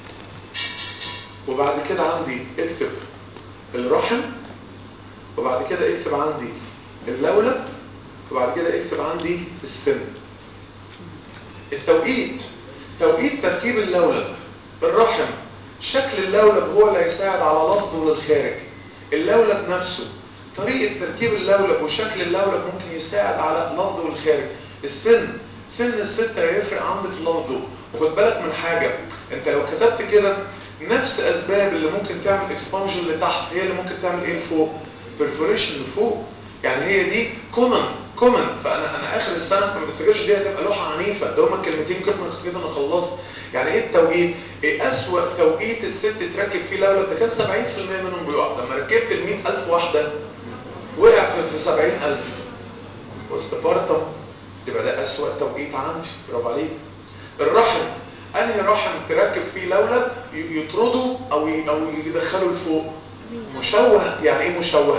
Speaker 2: وبعد كده عندي اكتب الرحم وبعد كده اكتب عندي اللولب وبعد كده اكتب عندي السن التوقيت توقيت تركيب اللولب الرحم شكل اللولب هو اللي هيساعد على لفظه للخارج اللولب نفسه طريقة تركيب اللولب وشكل اللولب ممكن يساعد على لفظه للخارج السن سن الست هيفرق عندي في لفظه وخد بالك من حاجة انت لو كتبت كده نفس اسباب اللي ممكن تعمل اكسبانجن لتحت هي اللي ممكن تعمل ايه لفوق برفوريشن لفوق يعني هي دي كومن كومن فانا انا اخر السنه ما بفتكرش دي هتبقى لوحه عنيفه ده هما كلمتين كده كده انا خلصت يعني ايه التوقيت ايه اسوأ توقيت الست تركب فيه لولب ده كان 70% منهم بيقع لما ركبت ال 100000 واحده وقع في 70000 واستبارتم يبقى ده اسوأ توقيت عندي برافو عليك الرحم انهي رحم تركب فيه لولب ي- يطرده او ي- او يدخله لفوق مشوه يعني ايه مشوه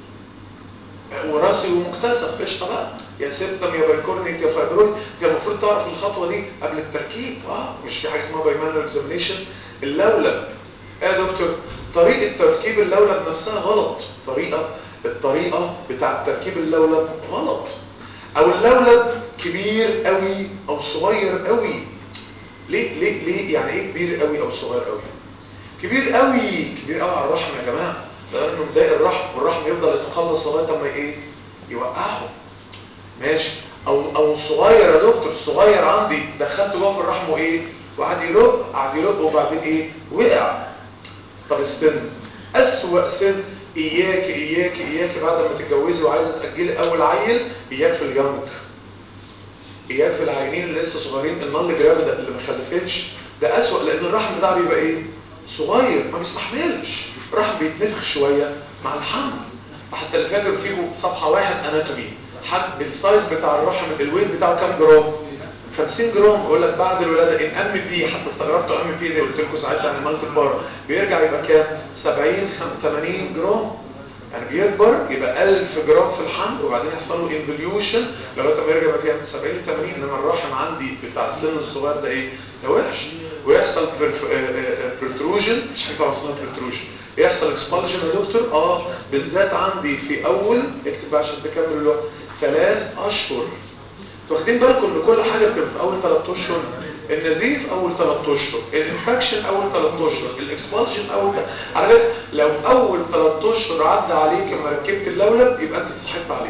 Speaker 2: وراثي ومكتسب قشطه بقى يا سيبتم يا بايكورنيك يا فايبرويد كان المفروض تعرف الخطوه دي قبل التركيب اه مش في حاجه اسمها بايمانر اكزامينيشن اللولب ايه يا دكتور طريقه تركيب اللولب نفسها غلط طريقه الطريقه بتاع تركيب اللولب غلط او اللولب كبير قوي او صغير قوي ليه ليه ليه يعني ايه كبير قوي او صغير قوي كبير قوي كبير قوي على الرحم يا جماعه لانه مضايق الرحم والرحم يفضل يتقلص لغايه اما ايه يوقعه ماشي او او صغير يا دكتور صغير عندي دخلته جوه في الرحم وايه وقعد يلق قعد يلق وبعدين ايه وقع طب السن اسوأ سن اياك اياك اياك بعد ما تتجوزي وعايزه تاجلي اول عيل اياك في اليونج اياك في العينين اللي لسه صغيرين النال جرافيدا اللي ما خلفتش ده اسوأ لان الرحم بتاعه بيبقى ايه صغير ما بيستحملش الرحم بيتنفخ شويه مع الحمل حتى اللي فاكر فيكم صفحه واحد اناتومي حد السايز بتاع الرحم الويت بتاعه كام جرام 50 جرام بقول لك بعد الولاده ان ام بي حتى استغربت ام بي دي قلت لكم ساعتها يعني مالتي بار بيرجع يبقى كام 70 خم- 80 جرام يعني بيكبر يبقى 1000 جرام في الحمل وبعدين يحصل له انفليوشن لغايه ما يرجع يبقى كام 70 ل 80 انما الرحم عندي بتاع السن الصغير ده ايه ده وحش ويحصل برتروجن مش حاجه طبعا اسمها برتروجن يحصل اكسبالجن يا دكتور اه بالذات عندي في اول اكتب بقى عشان تكمل الوقت ثلاث اشهر واخدين بالكم ان كل حاجه بتبقى في اول ثلاث اشهر النزيف اول ثلاث اشهر الانفكشن اول ثلاث اشهر الاكسبالجن اول تل... على فكره لو اول ثلاث اشهر عدى عليك لما ركبت اللولب يبقى انت اتصاحبت عليه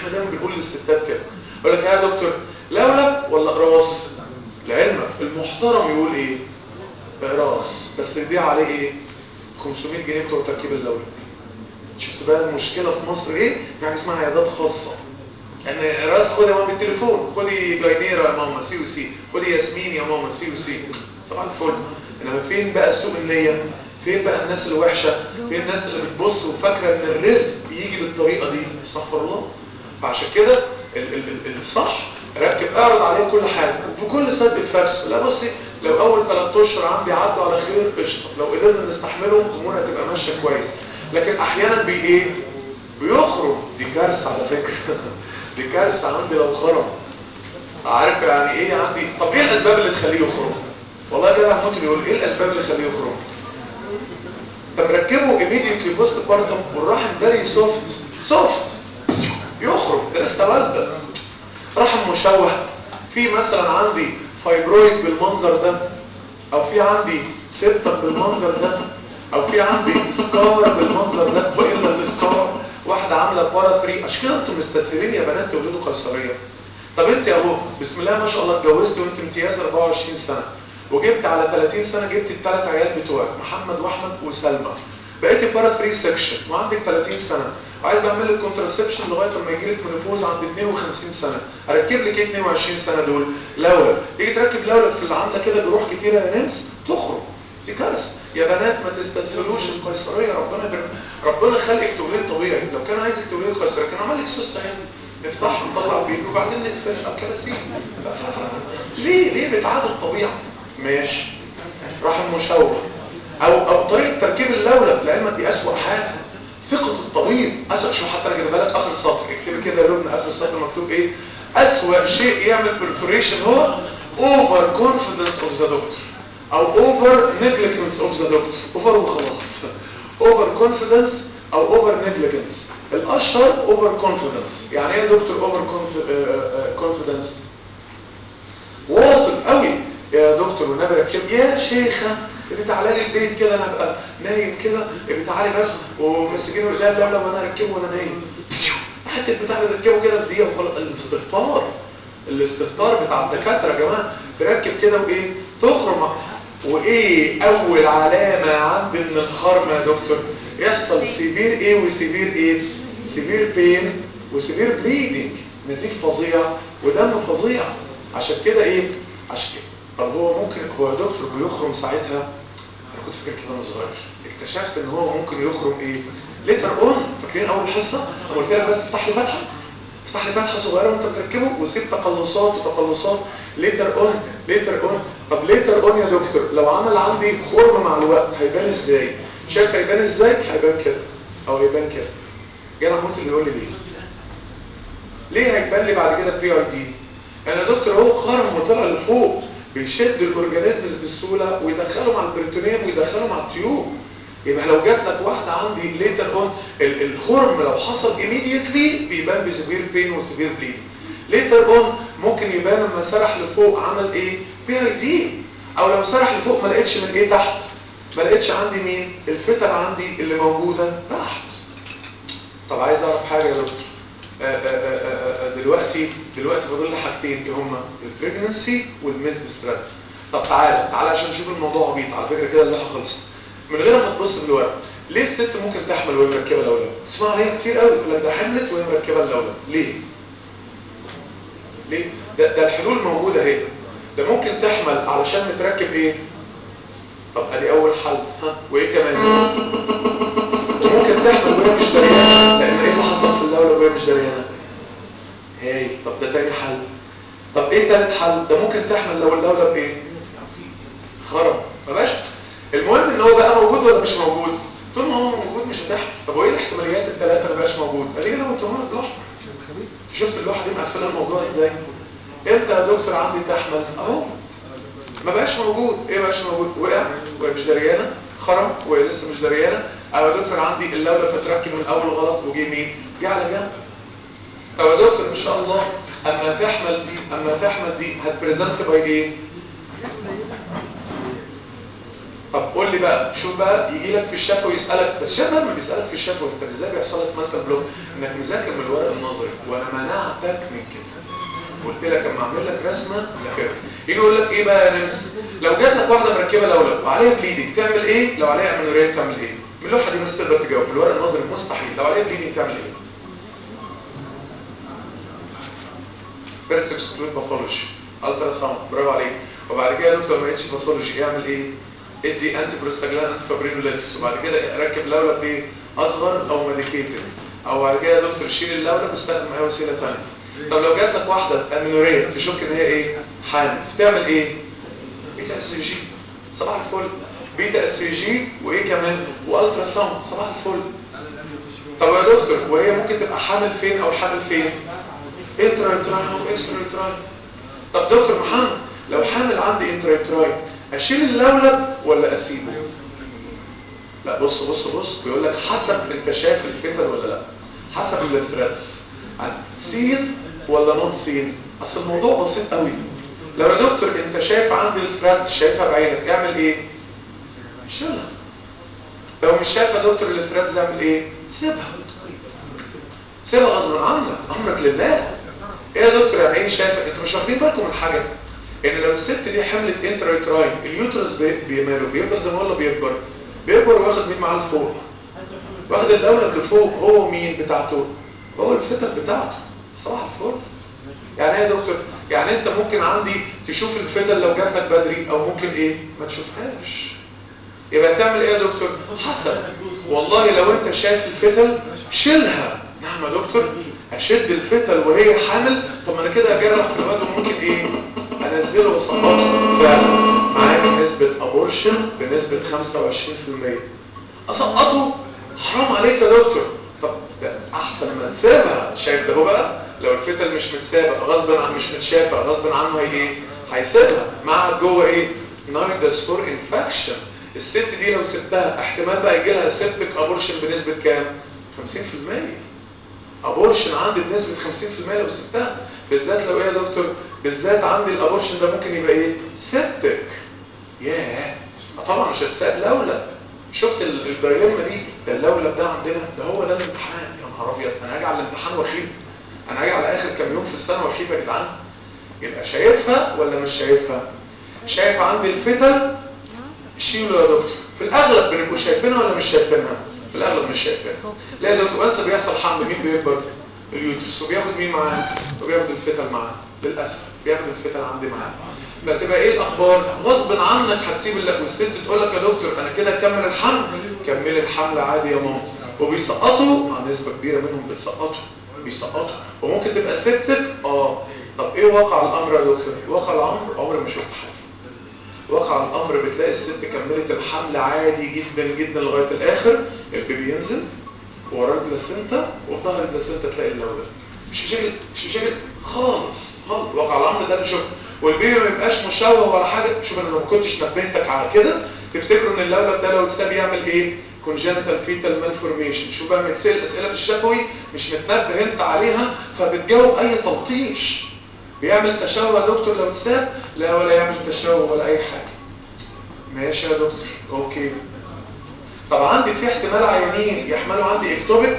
Speaker 2: احنا دايما بنقول للستات كده يقول لك يا دكتور لولب ولا قراص لعلمك المحترم يقول ايه قراص بس يبيع عليه ايه 500 جنيه بتوع تركيب اللولب شفت بقى المشكله في مصر ايه في حاجه اسمها عيادات خاصه ان راس خد يا ماما بالتليفون خدي جاينيرا يا ماما سي وسي خدي ياسمين يا ماما سي وسي صباح الفل انما فين بقى سوء النيه فين بقى الناس الوحشه فين الناس اللي بتبص وفاكره ان الرزق يجي بالطريقه دي استغفر الله فعشان كده ال- ال- ال- الصح ركب اعرض عليه كل حاجه بكل سد فاكس لا بصي لو اول ثلاث اشهر عندي عدوا على خير قشطه لو قدرنا نستحملهم امورنا هتبقى ماشيه كويس لكن احيانا بي ايه بيخرج دي كارثه على فكره دي كارثه عندي لو خرج عارف يعني ايه عندي طب ايه الاسباب اللي تخليه يخرج والله يا جدع ممكن يقول ايه الاسباب اللي تخليه يخرج طب ركبه immediately بوست بارتم والرحم فيري سوفت سوفت يخرج ده لسه والده رحم مشوه في مثلا عندي فايبرويد بالمنظر ده او في عندي سبتم بالمنظر ده او في عندي سكار بالمنظر ده والا السكار واحده عامله بارا 3 عشان كده انتم مستسهلين يا بنات تولدوا قيصريه طب انت اهو بسم الله ما شاء الله اتجوزت وانت امتياز 24 سنه وجبت على 30 سنه جبت الثلاث عيال بتوعك محمد واحمد وسلمى بقيتي بارا 3 سكشن وعندك 30 سنه وعايز بعمل لك كونترسبشن لغايه لما يجي لك منوبوز عند 52 سنه اركب لك ايه 22 سنه دول لولب تيجي تركب لولب في اللي عامله كده جروح كتيره يا نمس تخرج دي كارثه يا بنات ما تستسهلوش القيصريه ربنا بر... ربنا خلقك توليد طبيعي لو كان عايزك توليد قيصريه كان عمل لك سوسته هنا نفتحها نطلع بيبي وبعدين نقفل او كراسي ليه ليه بتعادل الطبيعه ماشي رحم مشوه او او طريقه تركيب اللولب لعلمك دي اسوأ حاجه ثقه الطبيب اسوأ شو حتى انا جايبها لك اخر السطر اكتبي كده يا لبنى اخر السطر مكتوب ايه اسوأ شيء يعمل برفوريشن هو اوفر كونفيدنس اوف ذا دكتور او اوفر نيجليجنس اوف ذا دكتور اوفر وخلاص اوفر كونفيدنس او اوفر نيجليجنس الاشهر اوفر كونفيدنس يعني ايه يا دكتور اوفر كونفيدنس واثق قوي يا دكتور والنبي ركب يا شيخه اللي تعالى لي البيت كده انا ابقى نايم كده اللي تعالي بس ومسكينه لا لا لا وانا اركبه وانا نايم حته بتاع اللي ركبه كده في دقيقه وخلاص الاستهتار الاستهتار بتاع الدكاتره يا جماعه تركب كده وايه تخرم وايه اول علامه عند ان الخرم يا دكتور يحصل سيفير ايه وسيفير ايه سيفير بين وسيفير بليدنج نزيف فظيع ودم فظيع عشان كده ايه عشان كده طب هو ممكن هو يا دكتور بيخرم ساعتها انا كنت فاكر كده وانا صغير اكتشفت ان هو ممكن يخرم ايه ليتر اون فاكرين اول حصه انا قلت لك بس افتح لي فتحه افتح لي فتحه صغيره وانت بتركبه وسيب تقلصات وتقلصات ليتر اون ليتر اون طب ليتر اون يا دكتور لو عمل عندي خرم مع الوقت هيبان ازاي شايف هيبان ازاي هيبان كده او هيبان كده جانا موت اللي يقول لي ليه ليه هيبان لي بعد كده بي ار دي انا يا دكتور هو خرم وطلع لفوق بيشد الاورجانيزمز بسهوله ويدخله مع البريتونيوم ويدخله مع التيوب يبقى لو جات لك واحده عندي ليتر اون الخرم لو حصل ايميديتلي بيبان بسيفير بين وسيفير بليد ليتر اون ممكن يبان لما سرح لفوق عمل ايه بي اي دي او لو سرح لفوق ما لقيتش من ايه تحت ما لقيتش عندي مين الفتل عندي اللي موجوده تحت طب عايز اعرف حاجه يا دكتور آآ آآ آآ دلوقتي دلوقتي فاضل لي حاجتين اللي هما البريجنسي والميزدسترات طب تعالى تعالى عشان نشوف الموضوع عبيط على فكره كده اللائحه خلصت من غير ما تبص في الورق ليه الست ممكن تحمل وهي مركبه الاولاد تسمع عليها كتير قوي يقول لك ده حملت وهي مركبه الاولاد ليه ليه ده, ده الحلول موجوده اهي ده ممكن تحمل علشان متركب ايه طب ادي اول حل ها وايه كمان وممكن تحمل وهي مش دريانه لان ايه اللي حصل في الاولى وهي مش دريانه هاي طب ده تاني حل طب ايه تالت حل ده ممكن تحمل لو الاولى بايه خرم ما بقاش المهم ان هو بقى موجود ولا مش موجود طول ما هو موجود مش هتحمل طب وايه الاحتماليات الثلاثه ما بقاش موجود ادي لو انت هنا الاحمر شفت اللوحه دي مقفله الموضوع ازاي امتى يا دكتور عندي تحمل اهو ما بقاش موجود ايه ما بقاش موجود وقع وهي مش دريانه خرم وهي لسه مش دريانه او يا دكتور عندي اللولب بتركب من الاول غلط وجي مين جه على جنب طب يا دكتور ان شاء الله اما تحمل دي اما تحمل دي هتبريزنت باي ايه طب قول لي بقى شوف بقى يجي لك في الشفوي يسالك بس شايف لما بيسالك في الشفوي انت ازاي بيحصل لك منتال بلوك انك مذاكر من الورق النظري وانا منعتك من كده قلت لك اما اعمل لك رسمه ذاكرها يجي يقول لك ايه بقى يا نمس لو جات لك واحده مركبه لولب وعليها بليدنج تعمل ايه لو عليها امينوريه تعمل ايه من اللوحه دي الناس تقدر تجاوب الورق النظري مستحيل لو عليها بليدنج تعمل ايه فيرست اكسكلود باثولوجي الترا ساوند برافو عليك وبعد كده يا دكتور ما لقيتش باثولوجي يعمل ايه ادي انتي بروستاجلان انتي فابرينوليتس وبعد كده ركب لولب ايه اصغر او ميديكيتد او بعد كده يا دكتور شيل اللولب واستخدم اي وسيله ثانيه طب لو جات لك واحده امينوريه تشك ان هي ايه حامل تعمل ايه بيتا اس جي صباح الفل بيتا اس جي وايه كمان والترا ساوند صباح الفل طب يا دكتور وهي ممكن تبقى حامل فين او حامل فين انترايتراي او اكسترايتراي طب دكتور محمد لو حامل عندي انترايتراي اشيل اللولب ولا اسيبه لا بص بص بص بيقول لك حسب انت شايف الفتل ولا لا حسب الثريدز سين ولا نون سين اصل الموضوع بسيط قوي لو يا دكتور انت شايف عندي الثريدز شايفها بعينك اعمل ايه شيلها لو مش شايف يا دكتور الثريدز اعمل ايه سيبها سيبها غصب عنك امرك لله ايه يا دكتور يعني ايه شايفك انتوا مش واخدين بالكم من حاجه ان لو الست دي حملت انترايتراين اليوترس بيماله بيفضل زي ما ولا بيكبر بيكبر وياخد مين معاه لفوق واخد الدوله اللي فوق هو مين بتاعته هو الفتت بتاعته صباح الفل يعني ايه يا دكتور يعني انت ممكن عندي تشوف الفتل لو جات لك بدري او ممكن ايه ما تشوفهاش يبقى تعمل ايه يا دكتور حسب والله لو انت شايف الفتل شيلها نعم يا دكتور اشد الفتل وهي حامل طب ما انا كده اجرب في الواد ممكن ايه انزله واسقطه فعلا معاك نسبه ابورشن بنسبه 25% اسقطه حرام عليك يا دكتور طب ده احسن ما تسيبها شايف ده هو بقى لو الفتل مش متسابه غصب عن مش متشافه غصب عنه هي ايه هيسيبها مع جوه ايه نايدس فور انفكشن الست دي لو سبتها احتمال بقى يجي لها سيبتك ابورشن بنسبه كام 50% ابورشن عندي بنسبه 50% لو سبتها بالذات لو ايه يا دكتور بالذات عندي الابورشن ده ممكن يبقى ايه سيبتك ياه طبعا مش هتساب لولب شفت البرلمه دي ده اللولب ده عندنا ده هو ده الامتحان يا نهار ابيض انا هاجي على الامتحان واخيب انا هاجي على اخر كام يوم في السنه واخيب يا جدعان يبقى شايفها ولا مش شايفها شايف عندي الفتل شيله يا دكتور في الاغلب بنبقوا شايفينها ولا مش شايفينها في الاغلب مش شايفينها لا يا دكتور بس بيحصل حمل مين بيكبر اليوترس وبياخد مين معاه وبياخد الفتل معاه للاسف بياخد الفتل عندي معاه فتبقى ايه الاخبار غصب عنك هتسيب اللك والست تقول لك يا دكتور انا كده اكمل الحمل كمل الحمل عادي يا ماما وبيسقطوا مع نسبه كبيره منهم بيسقطوا بيسقطوا وممكن تبقى سبتك اه طب ايه واقع الامر يا دكتور واقع الامر عمري ما شفت حاجه واقع الامر بتلاقي الست كملت الحمل عادي جدا جدا لغايه الاخر البيبي ينزل وراه البلاسينتا وفي ظهر البلاسينتا تلاقي اللولب مش مشاكل مش مشاكل خالص خالص واقع الامر ده اللي شفته والبيبي ما يبقاش مشوه ولا حاجه شوف انا لو ما كنتش نبهتك على كده تفتكروا ان اللولب ده لو اتساب يعمل ايه كونجنتال فيتال مالفورميشن شوف بقى متسال الاسئله في الشفوي مش متنبه انت عليها فبتجاوب اي تلطيش بيعمل تشوه يا دكتور لو اتساب لا ولا يعمل تشوه ولا اي حاجه ماشي يا دكتور اوكي طب عندي في احتمال عيانين يحملوا عندي اكتوبيك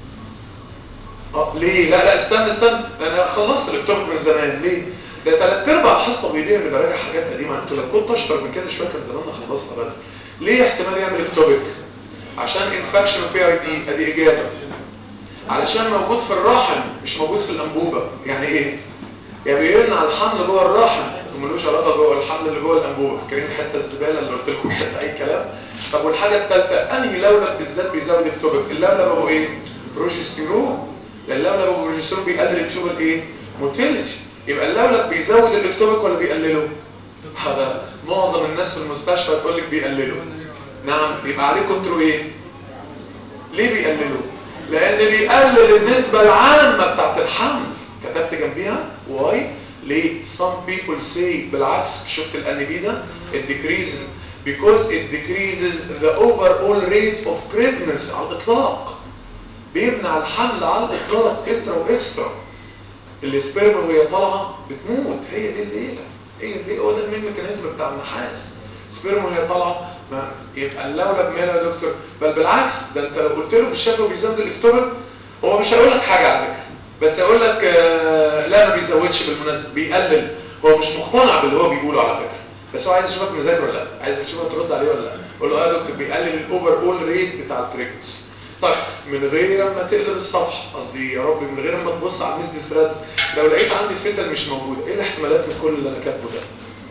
Speaker 2: اه ليه لا لا استنى استنى انا خلصت الاكتوبيك من زمان ليه ده ثلاث ارباع حصه بيديها اللي براجع حاجات قديمه انتوا لو كنت اشطر من كده شويه كان زماننا خلصنا بدري ليه احتمال يعمل اكتوبيك عشان انفكشن وبي اي دي ادي اجابه علشان موجود في الرحم مش موجود في الانبوبه يعني ايه يعني بيمنع الحمل جوه الرحم وملوش علاقه جوه الحمل اللي جوه الانبوبه فاكرين الحته الزباله اللي قلت لكم حته اي كلام طب والحاجه الثالثه انهي لولب بالذات بيزود التوبك اللولب هو ايه بروجستيرون اللولب هو بروجستيرون بيقلل التوبك ايه موتيليتي يبقى اللولب بيزود الاكتوبك ولا بيقلله هذا معظم الناس في المستشفى تقول لك بيقلله نعم يبقى عليه كنترو ايه ليه بيقلله لان بيقلل النسبه العامه بتاعت الحمل كتبت جنبيها واي ليه some people say بالعكس شفت الانبي ده it decreases because it decreases the overall rate of pregnancy على الاطلاق بيمنع الحمل على الاطلاق انترا واكسترا السبرم وهي طالعه بتموت هي دي الليله هي دي هو ده المين ميكانيزم بتاع النحاس سبرم وهي طالعه ما يبقى اللولب ماله يا دكتور بل بالعكس ده انت لو قلت له في الشكل بيزود الاكتوبر هو مش هيقول لك حاجه على فكره بس هيقول لك آه لا ما بيزودش بالمناسبه بيقلل هو مش مقتنع باللي هو بيقوله على فكره بس هو عايز يشوفك مذاكر ولا لا عايز يشوفك ترد عليه ولا لا قول له اه يا دكتور بيقلل الاوفر اول ريت بتاع البريكس طيب من غير ما تقلب الصفحه قصدي يا رب من غير ما تبص على الميس ثريدز لو لقيت عندي الفتل مش موجوده ايه الاحتمالات من كل اللي انا كاتبه ده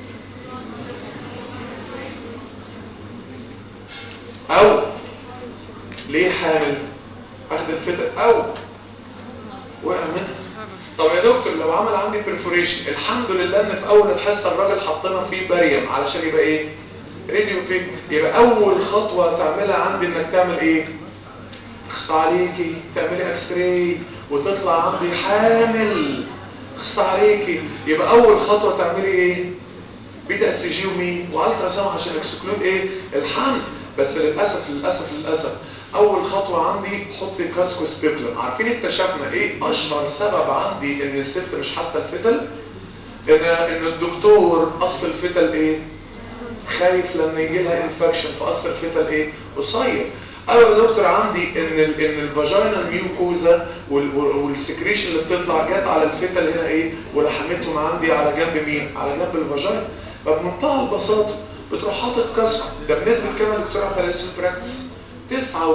Speaker 2: او ليه حامل اخد الفتل او وقع منها طب يا دكتور لو عمل عندي برفوريشن الحمد لله ان في اول الحصه الراجل حطينا فيه باريوم علشان يبقى ايه راديو فيك يبقى اول خطوه تعملها عندي انك تعمل ايه اخص عليكي تعملي اكس راي وتطلع عندي حامل اخص عليكي يبقى اول خطوه تعملي ايه بيتا اس جي ومين والترا ساوند عشان اكسكلود ايه الحمل بس للاسف للاسف للاسف اول خطوه عندي حطي كاسكو سبيكلم عارفين اكتشفنا ايه اشهر سبب عندي ان الست مش حاسه الفتل ان ان الدكتور اصل الفتل ايه خايف لما يجي لها انفكشن في اصل الفتل ايه قصير ايوه يا دكتور عندي ان ال ان الفاجينا ميوكوزا والسكريشن اللي بتطلع جت على الفتل هنا ايه ولحمتهم عندي على جنب مين على جنب الفاجينا فبمنتهى البساطه بتروح حاطط كاسكو ده بنسبه كام يا دكتور عبد العزيز في البراكتس 99%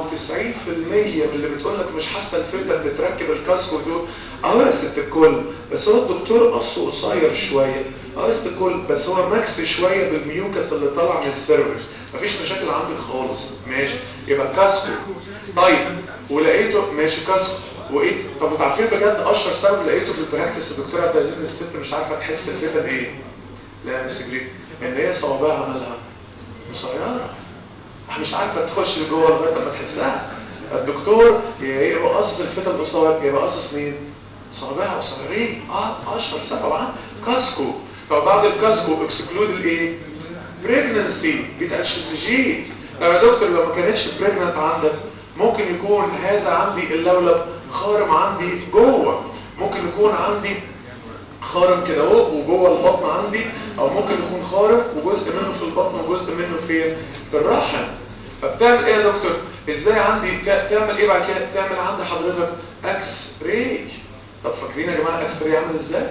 Speaker 2: من اللي بتقول لك مش حاسه الفتل بتركب الكاسكو دول اه يا ست الكل بس هو الدكتور قصه قصير شويه اه يا ست الكل بس هو ماكس شويه بالميوكس اللي طالع من السيرفكس مفيش مشاكل عندك خالص ماشي يبقى كاسكو طيب ولقيته ماشي كاسكو وايه طب انتوا عارفين بجد اشهر سبب لقيته في البراكتس يا دكتوره عبد العزيز ان الست مش عارفه تحس الفتل ايه لا مش جريت ان هي صوابعها مالها قصيره مش عارفه تخش لجوه لغايه ما تحسها الدكتور يبقى قصص الفتى القصير يبقى قصص مين صابعها قصيرين اه اشهر سبب عن كاسكو طب بعد الكاسكو اكسكلود الايه بريجننسي بتاع اتش جي طب يا دكتور لو ما كانتش بريجننت عندك ممكن يكون هذا عندي اللولب خارم عندي جوه ممكن يكون عندي خارم كده اهو وجوه البطن عندي او ممكن يكون خارم وجزء منه في البطن وجزء منه فين في الرحم فبتعمل ايه يا دكتور ازاي عندي تعمل ايه بعد كده تعمل عند حضرتك اكس راي طب فاكرين يا جماعه الاكس راي عامل ازاي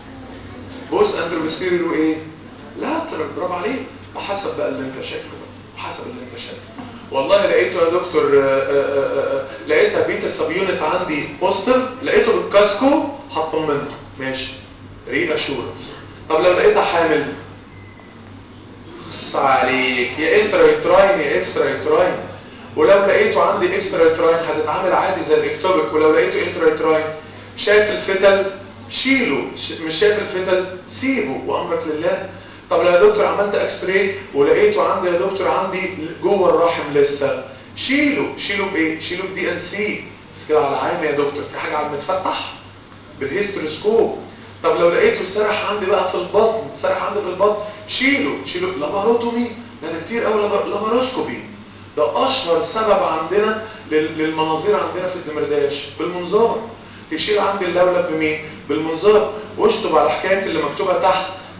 Speaker 2: بص اندروبستيريو ايه لا برافو عليك وحسب بقى اللي انت شايفه بقى وحسب اللي انت شايفه والله لقيته يا دكتور آآ آآ لقيتها بيتا سب يونت عندي بوزيتيف لقيته بالكاسكو هطمنه ماشي ري اشورنس طب لو لقيتها حامل بص عليك يا انترا يوتراين يا اكسترا يوتراين ولو لقيته عندي اكسترا يوتراين هتتعامل عادي زي الاكتوبيك ولو لقيته انترا يوتراين شايف الفتل شيله مش شايف الفتل سيبه وامرك لله طب لو يا دكتور عملت اكس راي ولقيته عندي يا دكتور عندي جوه الرحم لسه شيله شيله بايه شيله بدي ان سي بس كده على عام يا دكتور في حاجه على المتفتح بالهيستروسكوب طب لو لقيته سرح عندي بقى في البطن سرح عندي في البطن شيله شيله لاباروتومي ده انا كتير قوي لاباروسكوبي ده اشهر سبب عندنا للمناظير عندنا في الدمرداش بالمنظار تشيل عندي اللولب بمين بالمنظار واشطب على حكايه اللي مكتوبه تحت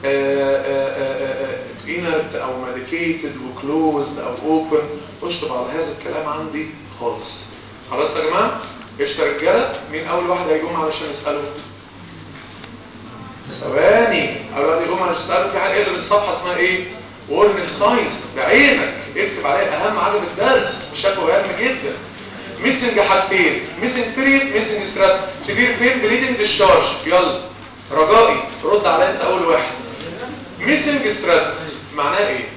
Speaker 2: انرت او ميديكيتد وكلوزد او اوبن اشطب على هذا الكلام عندي خالص خلاص يا جماعه قشطه رجاله مين اول واحد هيقوم علشان يساله ثواني اول واحد يقوم علشان يساله في حاجه اقلب الصفحه اسمها ايه وورنينج ساينس بعينك اكتب عليها اهم حاجه في الدرس شكوى هام جدا ميسنج حاجتين ميسنج بيريد ميسنج سترات سيفير بين بليدنج ديشارج يلا رجائي رد عليا انت اول واحد ميسنج ستراتس معناه ايه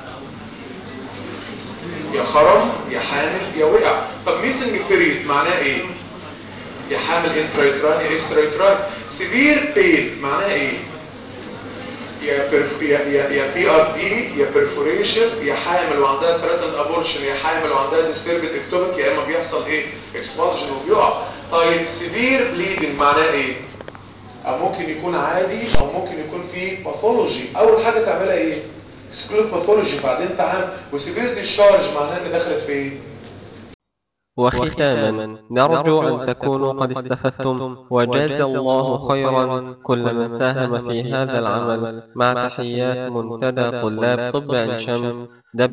Speaker 2: يا خرم يا حامل يا وقع طب ميسنج بيريد معناه ايه يا حامل انترايتران يا اكسترايتران سيفير بين معناه ايه يا يا يا يا بي ار دي يا بيرفوريشن يا حامل وعندها ثريتند ابورشن يا حامل وعندها ديستربت اكتوبيك يا اما بيحصل ايه اكسبالجن وبيقع طيب سيفير بليدنج معناه ايه او ممكن يكون عادي او ممكن يكون فيه باثولوجي اول حاجه تعملها ايه اكسكلود باثولوجي بعدين تعال وسيفير ديشارج معناه ان دخلت في ايه
Speaker 1: وختاما نرجو أن تكونوا قد استفدتم وجاز الله خيرا كل من ساهم في هذا العمل مع تحيات منتدى طلاب طب عين شمس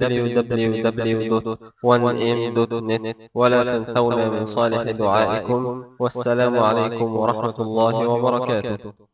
Speaker 1: www.1m.net ولا تنسونا من صالح دعائكم والسلام عليكم ورحمة الله وبركاته